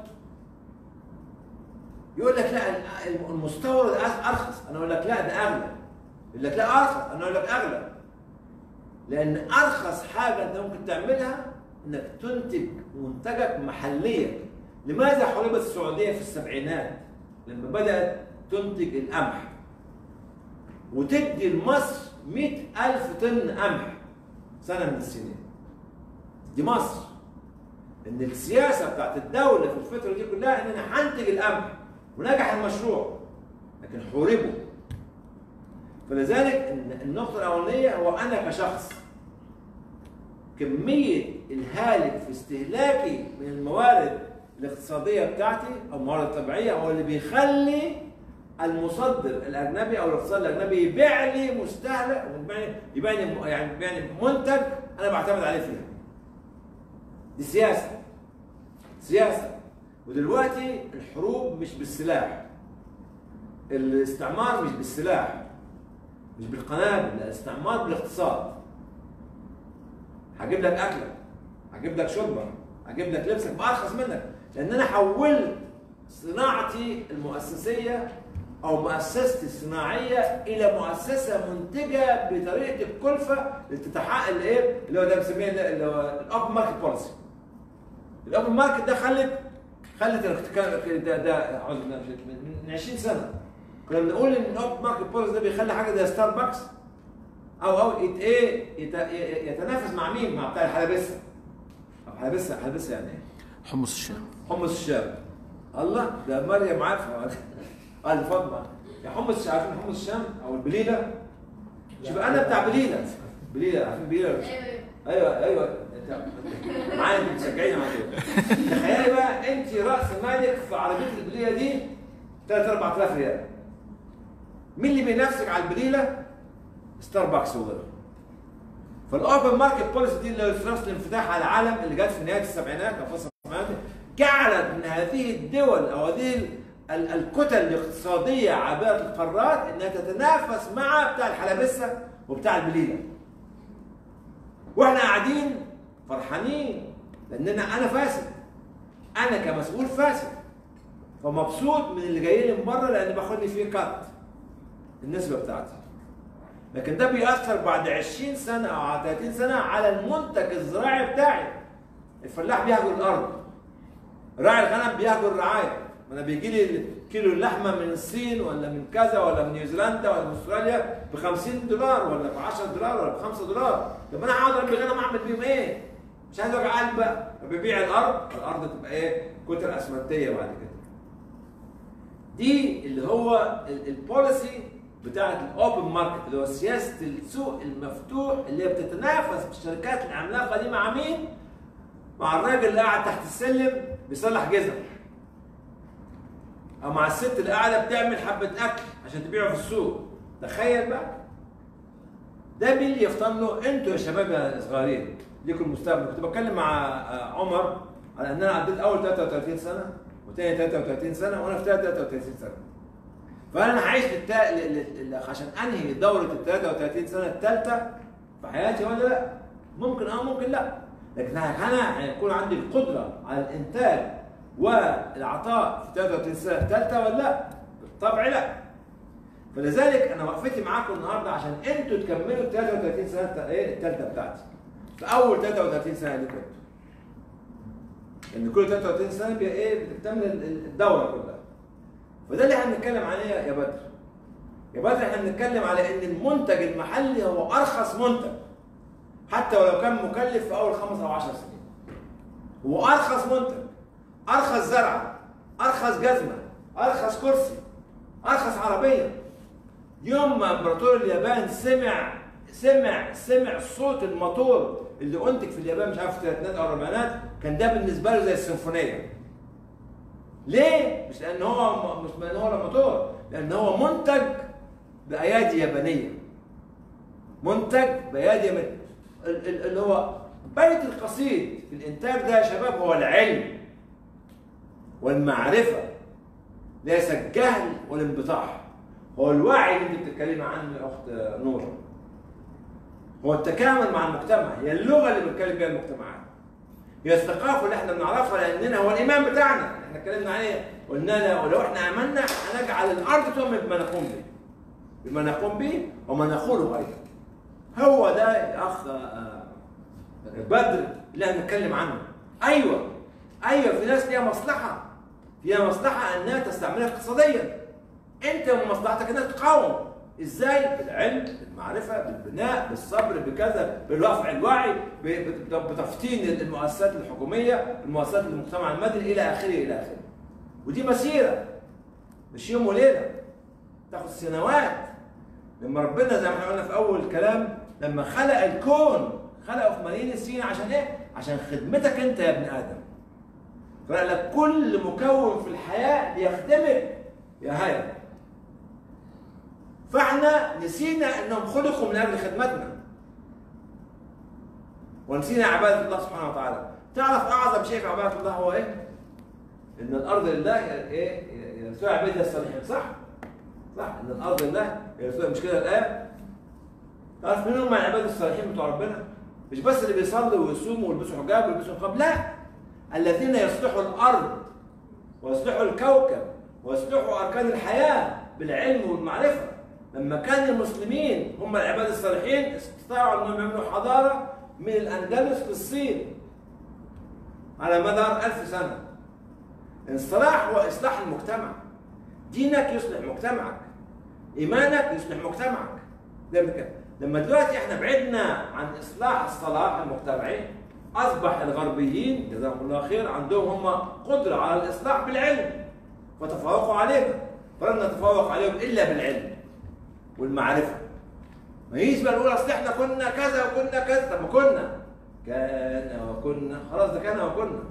يقول لك لا ال- المستورد أس- ارخص انا اقول لك لا ده اغلى يقول لك لا ارخص انا اقول لك اغلى لان ارخص حاجه انت ممكن تعملها انك تنتج منتجك محليا لماذا حاربت السعوديه في السبعينات لما بدات تنتج القمح وتدي لمصر مئة ألف طن قمح سنة من السنين دي مصر ان السياسه بتاعت الدوله في الفتره دي كلها ان انا هنتج القمح ونجح المشروع لكن حوربه فلذلك الن- النقطه الاولانيه هو انا كشخص كميه الهالك في استهلاكي من الموارد الاقتصاديه بتاعتي او الموارد الطبيعيه هو اللي بيخلي المصدر الاجنبي او الاقتصاد الاجنبي يبيع لي مستهلك يبيع لي يعني يبيع لي منتج انا بعتمد عليه فيها دي سياسة سياسة ودلوقتي الحروب مش بالسلاح الاستعمار مش بالسلاح مش بالقنابل لا الاستعمار بالاقتصاد هجيب لك اكلك هجيب لك شربك هجيب لك لبسك بارخص منك لان انا حولت صناعتي المؤسسيه او مؤسستي الصناعيه الى مؤسسه منتجه بطريقه الكلفه اللي تتحقق اللي ايه اللي هو ده بنسميه اللي هو الاوبن ماركت بوليسي الاوبن ماركت ده خلت خلت الاختكار ده ده أعوذ بالله من الشيطان الرجيم. من 20 سنه كنا بنقول ان الاوبن ماركت بوليسي ده بيخلي حاجه زي ستاربكس او او يت ايه يت- يتنافس مع مين؟ مع بتاع الحلبسه طب حلبسه حلبسه يعني ايه؟ حمص الشام حمص الشام الله ده مريم عارفه قال فاطمه يا حمص عارفين حمص الشام او البليله شوف انا بتاع بليله بليله عارفين بليله ولا مش- ايوه ايوه ايوه انت معايا انت بتشجعيني على كده تخيلي بقى انت راس مالك في عربيه البليله دي 3 4000 ريال مين اللي بينافسك على البليله؟ ستاربكس وغيره فالاوبن ماركت بوليسي دي اللي هي فرصه الانفتاح على العالم اللي جت في نهايه السبعينات او في السبعينات جعلت من هذه الدول او هذه ال- الكتل الاقتصاديه عابره القارات انها تتنافس مع بتاع الحلبسه وبتاع البليله واحنا قاعدين فرحانين لاننا انا فاسد انا كمسؤول فاسد فمبسوط من اللي جاي لي من بره لان باخد لي فيه كات النسبه بتاعتي لكن ده بيأثر بعد 20 سنه او على 30 سنه على المنتج الزراعي بتاعي الفلاح بيهجر الارض راعي الغنم بيهجر الرعايه ما انا بيجي لي كيلو اللحمه من الصين ولا من كذا ولا من نيوزيلندا ولا من استراليا ب 50 دولار ولا ب 10 دولار ولا ب 5 دولار طب انا هقعد اربي غنم اعمل بيهم ايه؟ مش عايز وجع قلب بقى ببيع الارض الارض تبقى ايه؟ كتل اسمنتيه بعد كده دي اللي هو ال- البوليسي بتاعت الاوبن ماركت اللي هو سياسه السوق المفتوح اللي هي بتتنافس بالشركات العملاقه دي مع مين؟ مع الراجل اللي قاعد تحت السلم بيصلح جزم او مع الست اللي قاعده بتعمل حبه اكل عشان تبيعه في السوق تخيل بقى ده مين اللي يفطن له انتوا يا شباب يا صغيرين ليكم المستقبل كنت بتكلم مع آه، عمر على ان انا عديت اول 33 سنه وتاني 33 سنه وانا في 33 سنه فانا هعيش للتا... ل... ل... ل... عشان انهي دوره ال 33 سنه الثالثه في حياتي ولا لا؟ ممكن اه ممكن لا لكن انا هيكون عندي القدره على الانتاج والعطاء في 33 سنه الثالثه ولا لا؟ بالطبع لا فلذلك انا وقفتي معاكم النهارده عشان انتوا تكملوا ال 33 سنه الت- ايه الثالثه بتاعتي في اول 33 سنه اللي كنتوا ان كل 33 سنه بي ايه بتكتمل ال- ال- الدوره كلها فده اللي احنا بنتكلم عليه يا بدر يا بدر احنا بنتكلم على ان المنتج المحلي هو ارخص منتج حتى ولو كان مكلف في اول خمس او 10 سنين هو ارخص منتج ارخص زرعه ارخص جزمه ارخص كرسي ارخص عربيه يوم ما امبراطور اليابان سمع سمع سمع صوت الموتور اللي انتج في اليابان مش عارف في الثلاثينات او الاربعينات كان ده بالنسبه له زي السيمفونيه ليه؟ مش لان هو مش لان هو الموتور لان هو منتج بايادي يابانيه منتج بايادي يابانيه ال- ال- اللي هو بيت القصيد في الانتاج ده يا شباب هو العلم والمعرفه ليس الجهل والانبطاح هو الوعي اللي انت بتتكلمي عنه يا اخت نور هو التكامل مع المجتمع هي اللغه اللي بنتكلم بيها المجتمعات هي الثقافه اللي احنا بنعرفها لاننا هو الايمان بتاعنا احنا اتكلمنا عليه قلنا لا ولو احنا امنا هنجعل الارض تؤمن بما نقوم به بما نقوم به وما نقوله ايضا هو ده يا اخ آه، بدر اللي احنا بنتكلم عنه ايوه ايوه في ناس ليها مصلحه فيها مصلحه انها تستعملها اقتصاديا انت من مصلحتك انك تقاوم ازاي بالعلم بالمعرفه بالبناء بالصبر بكذا برفع الوعي ب- ب- بتفطين المؤسسات الحكوميه المؤسسات المجتمع المدني الى اخره الى اخره ودي مسيره مش يوم وليله تاخد سنوات لما ربنا زي ما احنا قلنا في اول الكلام لما خلق الكون خلقه في ملايين السنين عشان ايه؟ عشان خدمتك انت يا ابن ادم خلق لك كل مكون في الحياه ليخدمك يا هيا فاحنا نسينا انهم خلقوا من اجل خدمتنا ونسينا عباده الله سبحانه وتعالى تعرف اعظم شيء في عباده الله هو ايه؟ ان الارض لله ايه يرثوها عبادها الصالحين صح؟ صح ان الارض لله يرثوها مش كده الايه؟ تعرف مين هم العباد الصالحين بتوع ربنا؟ مش بس اللي بيصلوا ويصوموا ويلبسوا حجاب ويلبسوا نقاب لا الذين يصلحوا الارض واصلحوا الكوكب واصلحوا اركان الحياه بالعلم والمعرفه لما كان المسلمين هم العباد الصالحين استطاعوا انهم يعملوا حضاره من الاندلس للصين على مدار ألف سنة الصلاح هو إصلاح المجتمع دينك يصلح مجتمعك إيمانك يصلح مجتمعك ده كده لما دلوقتي احنا بعدنا عن إصلاح الصلاح المجتمعي أصبح الغربيين جزاهم الله خير عندهم هم قدرة على الإصلاح بالعلم فتفوقوا علينا فلن نتفوق عليهم إلا بالعلم والمعرفة ما يجي بقى نقول أصل احنا كنا كذا وكنا كذا طب ما كنا كان وكنا خلاص ده كان وكنا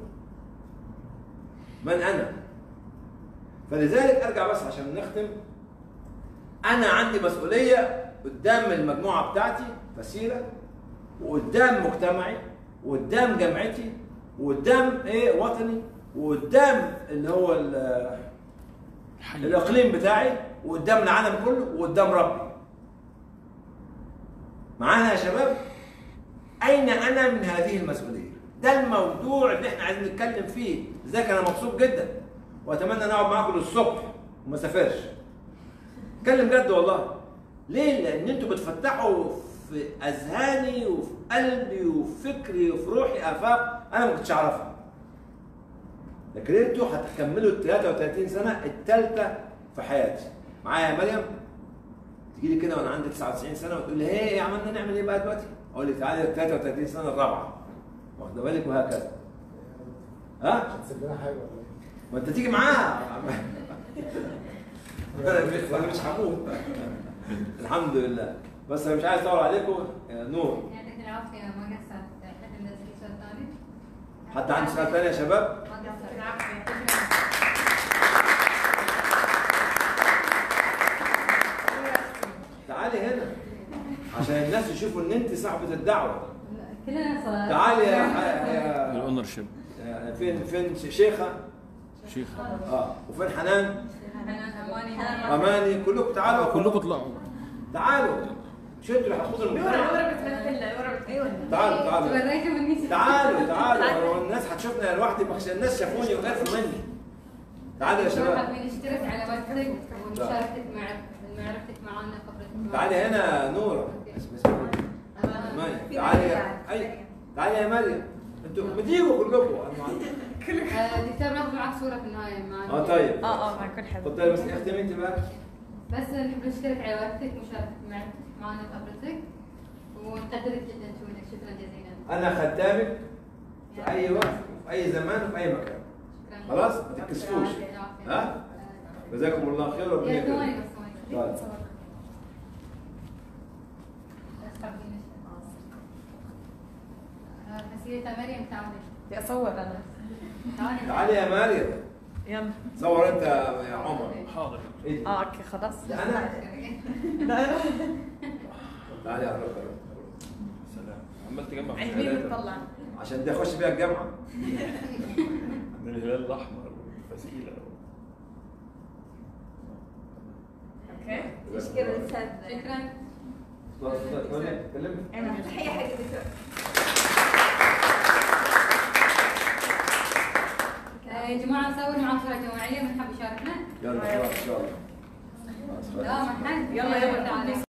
من انا فلذلك ارجع بس عشان نختم انا عندي مسؤوليه قدام المجموعه بتاعتي فسيله وقدام مجتمعي وقدام جامعتي وقدام ايه وطني وقدام اللي هو ال- الاقليم بتاعي وقدام العالم كله وقدام ربي معانا يا شباب اين انا من هذه المسؤوليه ده الموضوع اللي احنا عايزين نتكلم فيه لذلك انا مبسوط جدا واتمنى ان اقعد معاكم للصبح وما اسافرش اتكلم جد والله ليه لان انتوا بتفتحوا في اذهاني وفي قلبي وفي فكري وفي روحي افاق انا ما كنتش اعرفها لكن انتوا هتكملوا ال 33 سنه الثالثه في حياتي معايا يا مريم تيجي لي كده وانا عندي 99 سنه وتقول لي ايه عملنا نعمل ايه بقى دلوقتي؟ اقول لك تعالي 33 سنه الرابعه واخده بالك وهكذا ها؟ هتسيب لنا حاجه ولا ايه؟ ما انت تيجي معاها انا مش أنا مش هموت الحمد لله بس انا مش عايز اطول عليكم يا نور يعطيك العافية ما قصرت حد عنده سؤال ثاني؟ حد عنده سؤال ثاني يا شباب؟ ما قصرت العافية. تعالي هنا عشان الناس يشوفوا ان انت صاحبه الدعوه كلنا صلاة تعالي يا يا, الاونر شيب يا فين فين شيخه شيخ اه وفين حنان حنان أماني اماني كلكم تعالوا كلكم اطلعوا تعالوا مش انتوا اللي هتاخدوا يورا المجتمع يورا بتمثل له يورا بتمثل تعالوا تعالوا توريتوا مني تعالوا تعالوا هو الناس هتشوفنا لوحدي بخش الناس شافوني وعرفوا مني تعالوا يا شباب حابين نشترك على وقتك ومشاركتك مع معرفتك معنا خبرتك معنا. تعالي هنا نورة اسم اسمها ماي تعالي يا اي تعالي يا مريم انتوا بتيجوا كلكم آه، دكتور ناخذ معك صورة في النهاية معنا اه طيب اه اه مع كل حد تفضلي بس اختمي انت بقى بس نحب نشترك على وقتك ومشاركتك معرفتك معنا خبرتك ونقدرك جدا شكرا شكرا جزيلا انا خدامك في اي وقت في اي زمان وفي اي مكان شكرا خلاص ما تتكسفوش ها جزاكم الله خير وربنا يا ثواني يكرمك بس ثواني طيب. بس حابين نشترك. آه، فسيلة مريم تعالي بدي اصور انا تعالي تعالي يا مريم يلا صور انت يا عمر حاضر إيه؟ اه اوكي خلاص ده انا تعالي يا عمر سلام عمال تجمع في عجبني الهلال بتطلع عشان دي اخش بيها الجامعه من الهلال الاحمر والفسيله اوكي تشكر الاستاذ شكرا خلاص تكلمي تكلمي انا تحيه حق الدكتور آه، يا جماعة نصور معاكم صورة جماعية من حاب يشاركنا؟ يلا خلاص ان شاء الله لا ما حد يلا، يلا. تعالي